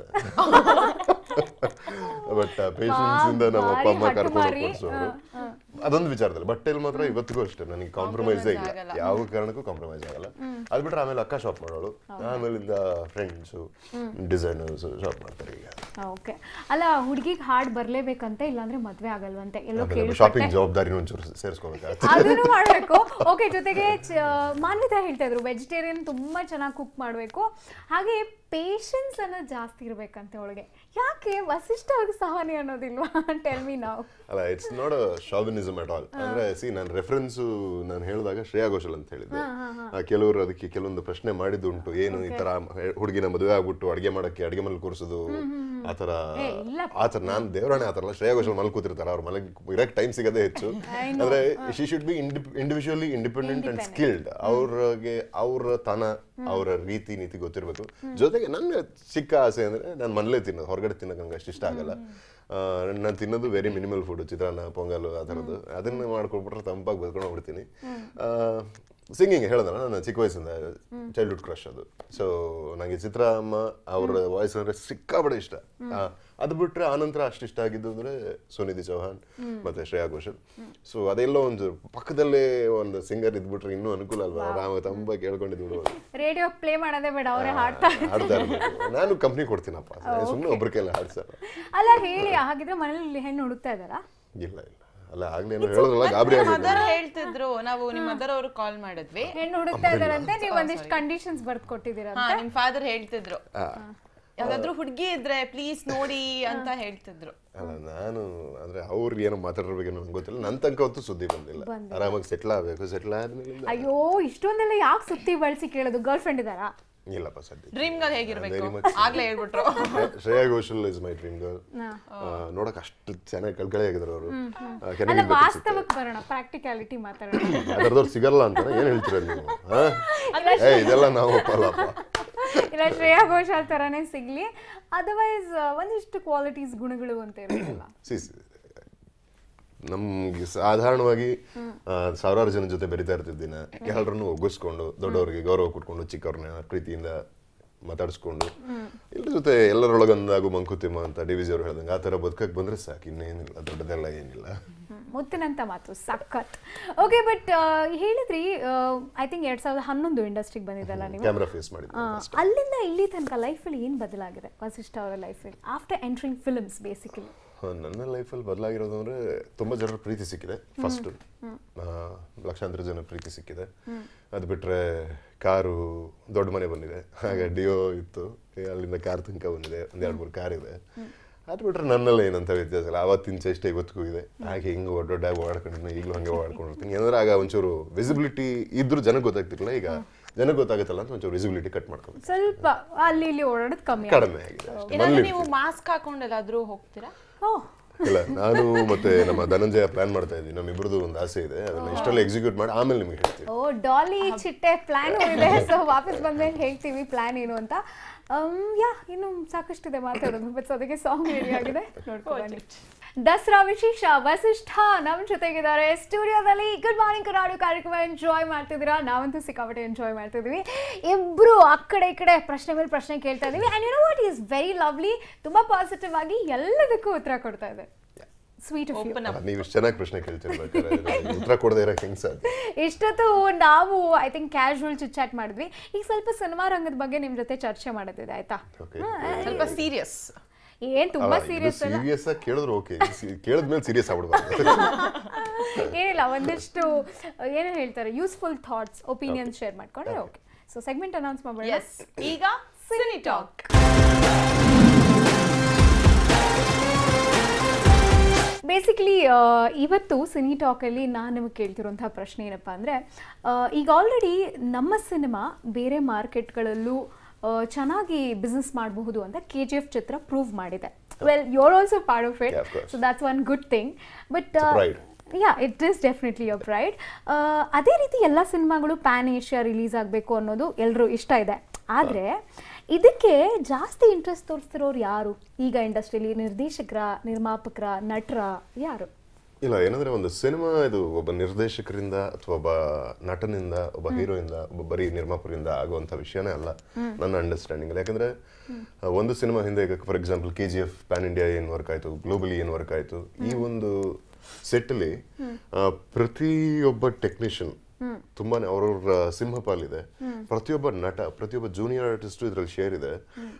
ಬಟ್ ಪೇಷನ್ಸ್ ಇಂದ ನಮ್ಮ ಅಪ್ಪ ಅಮ್ಮ ಭಾರಿ ಕರ್ಕೊಂಡು ಹಠಮಾರಿ. ಕೊಡ್ಸೋರು ಅದೊಂದು ವಿಚಾರದಲ್ಲಿ ಬಟ್ಟೆಲಿ ಮಾತ್ರ ಇವತ್ತಿಗೂ ಅಷ್ಟೇ ನನಗೆ ಕಾಂಪ್ರಮೈಸೇ ಇಲ್ಲ ಯಾವ ಕಾರಣಕ್ಕೂ ಕಾಂಪ್ರಮೈಸ್ ಆಗಲ್ಲ ಅದ್ ಬಿಟ್ರೆ ಆಮೇಲೆ ಅಕ್ಕ ಶಾಪ್ ಮಾಡೋಳು ಆಮೇಲಿಂದ ಫ್ರೆಂಡ್ಸು ಡಿಸೈನರ್ಸ್ ಶಾಪ್ ಮಾಡ್ತಾರೆ ಈಗ ಓಕೆ ಅಲ್ಲ ಹುಡುಗಿಗೆ ಹಾಡ್ ಬರ್ಲೇಬೇಕಂತೆ ಇಲ್ಲಾಂದ್ರೆ ಮದ್ವೆ ಆಗಲ್ವಂತೆ ಎಲ್ಲೋ ಶಾಪಿಂಗ್ ಕೇಳ್ಪಟ್ಟೆ ಜವಾಬ್ದಾರಿನ ಒಂಚೂರು ಸೇರಿಸ್ಕೋಬೇಕಾಗುತ್ತೆ ಅದನ್ನು ಮಾಡ್ಬೇಕು ಓಕೆ ಜೊತೆಗೆ ಚ- ಮಾನ್ವಿತಾ ಹೇಳ್ತಾ ಇದ್ರು ವೆಜಿಟೇರಿಯನ್ ತುಂಬಾ ಚೆನ್ನಾಗಿ ಕುಕ್ ಮಾಡ್ಬೇಕು ಹಾಗೆ ಪೇಷನ್ಸ್ ಅನ್ನೋದು ಜಾಸ್ತಿ ಇರ್ಬೇಕಂತೆ ಅವಳಿಗೆ ಯಾಕೆ ವಸಿಷ್ಠ ಅವ್ರಿಗೆ ಸಹನೆ ಅನ್ನೋದಿಲ್ವಾ ಟೆಲ್ ಮಿ ನಾವು ಅಲ್ಲ it's not a chauvinism at all ಅಂದ್ರೆ ಸಿ ನಾನು ರೆಫರೆನ್ಸು ನಾನು ಹೇಳಿದಾಗ ಶ್ರೇಯಾ ಘೋಷಲ್ ಅಂತ ಹೇಳಿದ್ದೆ ಆ, ಕೆಲವರು ಅದಕ್ಕೆ ಕೆಲವೊಂದು ಪ್ರಶ್ನೆ ಮಾಡಿದ್ದುಂಟು ಏನು ಈ ತರ ಹುಡುಗಿನ ಮದುವೆ ಆಗ್ಬಿಟ್ಟು ಅಡಿಗೆ ಮಾಡಕ್ಕೆ ಅಡಿಗೆ ಮನೇಲಿ ಕೂರಿಸೋದು ಆ ಥರ ಆ ಥರ ನಾನು ದೇವರಾಣೆ ಆ ಥರ ಅಲ್ಲ ಶ್ರೇಯಾ ಘೋಷಲ್ ಮಲ್ ಕೂತಿರ್ತಾರೆ ಅವ್ರ ಮನೆಗೆ ಇರಕ್ಕೆ ಟೈಮ್ ಸಿಗದೇ ಹೆಚ್ಚು ಅಂದ್ರೆ she should be individually independent and skilled ಅವ್ರಿಗೆ ಅವ್ರ ತನ ಅವರ ರೀತಿ ನೀತಿ ಗೊತ್ತಿರಬೇಕು ಜೊತೆಗೆ ನನ್ನ ಚಿಕ್ಕ ಆಸೆ ಅಂದ್ರೆ ನಾನು ಮನೇಲೇ ತಿನ್ನೋದು ಹೊರಗಡೆ ತಿನ್ನೋಕೆ ನಂಗೆ ಅಷ್ಟು ಇಷ್ಟ ಆಗಲ್ಲ ನಾನು ತಿನ್ನೋದು ವೆರಿ ಮಿನಿಮಲ್ ಫುಡ್ ಚಿತ್ರಾನ್ನ ಪೊಂಗಲ್ ಆ ಥರದ್ದು ಅದನ್ನ ಮಾಡ್ಕೊಟ್ಬಿಟ್ರೆ ತಂಪಾಗಿ ಬದ್ಕೊಂಡು ಹೋಗ್ಬಿಡ್ತೀನಿ ಸಿಂಗಿಂಗ್ ಹೇಳ್ದಲ್ಲ ನನ್ನ ಚಿಕ್ಕ ವಯಸ್ಸಿಂದ ಚೈಲ್ಡ್ಹುಡ್ ಕ್ರಶ್ ಅದು ಸೊ ನನಗೆ ಚಿತ್ರಮ್ಮ ಅವರ ವಾಯ್ಸ್ ಅಂದ್ರೆ ಸಿಕ್ಕಾಬಡೆ ಇಷ್ಟ ಆ, ಅದು ಬಿಟ್ರೆ ಆನಂತರ ಅಷ್ಟು ಇಷ್ಟ ಆಗಿದ್ದು ಅಂದ್ರೆ ಸುನಿಧಿ ಚೌಹಾನ್ ಮತ್ತೆ ಶ್ರೇಯಾ ಘೋಷಲ್ ಸೊ ಅದೆಲ್ಲೋ ಒಂದು ಪಕ್ಕದಲ್ಲೇ ಒಂದು ಸಿಂಗರ್ ಇದ್ಬಿಟ್ರೆ ಇನ್ನೂ ಅನುಕೂಲ ಅಲ್ವಾ ಆರಾಮ ತಂಬ ಕೇಳ್ಕೊಂಡಿದ್ದು ಬಿಡ್ಬೋದು ರೇಡಿಯೋ ಪ್ಲೇ ಮಾಡೋದೇ ಬೇಡ ಅವರೇ ಹಾಡ್ತಾ ಹಾಡ್ತಾ ಇರ್ಬೇಕು ನಾನು ಕಂಪ್ನಿ ಕೊಡ್ತೀನಪ್ಪ ಸುಮ್ಮನೆ ಒಬ್ರ ಕೈಲಿ ಹಾಡ್ಸಲ್ಲ ಅಲ್ಲ ಹೇಳಿ ಹಾಗಿದ್ರೆ ಮನೇಲಿ ಹೆಣ್ಣು ಹುಡುಕ್ತಾ ಇದ್ದಾರಾ ಇಲ್ಲ ಇಲ್ಲ ಅಲ್ಲ ಆಗ್ಲೇ ಏನೋ ಹೇಳೋದಲ್ಲ ಗಾಬರಿ ಆಗಿದೆ ಮದರ್ ಹೇಳ್ತಿದ್ರು ನಾವು ನಿಮ್ ಮದರ್ ಅವ್ರು ಕಾಲ್ ಮಾಡಿದ್ವಿ ಹೆಣ್ಣು ಹುಡುಕ್ತಾ ಇದಾರಂತೆ ನೀವು ಒಂದಿಷ್ಟು ಕಂಡೀಷನ್ಸ್ ಬರ್ದ್ ಕೊಟ್ಟಿದ್ದೀರಾ ಹಾ ನಿಮ್ ಫಾದರ್ ಹೇಳ್ತಿದ್ರು ಯಾವ್ದಾದ್ರು ಹುಡ್ಗಿ ಇದ್ರೆ ಪ್ಲೀಸ್ ನೋಡಿ ಅಂತ ಹೇಳ್ತಿದ್ರು ಅಲ್ಲ ನಾನು ಅಂದ್ರೆ ಅವ್ರು ಏನೋ ಮಾತಾಡಿರ್ಬೇಕೇನೋ ನಂಗೆ ಗೊತ್ತಿಲ್ಲ ನನ್ನ ತನಕ ಹೊತ್ತು ಸುದ್ದಿ ಬಂದಿಲ್ಲ ಆರಾಮಾಗಿ ಸೆಟ್ಲ್ ಆಗಬೇಕು ಸೆಟ್ಲ್ ಆದ್ಮೇಲೆ ಅಯ್ಯೋ ಇಷ್ಟೊಂದೆಲ್ಲ ಯಾಕೆ ಸುತ್ತಿ ಬಳಸಿ ಕೇಳೋದು ಗರ್ಲ್ ಫ್ರೆಂಡ್ ಇದಾರಾ ಇಲ್ಲಪ್ಪ ಸದ್ಯ ಡ್ರೀಮ್ ಗರ್ಲ್ ಹೇಗಿರ್ಬೇಕು Very much. ಆಗ್ಲೇ ಹೇಳ್ಬಿಟ್ರು Shreya Ghoshal is my dream girl ನೋಡಕ್ ಅಷ್ಟು ಚೆನ್ನಾಗಿ ಕಳ್ಕಳಿ ಆಗಿದ್ರು ಅವರು ಅಲ್ಲ ಕೆನಡಿ ವಾಸ್ತವಕ್ಕೆ ಬರೋಣ ಪ್ರಾಕ್ಟಿಕ್ಯಾಲಿಟಿ ಮಾತಾಡೋಣ ಅದರದವ್ರು ಸಿಗಲ್ಲ ಅಂತ ಏನ್ ಹೇಳ್ತೀರ ನೀವು ಆ? ಏ ಇದೆಲ್ಲ ನಾವು ಒಪ್ಪಲ್ಲಪ್ಪ ಇಲ್ಲ ಶ್ರೇಯಾ ಘೋಷಾಲ್ ತರಾನೇ ಸಿಗ್ಲಿ ಅದರ್ವೈಸ್ ಒಂದಿಷ್ಟು ಕ್ವಾಲಿಟೀಸ್ ಗುಣಗಳು ಅಂತ ಇರುತ್ತಲ್ಲ ಸಿ ನಮ್ಗೆ ಸಾಧಾರಣವಾಗಿ ಆ, ಸಾವಿರಾರು ಜನ ಜೊತೆ ಬೆರಿತಾ ಇರ್ತಿದ್ದಿನ ಎಲ್ಲರನ್ನು ಒಗ್ಗಿಸ್ಕೊಂಡು ದೊಡ್ಡವರಿಗೆ ಗೌರವ ಕೊಟ್ಕೊಂಡು ಚಿಕ್ಕವ್ರನ್ನ ಪ್ರೀತಿಯಿಂದ ಮಾತಾಡಿಸ್ಕೊಂಡು ಎಲ್ಲರ ಜೊತೆ ಎಲ್ಲರೊಳಗೊಂದಾಗು ಮಂಕುತಿಮ್ಮ ಅಂತ ಡಿ ವಿಜಿ ಅವ್ರು ಹೇಳ್ದಂಗೆ ಆ ಥರ ಬದುಕಕ್ಕೆ ಬಂದ್ರೆ ಸಾಕು ಇನ್ನೇನಿಲ್ಲ ದೊಡ್ಡದೆಲ್ಲ ಏನಿಲ್ಲ ಹ್ಮ್. ಮುತ್ತಿನಂತ ಮಾತು ಸಖತ್ ಓಕೆ ಬಟ್ ಹೇಳಿದ್ರಿ ಐ ಥಿಂಕ್ ಎರಡ್ ಸಾವಿರದ ಹನ್ನೊಂದು ಇಂಡಸ್ಟ್ರಿಗೆ ಬಂದಿದ್ದಲ್ಲ ನೀವು ಕ್ಯಾಮ್ರಾ ಫೇಸ್ ಮಾಡಿದ್ವಿ ಆ, ಅಲ್ಲಿಂದ ಇಲ್ಲಿ ತನಕ ಲೈಫಲ್ಲಿ ಏನು ಬದಲಾಗಿದೆ ವಸಿಷ್ಠ ಅವರ ಲೈಫಲ್ಲಿ ಆಫ್ಟರ್ ಎಂಟ್ರಿಂಗ್ ಫಿಲ್ಮ್ಸ್ ಬೇಸಿಕಲಿ ಹ, ನನ್ನ ಲೈಫಲ್ಲಿ ಬದಲಾಗಿರೋದು ಅಂದ್ರೆ ತುಂಬಾ ಜನರ ಪ್ರೀತಿ ಸಿಕ್ಕಿದೆ ಫಸ್ಟ್ ಲಕ್ಷಾಂತರ ಜನ ಪ್ರೀತಿ ಸಿಕ್ಕಿದೆ ಅದು ಬಿಟ್ರೆ ಕಾರು ದೊಡ್ಡ ಮನೆ ಬಂದಿದೆ ಹಾಗೆ ಡಿಯೋ ಇತ್ತು ಏ, ಅಲ್ಲಿಂದ ಕಾರ್ ತನಕ ಬಂದಿದೆ ಒಂದ್ ಎರಡು ಮೂರು ಕಾರ್ ಇದೆ ಅದು ಬಿಟ್ರೆ ನನ್ನಲ್ಲಿ ಏನಂತ ವ್ಯತ್ಯಾಸ ಇಲ್ಲ ಅವತ್ತಿನ ಚೇಷ್ಟೆ ಇವತ್ತಿಗೂ ಇದೆ ಹಾಗೆ ಹಿಂಗೆ ದೊಡ್ಡಾಗಿ ಓಡಾಡ್ಕೊಂಡಿದ್ದೀನಿ ಈಗಲೂ ಹಂಗೆ ಓಡಾಡ್ಕೊಂಡಿರ್ತೀನಿ ಏನಂದ್ರೆ ಆಗ ಒಂಚೂರು ವಿಸಿಬಿಲಿಟಿ ಇದ್ರೂ ಜನಕ್ಕೆ ಗೊತ್ತಾಗ್ತಿರ್ಲಿಲ್ಲ ಈಗ ಜನಕ್ಕೆ ಗೊತ್ತಾಗುತ್ತಲ್ಲ ಅಂತ ಒಂಚೂರು ವಿಸಿಬಿಲಿಟಿ ಕಟ್ ಮಾಡ್ಕೊಂಡು ಸ್ವಲ್ಪ ಅಲ್ಲಿ ಇಲ್ಲಿ ಓಡಾಡೋದು ಕಮ್ಮಿ ಕಡಿಮೆ ಆಗಿದೆ ಅಷ್ಟೇ. ಏನಾದ್ರೂ ಮೊದ್ಲು ನೀವು ಮಾಸ್ಕ್ ಹಾಕೊಂಡು ಎಲ್ಲಾದ್ರೂ ಹೋಗ್ತೀರಾ ಓ ಇಲ್ಲ ನಾನು ಮತ್ತೆ ನಮ್ಮ ಧನಂಜಯ ಪ್ಲಾನ್ ಮಾಡ್ತಾ ಇದ್ದೀವಿ ನಮ್ಮಿಬ್ರದ್ದು ಒಂದು ಆಸೆ ಇದೆ ಅದನ್ನ ಇಷ್ಟೆಲ್ಲ ಎಕ್ಸಿಕ್ಯೂಟ್ ಮಾಡಿ ಆಮೇಲೆ ನಿಮಗೆ ಹೇಳ್ತೀವಿ ಓ ಡಾಲಿ ಚಿಟ್ಟೆ ಪ್ಲಾನ್ ಇದೆ ಸೊ ವಾಪಸ್ ಬಂದ್ಮೇಲೆ ಹೇಳ್ತೀವಿ ಪ್ಲಾನ್ ಏನು ಅಂತ ಯಾ ಇನ್ನು ಸಾಕಷ್ಟಿದೆ ಮಾತಾಡೋದು ಬಟ್ ಅದಕ್ಕೆ ಸಾಂಗ್ ರೆಡಿ ಆಗಿದೆ ನೋಡ್ಕೊಳ್ಳಿ ದಸರಾ ವಿಶೇಷ ವಸಿಷ್ಠ ನಮ್ಮ ಜೊತೆಗಿದ್ದಾರೆ ಸ್ಟುಡಿಯೋದಲ್ಲಿ ಗುಡ್ ಮಾರ್ನಿಂಗ್ ಕರ್ನಾಡು ಕಾರ್ಯಕ್ರಮ ಎಂಜಾಯ್ ಮಾಡ್ತಿದ್ದೀರಾ ನಾವಂತೂ ಸಿಕ್ಕಾಪಟ್ಟೆ ಎಂಜಾಯ್ ಮಾಡ್ತಿದ್ದೀವಿ ಇಬ್ರು ಆ ಕಡೆ ಈ ಕಡೆ ಪ್ರಶ್ನೆ ಮೇಲೆ ಪ್ರಶ್ನೆ ಕೇಳ್ತಾ ಇದೀವಿ and you know what is very lovely ತುಂಬಾ ಪಾಸಿಟಿವ್ ಆಗಿ ಎಲ್ಲದಕ್ಕೂ ಉತ್ತರ ಕೊಡ್ತಾ ಇದೆ sweet of you open up ನೀವು ಇಷ್ಟು ಚೆನ್ನಾಗಿ ಪ್ರಶ್ನೆ ಕೇಳ್ತಿರ್ಬೇಕಾದ್ರೆ ನನಗೆ ಉತ್ತರ ಕೊಡದೇ ಇರೋಕೆ ಹೆಂಗ್ ಸಾಧ್ಯ ಇಷ್ಟೊತ್ತು ನಾವು ಐ ಥಿಂಕ್ ಕ್ಯಾಶುವಲ್ ಚಿಟ್ಚಾಟ್ ಮಾಡಿದ್ವಿ ಈಗ ಸ್ವಲ್ಪ ಸಿನಿಮಾ ರಂಗದ ಬಗ್ಗೆ ನಿಮ್ ಜೊತೆ ಚರ್ಚೆ ಮಾಡೋದಿದೆ ಆಯ್ತಾ ಓಕೆ ಸ್ವಲ್ಪ ಸೀರಿಯಸ್ ಏನ್ ತುಂಬಾ ಸೀರಿಯಸ್ ಅಲ್ಲ ಸೀರಿಯಸ್ ಆಗಿ ಕೇಳಿದ್ರು ಓಕೆ ಕೇಳಿದ್ಮೇಲೆ ಸೀರಿಯಸ್ ಆಗ್ಬಿಡ್ಬಾರ್ದು ಏನಿಲ್ಲ ಒಂದಿಷ್ಟು ಏನು ಹೇಳ್ತಾರೆ ಯೂಸ್ಫುಲ್ ಥಾಟ್ಸ್ ಒಪಿನಿಯನ್ ಶೇರ್ ಮಾಡ್ಕೊಂಡ್ರೆ ಓಕೆ ಸೊ ಸೆಗ್ಮೆಂಟ್ ಅನೌನ್ಸ್ ಮಾಡ್ಬೇಡ ಎಸ್ ಈಗ ಸಿನಿ ಟಾಕ್ ಬೇಸಿಕಲಿ ಇವತ್ತು ಸಿನಿ ಟಾಕಲ್ಲಿ ನಾನು ನಿಮಗೆ ಕೇಳ್ತಿರುವಂತಹ ಪ್ರಶ್ನೆ ಏನಪ್ಪ ಅಂದರೆ ಈಗ ಆಲ್ರೆಡಿ ನಮ್ಮ ಸಿನಿಮಾ ಬೇರೆ ಮಾರ್ಕೆಟ್ಗಳಲ್ಲೂ ಚೆನ್ನಾಗಿ ಬಿಸ್ನೆಸ್ ಮಾಡಬಹುದು ಅಂತ ಕೆ ಜಿ ಎಫ್ ಚಿತ್ರ ಪ್ರೂವ್ ಮಾಡಿದೆ well your also part of it Yeah, of course. So that's one good thing but It's a pride. Yeah it is definitely your pride ಅದೇ ರೀತಿ ಎಲ್ಲ ಸಿನಿಮಾಗಳು ಪ್ಯಾನ್ ಏಷ್ಯಾ ರಿಲೀಸ್ ಆಗಬೇಕು ಅನ್ನೋದು ಎಲ್ಲರೂ ಇಷ್ಟ ಇದೆ ಆದರೆ ಇದಕ್ಕೆ ಜಾಸ್ತಿ ಇಂಟ್ರೆಸ್ಟ್ ತೋರಿಸ್ತಿರೋರು ಯಾರು ಈಗ ಇಂಡಸ್ಟ್ರಿಲಿ ನಿರ್ದೇಶಕರ ನಿರ್ಮಾಪಕರ ನಟರ ಯಾರು ಇಲ್ಲ ಏನಂದ್ರೆ ಒಂದು ಸಿನಿಮಾ ಇದು ಒಬ್ಬ ನಿರ್ದೇಶಕರಿಂದ ಅಥವಾ ಒಬ್ಬ ನಟನಿಂದ ಒಬ್ಬ ಹೀರೋಯಿಂದ ಒಬ್ಬ ಬರೀ ನಿರ್ಮಾಪಕರಿಂದ ಆಗುವಂತ ವಿಷಯನೇ ಅಲ್ಲ ನನ್ನ ಅಂಡರ್ಸ್ಟ್ಯಾಂಡಿಂಗ್ ಯಾಕಂದ್ರೆ ಆ, ಒಂದು ಸಿನಿಮಾ ಹಿಂದೆ for example K G F pan India ಏನ್ ವರ್ಕ್ ಆಯ್ತು ಗ್ಲೋಬಲಿ ಏನ್ ವರ್ಕ್ ಆಯ್ತು ಈ ಒಂದು ಸೆಟ್ ಅಲ್ಲಿ ಆ, ಪ್ರತಿಯೊಬ್ಬ ಟೆಕ್ನಿಷಿಯನ್ ತುಂಬಾನೇ ಅವ್ರವ್ರ ಸಿಂಹಪಾಲಿದೆ ಪ್ರತಿಯೊಬ್ಬ ನಟ ಪ್ರತಿಯೊಬ್ಬ ಜೂನಿಯರ್ ಆರ್ಟಿಸ್ಟ್ ಇದ್ರಲ್ಲಿ ಶೇರ್ ಇದೆ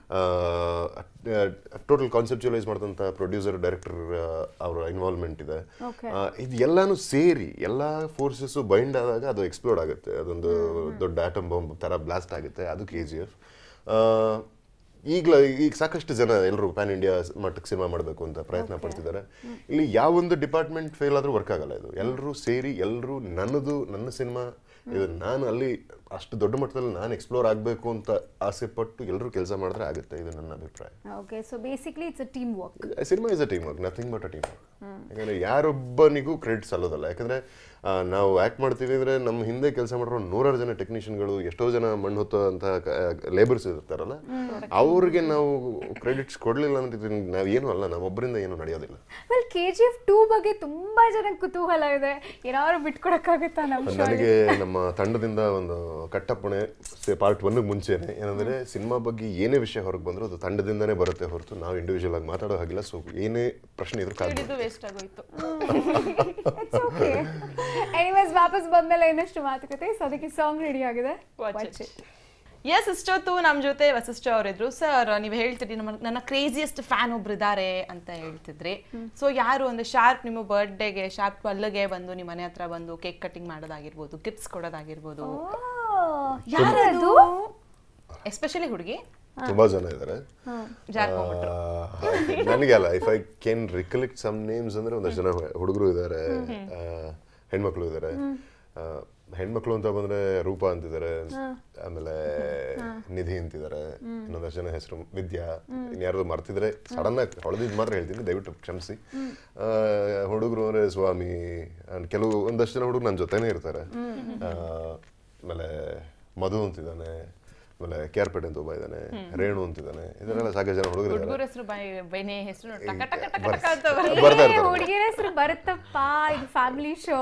ಟೋಟಲ್ ಕಾನ್ಸೆಪ್ಚುಲೈಸ್ ಮಾಡಿದಂಥ ಪ್ರೊಡ್ಯೂಸರ್ ಡೈರೆಕ್ಟರ್ ಅವರ ಇನ್ವಾಲ್ವ್ಮೆಂಟ್ ಇದೆ Okay. ಆ, ಇದು ಎಲ್ಲಾನು ಸೇರಿ ಎಲ್ಲಾ ಫೋರ್ಸಸ್ ಬೈಂಡ್ ಆದಾಗ ಅದು ಎಕ್ಸ್ಪ್ಲೋಡ್ ಆಗುತ್ತೆ ಅದೊಂದು ದೊಡ್ಡ ಆಟಮ್ ಬಾಂಬ್ ತರ ಬ್ಲಾಸ್ಟ್ ಆಗುತ್ತೆ ಅದು ಕೆ ಜಿ ಎಫ್ ಈಗಲ ಈಗ ಸಾಕಷ್ಟು ಜನ ಎಲ್ಲರೂ ಪ್ಯಾನ್ ಇಂಡಿಯಾ ಮಟ್ಟಕ್ಕೆ ಸಿನಿಮಾ ಮಾಡಬೇಕು ಅಂತ ಪ್ರಯತ್ನ ಪಡ್ತಿದ್ದಾರೆ ಇಲ್ಲಿ ಯಾವೊಂದು ಡಿಪಾರ್ಟ್ಮೆಂಟ್ ಫೇಲ್ ಆದ್ರೂ ವರ್ಕ್ ಆಗಲ್ಲ ಇದು ಎಲ್ಲರೂ ಸೇರಿ ಎಲ್ಲರೂ ನನ್ನದು ನನ್ನ ಸಿನಿಮಾ ಇದು ನಾನು ಅಲ್ಲಿ ಅಷ್ಟು ದೊಡ್ಡ ಮಟ್ಟದಲ್ಲಿ ನಾನು ಎಕ್ಸ್ಪ್ಲೋರ್ ಆಗಬೇಕು ಅಂತ ಆಸೆ ಪಟ್ಟು ಎಲ್ಲರೂ ಕೆಲಸ ಮಾಡಿದ್ರೆ ಆಗುತ್ತೆ ಇದು ನನ್ನ ಅಭಿಪ್ರಾಯ okay so basically it's a team work cinema is a team work nothing but a team work ಯಾಕಂದ್ರೆ ಯಾರೊಬ್ಬನಿಗೂ ಕ್ರೆಡಿಟ್ಸ್ ಅಲ್ಲೋದಲ್ಲ ಯಾಕಂದ್ರೆ ಆ, ನಾವು ಆಕ್ಟ್ ಮಾಡ್ತೀವಿ ಅಂದ್ರೆ ನಮ್ಮ ಹಿಂದೆ ಕೆಲಸ ಮಾಡಿರೋ ನೂರಾರು ಜನ ಟೆಕ್ನಿಷಿಯನ್ಗಳು ಎಷ್ಟೋ ಜನ ಮಣ್ಣು ಹೊತ್ತಂತ ಲೇಬರ್ಸ್ ಇರ್ತಾರಲ್ಲ ಅವ್ರಿಗೆ ನಾವು ಕ್ರೆಡಿಟ್ಸ್ ಕೊಡ್ಲಿಲ್ಲ ಅಂದ್ರೆ ನಾವು ಏನು ಅಲ್ಲ ನಮ್ಮೊಬ್ಬರಿಂದ ಏನು ನಡೆಯೋದಿಲ್ಲ well K G F two ಬಗ್ಗೆ ತುಂಬಾ ಜನ ಕುತೂಹಲ ಇದೆ ಏನಾದ್ರು ಬಿಟ್ಕೊಡಕ್ಕಾಗುತ್ತಾ ನಮ್ಮ ನನಗೆ ನಮ್ಮ ತಂಡದಿಂದ ಒಂದು ಕಟ್ಟಪ್ಪಣೆ ಪಾರ್ಟ್ ಒನ್ ಮುಂಚೆನೆ ಏನಂದ್ರೆ ಸಿನಿಮಾ ಬಗ್ಗೆ ಏನೇ ವಿಷಯ ಹೊರಗೆ ಬಂದ್ರು ಅದು ತಂಡದಿಂದನೇ ಬರುತ್ತೆ ಹೊರತು ನಾವು ಇಂಡಿವಿಜುವಲ್ ಆಗಿ ಮಾತಾಡೋ ಹಾಗಿಲ್ಲ ಸೊ ಏನೇ ಪ್ರಶ್ನೆ ಇದ್ರೂ ಕಾದ್ ಹಿಡಿದು ವೇಸ್ಟ್ ಆಗೋಯ್ತು ಇಟ್ಸ್ ಓಕೆ ಎನಿವೇಸ್ ವಾಪಸ್ ಬಂದ್ಮೇಲೆ ಇನ್ನಷ್ಟು ಮಾತುಕತೆ ಸೊ ಅದಕ್ಕೆ ಸಾಂಗ್ ರೆಡಿ ಆಗಿದೆ Watch Watch it. it. Yes ಇಷ್ಟೊತ್ತು ನಮ್ಮ ಜೊತೆ ವಸಿಷ್ಠ ಅವರಿದ್ರು ಸರ್ ನೀವು ಹೇಳ್ತಿದ್ರಿ ನಮ್ಮ ನನ್ನ ಕ್ರೇಜಿಯಸ್ಟ್ ಫ್ಯಾನ್ ಒಬ್ರು ಇದ್ದಾರೆ ಅಂತ ಹೇಳ್ತಿದ್ರಿ ಸೊ ಯಾರು ಅಂದ್ರೆ ಶಾರ್ಪ್ ನಿಮ್ಮ ಬರ್ಡೇಗೆ ಶಾರ್ಪ್ ಅಲ್ಲಿಗೆ ಬಂದು ನಿಮ್ಮ ಮನೆ ಹತ್ರ ಬಂದು ಕೇಕ್ ಕಟಿಂಗ್ ಮಾಡೋದಾಗಿರ್ಬೋದು ಗಿಫ್ಟ್ಸ್ ಕೊಡೋದಾಗಿರ್ಬೋದು ಓ, ಯಾರದು ಎಸ್ಪೆಷಲಿ ಹುಡುಗಿ ತುಂಬಾ ಜನ ಇದ್ದಾರೆ ಜಾಕ್ ನನಗೆ ಅಲ್ಲ if I can recollect some names ಅಂದ್ರೆ ಒಂದಷ್ಟು ಜನ ಹುಡುಗರು ಇದ್ದಾರೆ ಹೆಣ್ಮಕ್ಳು ಇದ್ದಾರೆ ಹೆಣ್ಮಕ್ಳು ಅಂತ ಬಂದ್ರೆ ರೂಪ ಅಂತಿದ್ದಾರೆ ಆಮೇಲೆ ನಿಧಿ ಅಂತಿದ್ದಾರೆ ಇನ್ನೊಂದಷ್ಟು ಜನ ಹೆಸರು ವಿದ್ಯಾ ಇನ್ಯಾರು ಮರ್ತಿದ್ರೆ ಸಡನ್ ಆಗಿ ಹೊಳೆದಿದ್ದು ಮಾತ್ರ ಹೇಳ್ತೀನಿ ದಯವಿಟ್ಟು ಕ್ಷಮಿಸಿ ಹುಡುಗರು ಅಂದ್ರೆ ಸ್ವಾಮಿ ಅಂಡ್ ಕೆಲವು ಒಂದಷ್ಟು ಜನ ಹುಡುಗರು ನನ್ನ ಜೊತೆನೇ ಇರ್ತಾರೆ ಆ, ಆಮೇಲೆ ಮಧು ಅಂತಿದ್ದಾನೆ ಆಮೇಲೆ ಕೇರ್ಪೇಟೆ ಅಂತ ಒಬ್ಬ ಇದ್ದಾನೆ ರೇಣು ಅಂತಿದ್ದಾನೆ ಇದನ್ನೆಲ್ಲ ಸಾಕಷ್ಟು ಜನ ಹುಡುಗರು ಹುಡುಗರ ಹೆಸರು ಬೈನೆ ಹೆಸರು ಟಕ ಟಕ ಟಕ ಬರ್ಸ್- ಟಕ ಅಂತ ಬರುತ್ತೆ. ಬರ್ತಾ ಇರ್ತಾರೆ ಹುಡುಗಿರ ಹೆಸರು ಬರುತ್ತಪ್ಪ ಇದು ಫ್ಯಾಮಿಲಿ ಶೋ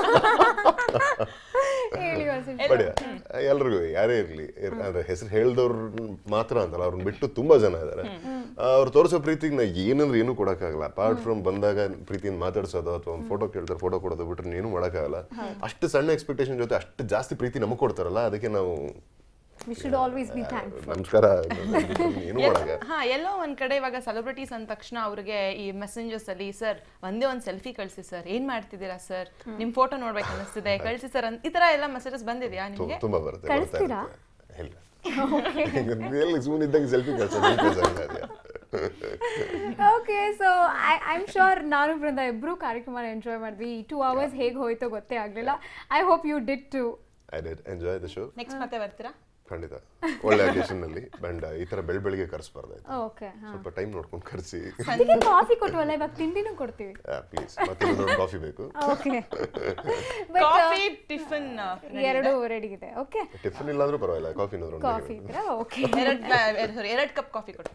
ಹೇಳಿ ವಸಿಷ್ಠ ಬಟ್ ಎಲ್ರಿಗೂ ಯಾರೇ ಇರ್ಲಿ ಇರ್- ಅಂದ್ರೆ ಹೆಸರು ಹೇಳ್ದವ್ರ ಮಾತ್ರ ಅಂತಲ್ಲ ಅವ್ರನ್ನ ಬಿಟ್ಟು ತುಂಬಾ ಜನ ಇದಾರೆ ಅವ್ರು ತೋರಿಸೋ ಪ್ರೀತಿಗೆ ನಾ ಏನಂದ್ರೆ ಏನು ಕೊಡಕ್ಕಾಗಲ್ಲ ಅಪಾರ್ಟ್ ಫ್ರಮ್ ಬಂದಾಗ ಪ್ರೀತಿಯಿಂದ ಮಾತಾಡ್ಸೋದು ಅಥವಾ ಒಂದು ಫೋಟೋ ಕೇಳ್ತಾರೆ ಫೋಟೋ ಕೊಡೋದು ಬಿಟ್ರೆ ಏನು ಮಾಡಕ್ಕಾಗಲ್ಲ ಅಷ್ಟು ಸಣ್ಣ ಎಕ್ಸ್ಪೆಕ್ಟೇಷನ್ ಜೊತೆ ಅಷ್ಟು ಜಾಸ್ತಿ ಪ್ರೀತಿ ನಮಗೆ ಕೊಡ್ತಾರಲ್ಲ ಅದಕ್ಕೆ ನಾವು we should always be thank ನಮಸ್ಕಾರ ಏನು ಮಾಡಕ ಹಾ ಎಲ್ಲೋ ಒಂದ್ ಕಡೆ ಇವಾಗ ಸೆಲೆಬ್ರಿಟೀಸ್ ಅಂದ ತಕ್ಷಣ ಅವ್ರಿಗೆ ಈ ಮೆಸೆಂಜರ್ಸ್ ಅಲ್ಲಿ ಸರ್ ಒಂದೇ ಒಂದ್ ಸೆಲ್ಫಿ ಕಳ್ಸಿ ಸರ್ ಏನ್ ಮಾಡ್ತಿದ್ದೀರಾ ಸರ್ ನಿಮ್ ಫೋಟೋ ನೋಡ್ಬೇಕು ಅನಿಸ್ತಿದೆ ಕಳ್ಸಿ ಸರ್ ಈ ತರ ಎಲ್ಲ ಮೆಸೇಜಸ್ ಬಂದಿದ್ಯಾ ನಿಮ್ಗೆ ತುಂಬಾ ಬರುತ್ತೆ ಬರ್ತಾ ಕಳಿಸ್ತೀರಾ? ಇರುತ್ತೆ. ಇಲ್ಲ ಎಲ್ಲಿ ಸುಮ್ಮನೆ ಇದ್ದಂಗೆ ಸೆಲ್ಫಿ ಕಳ್ಸೋದು okay so I I am sure ನಾನು ಬೃಂದ ಇಬ್ರು ಕಾರ್ಯಕ್ರಮ ಎಂಜಾಯ್ ಮಾಡಿದ್ವಿ ಈ ಟೂ ಅವರ್ಸ್ ಹೇಗೆ ಹೋಯ್ತೋ ಗೊತ್ತೇ ಆಗಲಿಲ್ಲ I hope you did too I did enjoy the show next ಮತ್ತೆ ಬರ್ತೀರಾ ಖಂಡಿತ ಒಳ್ಳೆ ಅಕೇಶನ್ ನಲ್ಲಿ ಬಂಡ ಈ ತರ ಬೆಳ್ ಬೆಳಿಗ್ಗೆ ಕರ್ಸ್ಬಾರ್ದಾಯ್ತು ಓಕೆ ಹಾಂ ಸ್ವಲ್ಪ ಟೈಮ್ ನೋಡ್ಕೊಂಡು ಕರ್ಸಿ ಅದಕ್ಕೆ ಕಾಫಿ ಕೊಟ್ವಲ್ಲ ಇವಾಗ ತಿಂಡಿನೂ ಕೊಡ್ತೀವಿ ಪ್ಲೀಸ್ ಮತ್ತೆ ಕಾಫಿ ಬೇಕು ಓಕೆ ಬಟ್ ಕಾಫಿ ಟಿಫನ್ ಎರಡು ರೆಡಿ ಇದೆ ಓಕೆ ಟಿಫನ್ ಇಲ್ಲ ಅಂದ್ರೂ ಪರವಾಗಿಲ್ಲ ಕಾಫಿ ಕಾಫಿ ಇದ್ರೆ ಓಕೆ ಎರಡ್ ಸಾರಿ ಎರಡ್ ಕಪ್ ಕಾಫಿ ಕೊಟ್ಟು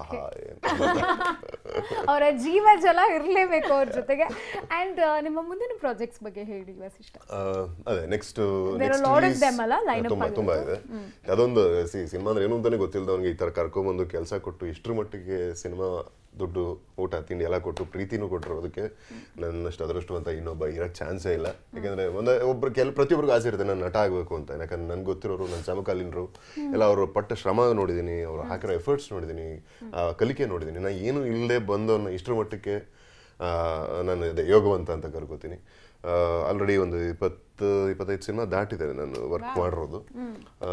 ಅವರ ಜೀವ ಜಲ ಇರಲೇಬೇಕು ಅವ್ರ ಜೊತೆಗೆ ಆ್ಯಂಡ್ ನಿಮ್ಮ ಮುಂದಿನ ಪ್ರಾಜೆಕ್ಟ್ಸ್ ಬಗ್ಗೆ ಹೇಳಿ ವಸಿಷ್ಠ ಅದೇ next There are a lot of them ಅಲ್ಲ, line up ತುಂಬಾ ತುಂಬಾ ಇದೆ ಅದೊಂದು ಸಿ ಸಿನಿಮಾ ಅಂದ್ರೆ ಏನು ಅಂತಾನೆ ಗೊತ್ತಿಲ್ಲದವನಿಗೆ ಈ ತರ ಕರ್ಕೊಂಬಂದು ಕೆಲಸ ಕೊಟ್ಟು ಇಷ್ಟ್ರ ಮಟ್ಟಿಗೆ ಸಿನಿಮಾ ದುಡ್ಡು ಊಟ ತಿಂಡಿ ಎಲ್ಲ ಕೊಟ್ಟು ಪ್ರೀತಿನೂ ಕೊಟ್ಟಿರೋದಕ್ಕೆ ನನ್ನಷ್ಟು ಅದೃಷ್ಟವಂತ ಇನ್ನೊಬ್ಬ ಇರೋಕ್ಕೆ ಚಾನ್ಸೇ ಇಲ್ಲ ಯಾಕಂದ್ರೆ ಒಂದ ಒಬ್ರು ಕೆಲ ಪ್ರತಿಯೊಬ್ಬರಿಗೂ ಆಸೆ ಇರುತ್ತೆ ನಾನು ನಟ ಆಗಬೇಕು ಅಂತ ಯಾಕಂದ್ರೆ ನನ್ಗೆ ಗೊತ್ತಿರೋರು ನನ್ನ ಸಮಕಾಲೀನರು ಎಲ್ಲ ಅವರು ಪಟ್ಟ ಶ್ರಮ ನೋಡಿದ್ದೀನಿ ಅವ್ರು ಹಾಕಿರೋ ಎಫರ್ಟ್ಸ್ ನೋಡಿದ್ದೀನಿ ಆ ಕಲಿಕೆ ನೋಡಿದ್ದೀನಿ ನಾನು ಏನು ಇಲ್ಲದೆ ಬಂದವನ್ನ ಇಷ್ಟರ ಮಟ್ಟಕ್ಕೆ ಆ, ನಾನು ಅದೇ ಯೋಗವಂತ ಅಂತ ಕರ್ಕೋತೀನಿ ಆಲ್ರೆಡಿ ಒಂದು ಇಪ್ಪತ್ತು ಇಪ್ಪತ್ತೈದು ಸಿನಿಮಾ ದಾಟಿದೆ ನಾನು ವರ್ಕ್ ಮಾಡಿರೋದು ಆ,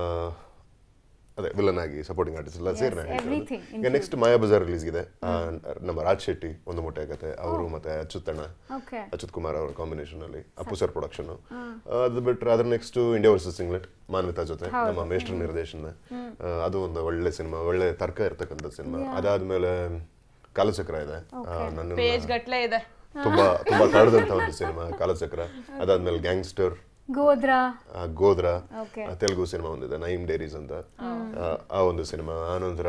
ಅದೇ ವಿಲನ್ ಆಗಿ ಸಪೋರ್ಟಿಂಗ್ ಆರ್ಟಿಸ್ಟ್ ಎಲ್ಲ ಸೇರಿ ನಾನು everything ಹೇಳಿರೋದು. ಈಗ ನೆಕ್ಸ್ಟ್ ಮಾಯಾ ಬಜಾರ್ ರಿಲೀಸ್ ಇದೆ ಆ, ನಮ್ಮ ರಾಜ್ ಶೆಟ್ಟಿ ಒಂದು ಮೊಟ್ಟೆ ಕತೆ ಅವರು ಮತ್ತೆ ಅಚ್ಯುತಣ್ಣ ಓಕೆ ಅಚ್ಯುತ್ ಕುಮಾರ್ ಅವರ ಕಾಂಬಿನೇಷನ್ ಅಲ್ಲಿ ಅಪ್ಪು ಸರ್ ಪ್ರೊಡಕ್ಷನ್ ಅದು ಬಿಟ್ರೆ ಅದ್ರ next India versus England Manvitha ಜೊತೆ ನಮ್ಮ ಮೇಷ್ಟ್ರ ನಿರ್ದೇಶನ ಆ, ಅದು ಒಂದು ಒಳ್ಳೆ ಸಿನಿಮಾ ಒಳ್ಳೆ ತರ್ಕ ಇರ್ತಕ್ಕಂಥ ಸಿನಿಮಾ ಅದಾದ್ಮೇಲೆ ಕಾಲಚಕ್ರ ಇದೆ ಆ, ನನ್ನ ಪೇಜ್ ಗಟ್ಲೆ ಇದೆ ತುಂಬಾ ತುಂಬಾ ಕಾಡ್ದಂತ ಒಂದು ಸಿನಿಮಾ ಕಾಲಚಕ್ರ ಅದಾದ್ಮೇಲೆ ಗ್ಯಾಂಗ್ಸ್ಟರ್ ಗೋದ್ರಾ ಗೋದ್ರ Okay. ಆ, ತೆಲುಗು ಸಿನಿಮಾ ಒಂದಿದೆ ನೈಮ್ ಡೇರೀಸ್ ಅಂತ ಆ, ಆ ಒಂದು ಸಿನಿಮಾ ಆನಂತರ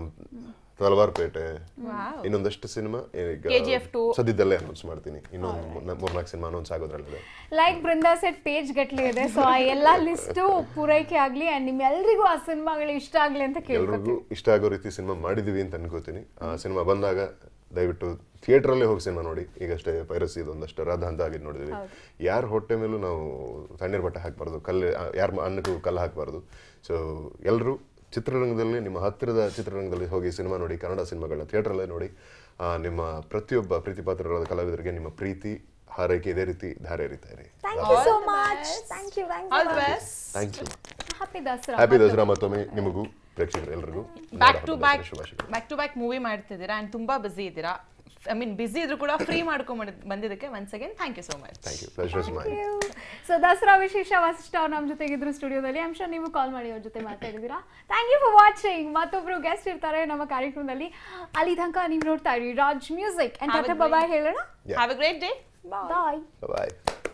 ತಲವಾರ್ಪೇಟೆ ಇನ್ನೊಂದಷ್ಟು ಸಿನಿಮಾ KGF two. ಸದ್ಯದಲ್ಲೇ ಅನೌನ್ಸ್ ಮಾಡ್ತೀನಿ ಇನ್ನೊಂದು ಮೂರ್ನಾ- ಮೂರ್ನಾಲ್ಕು ಸಿನಿಮಾ ಅನೌನ್ಸ್ ಆಗೋದ್ರಲ್ಲಿದೆ ಲೈಕ್ ಬೃಂದಾ ಸೆಟ್ ಪೇಜ್ ಗಟ್ಲೆ ಇದೆ ಸೊ ಆ ಎಲ್ಲ ಲಿಸ್ಟು ಪೂರೈಕೆ ಆಗಲಿ ಆ್ಯಂಡ್ ನಿಮ್ಮೆಲ್ರಿಗೂ ಆ ಸಿನಿಮಾಗಳು ಇಷ್ಟ ಆಗಲಿ ಅಂತ ಎಲ್ರಿಗೂ ಕೇಳ್ಕೊತೀವಿ ಇಷ್ಟ ಆಗೋ ರೀತಿ ಸಿನಿಮಾ ಮಾಡಿದೀವಿ ಅಂತ ಅನ್ಕೋತೀನಿ ಆ ಸಿನಿಮಾ ಬಂದಾಗ ದಯವಿಟ್ಟು ಥಿಯೇಟ್ರಲ್ಲೇ ಹೋಗಿ ಸಿನಿಮಾ ನೋಡಿ ಈಗಷ್ಟೇ ಪೈರಸಿ ಒಂದಷ್ಟು ರಾಧ ಅಂತ ಆಗಿದ್ದು ನೋಡಿದ್ವಿ ಯಾರ ಹೊಟ್ಟೆ ಮೇಲೂ ನಾವು ತಣ್ಣೀರ್ ಬಟ್ಟೆ ಹಾಕಬಾರ್ದು ಕಲ್ಲು ಯಾರ ಅನ್ನಕ್ಕೂ ಕಲ್ಲು ಹಾಕಬಾರ್ದು ಸೊ ಎಲ್ಲರೂ ಚಿತ್ರರಂಗದಲ್ಲಿ ನಿಮ್ಮ ಹತ್ತಿರದ ಚಿತ್ರರಂಗದಲ್ಲಿ ಹೋಗಿ ಸಿನಿಮಾ ನೋಡಿ ಕನ್ನಡ ಸಿನಿಮಾಗಳನ್ನ ಥಿಯೇಟ್ರಲ್ಲೇ ನೋಡಿ ಆ, ನಿಮ್ಮ ಪ್ರತಿಯೊಬ್ಬ ಪ್ರೀತಿಪಾತ್ರರಾದ ಕಲಾವಿದರಿಗೆ ನಿಮ್ಮ ಪ್ರೀತಿ ಹಾರೈಕೆ ಇದೇ ರೀತಿ ಧಾರೆ ಎರಿತಾ ಇರಿ thank you so much thank you all the best thank you happy Dasara happy Dasara ಮತ್ತೊಮ್ಮೆ ನಿಮಗೂ ಪ್ರೇಕ್ಷಕರು ಎಲ್ರಿಗೂ ಬ್ಯಾಕ್ ಟು ನಾಡ ಬ್ಯಾಕ್ ಹಬ್ಬದ ಶುಭಾಶಯಗಳು ಬ್ಯಾಕ್ ಟು ಬ್ಯಾಕ್ ಮೂವಿ ಮಾಡ್ತಿದ್ದೀರಾ ಅಂಡ್ ತುಂಬಾ ಬಿಸಿ ಇದ್ದೀರಾ ಐ ಮೀನ್ ಬಿಸಿ ಇದ್ರು ಕೂಡ ಫ್ರೀ ಮಾಡ್ಕೊಂಡ್ ಬಂದಿದ್ದಕ್ಕೆ once again thank you so much thank you pleasure my so Dasara ವಿಶೇಷ ವಸಿಷ್ಠ ಅವ್ರು ನಮ್ಮ ಜೊತೆಗಿದ್ರು ಸ್ಟುಡಿಯೋದಲ್ಲಿ ಅಂಶ ನೀವು ಕಾಲ್ ಮಾಡಿ ಅವ್ರ ಜೊತೆ ಮಾತಾಡಿದ್ದೀರಾ ಥ್ಯಾಂಕ್ ಯು ಫಾರ್ ವಾಚಿಂಗ್ ಮತ್ತೊಬ್ರು ಗೆಸ್ಟ್ ಇರ್ತಾರೆ ನಮ್ಮ ಕಾರ್ಯಕ್ರಮದಲ್ಲಿ ಅಲ್ಲಿ ತನಕ ನೀವು ನೋಡ್ತಾ ಇರಿ ರಾಜ್ ಮ್ಯೂಸಿಕ್ ಅಂಡ್ ಬಾಯ್ ಹೇಳೋಣ Yeah. Have a great day bye bye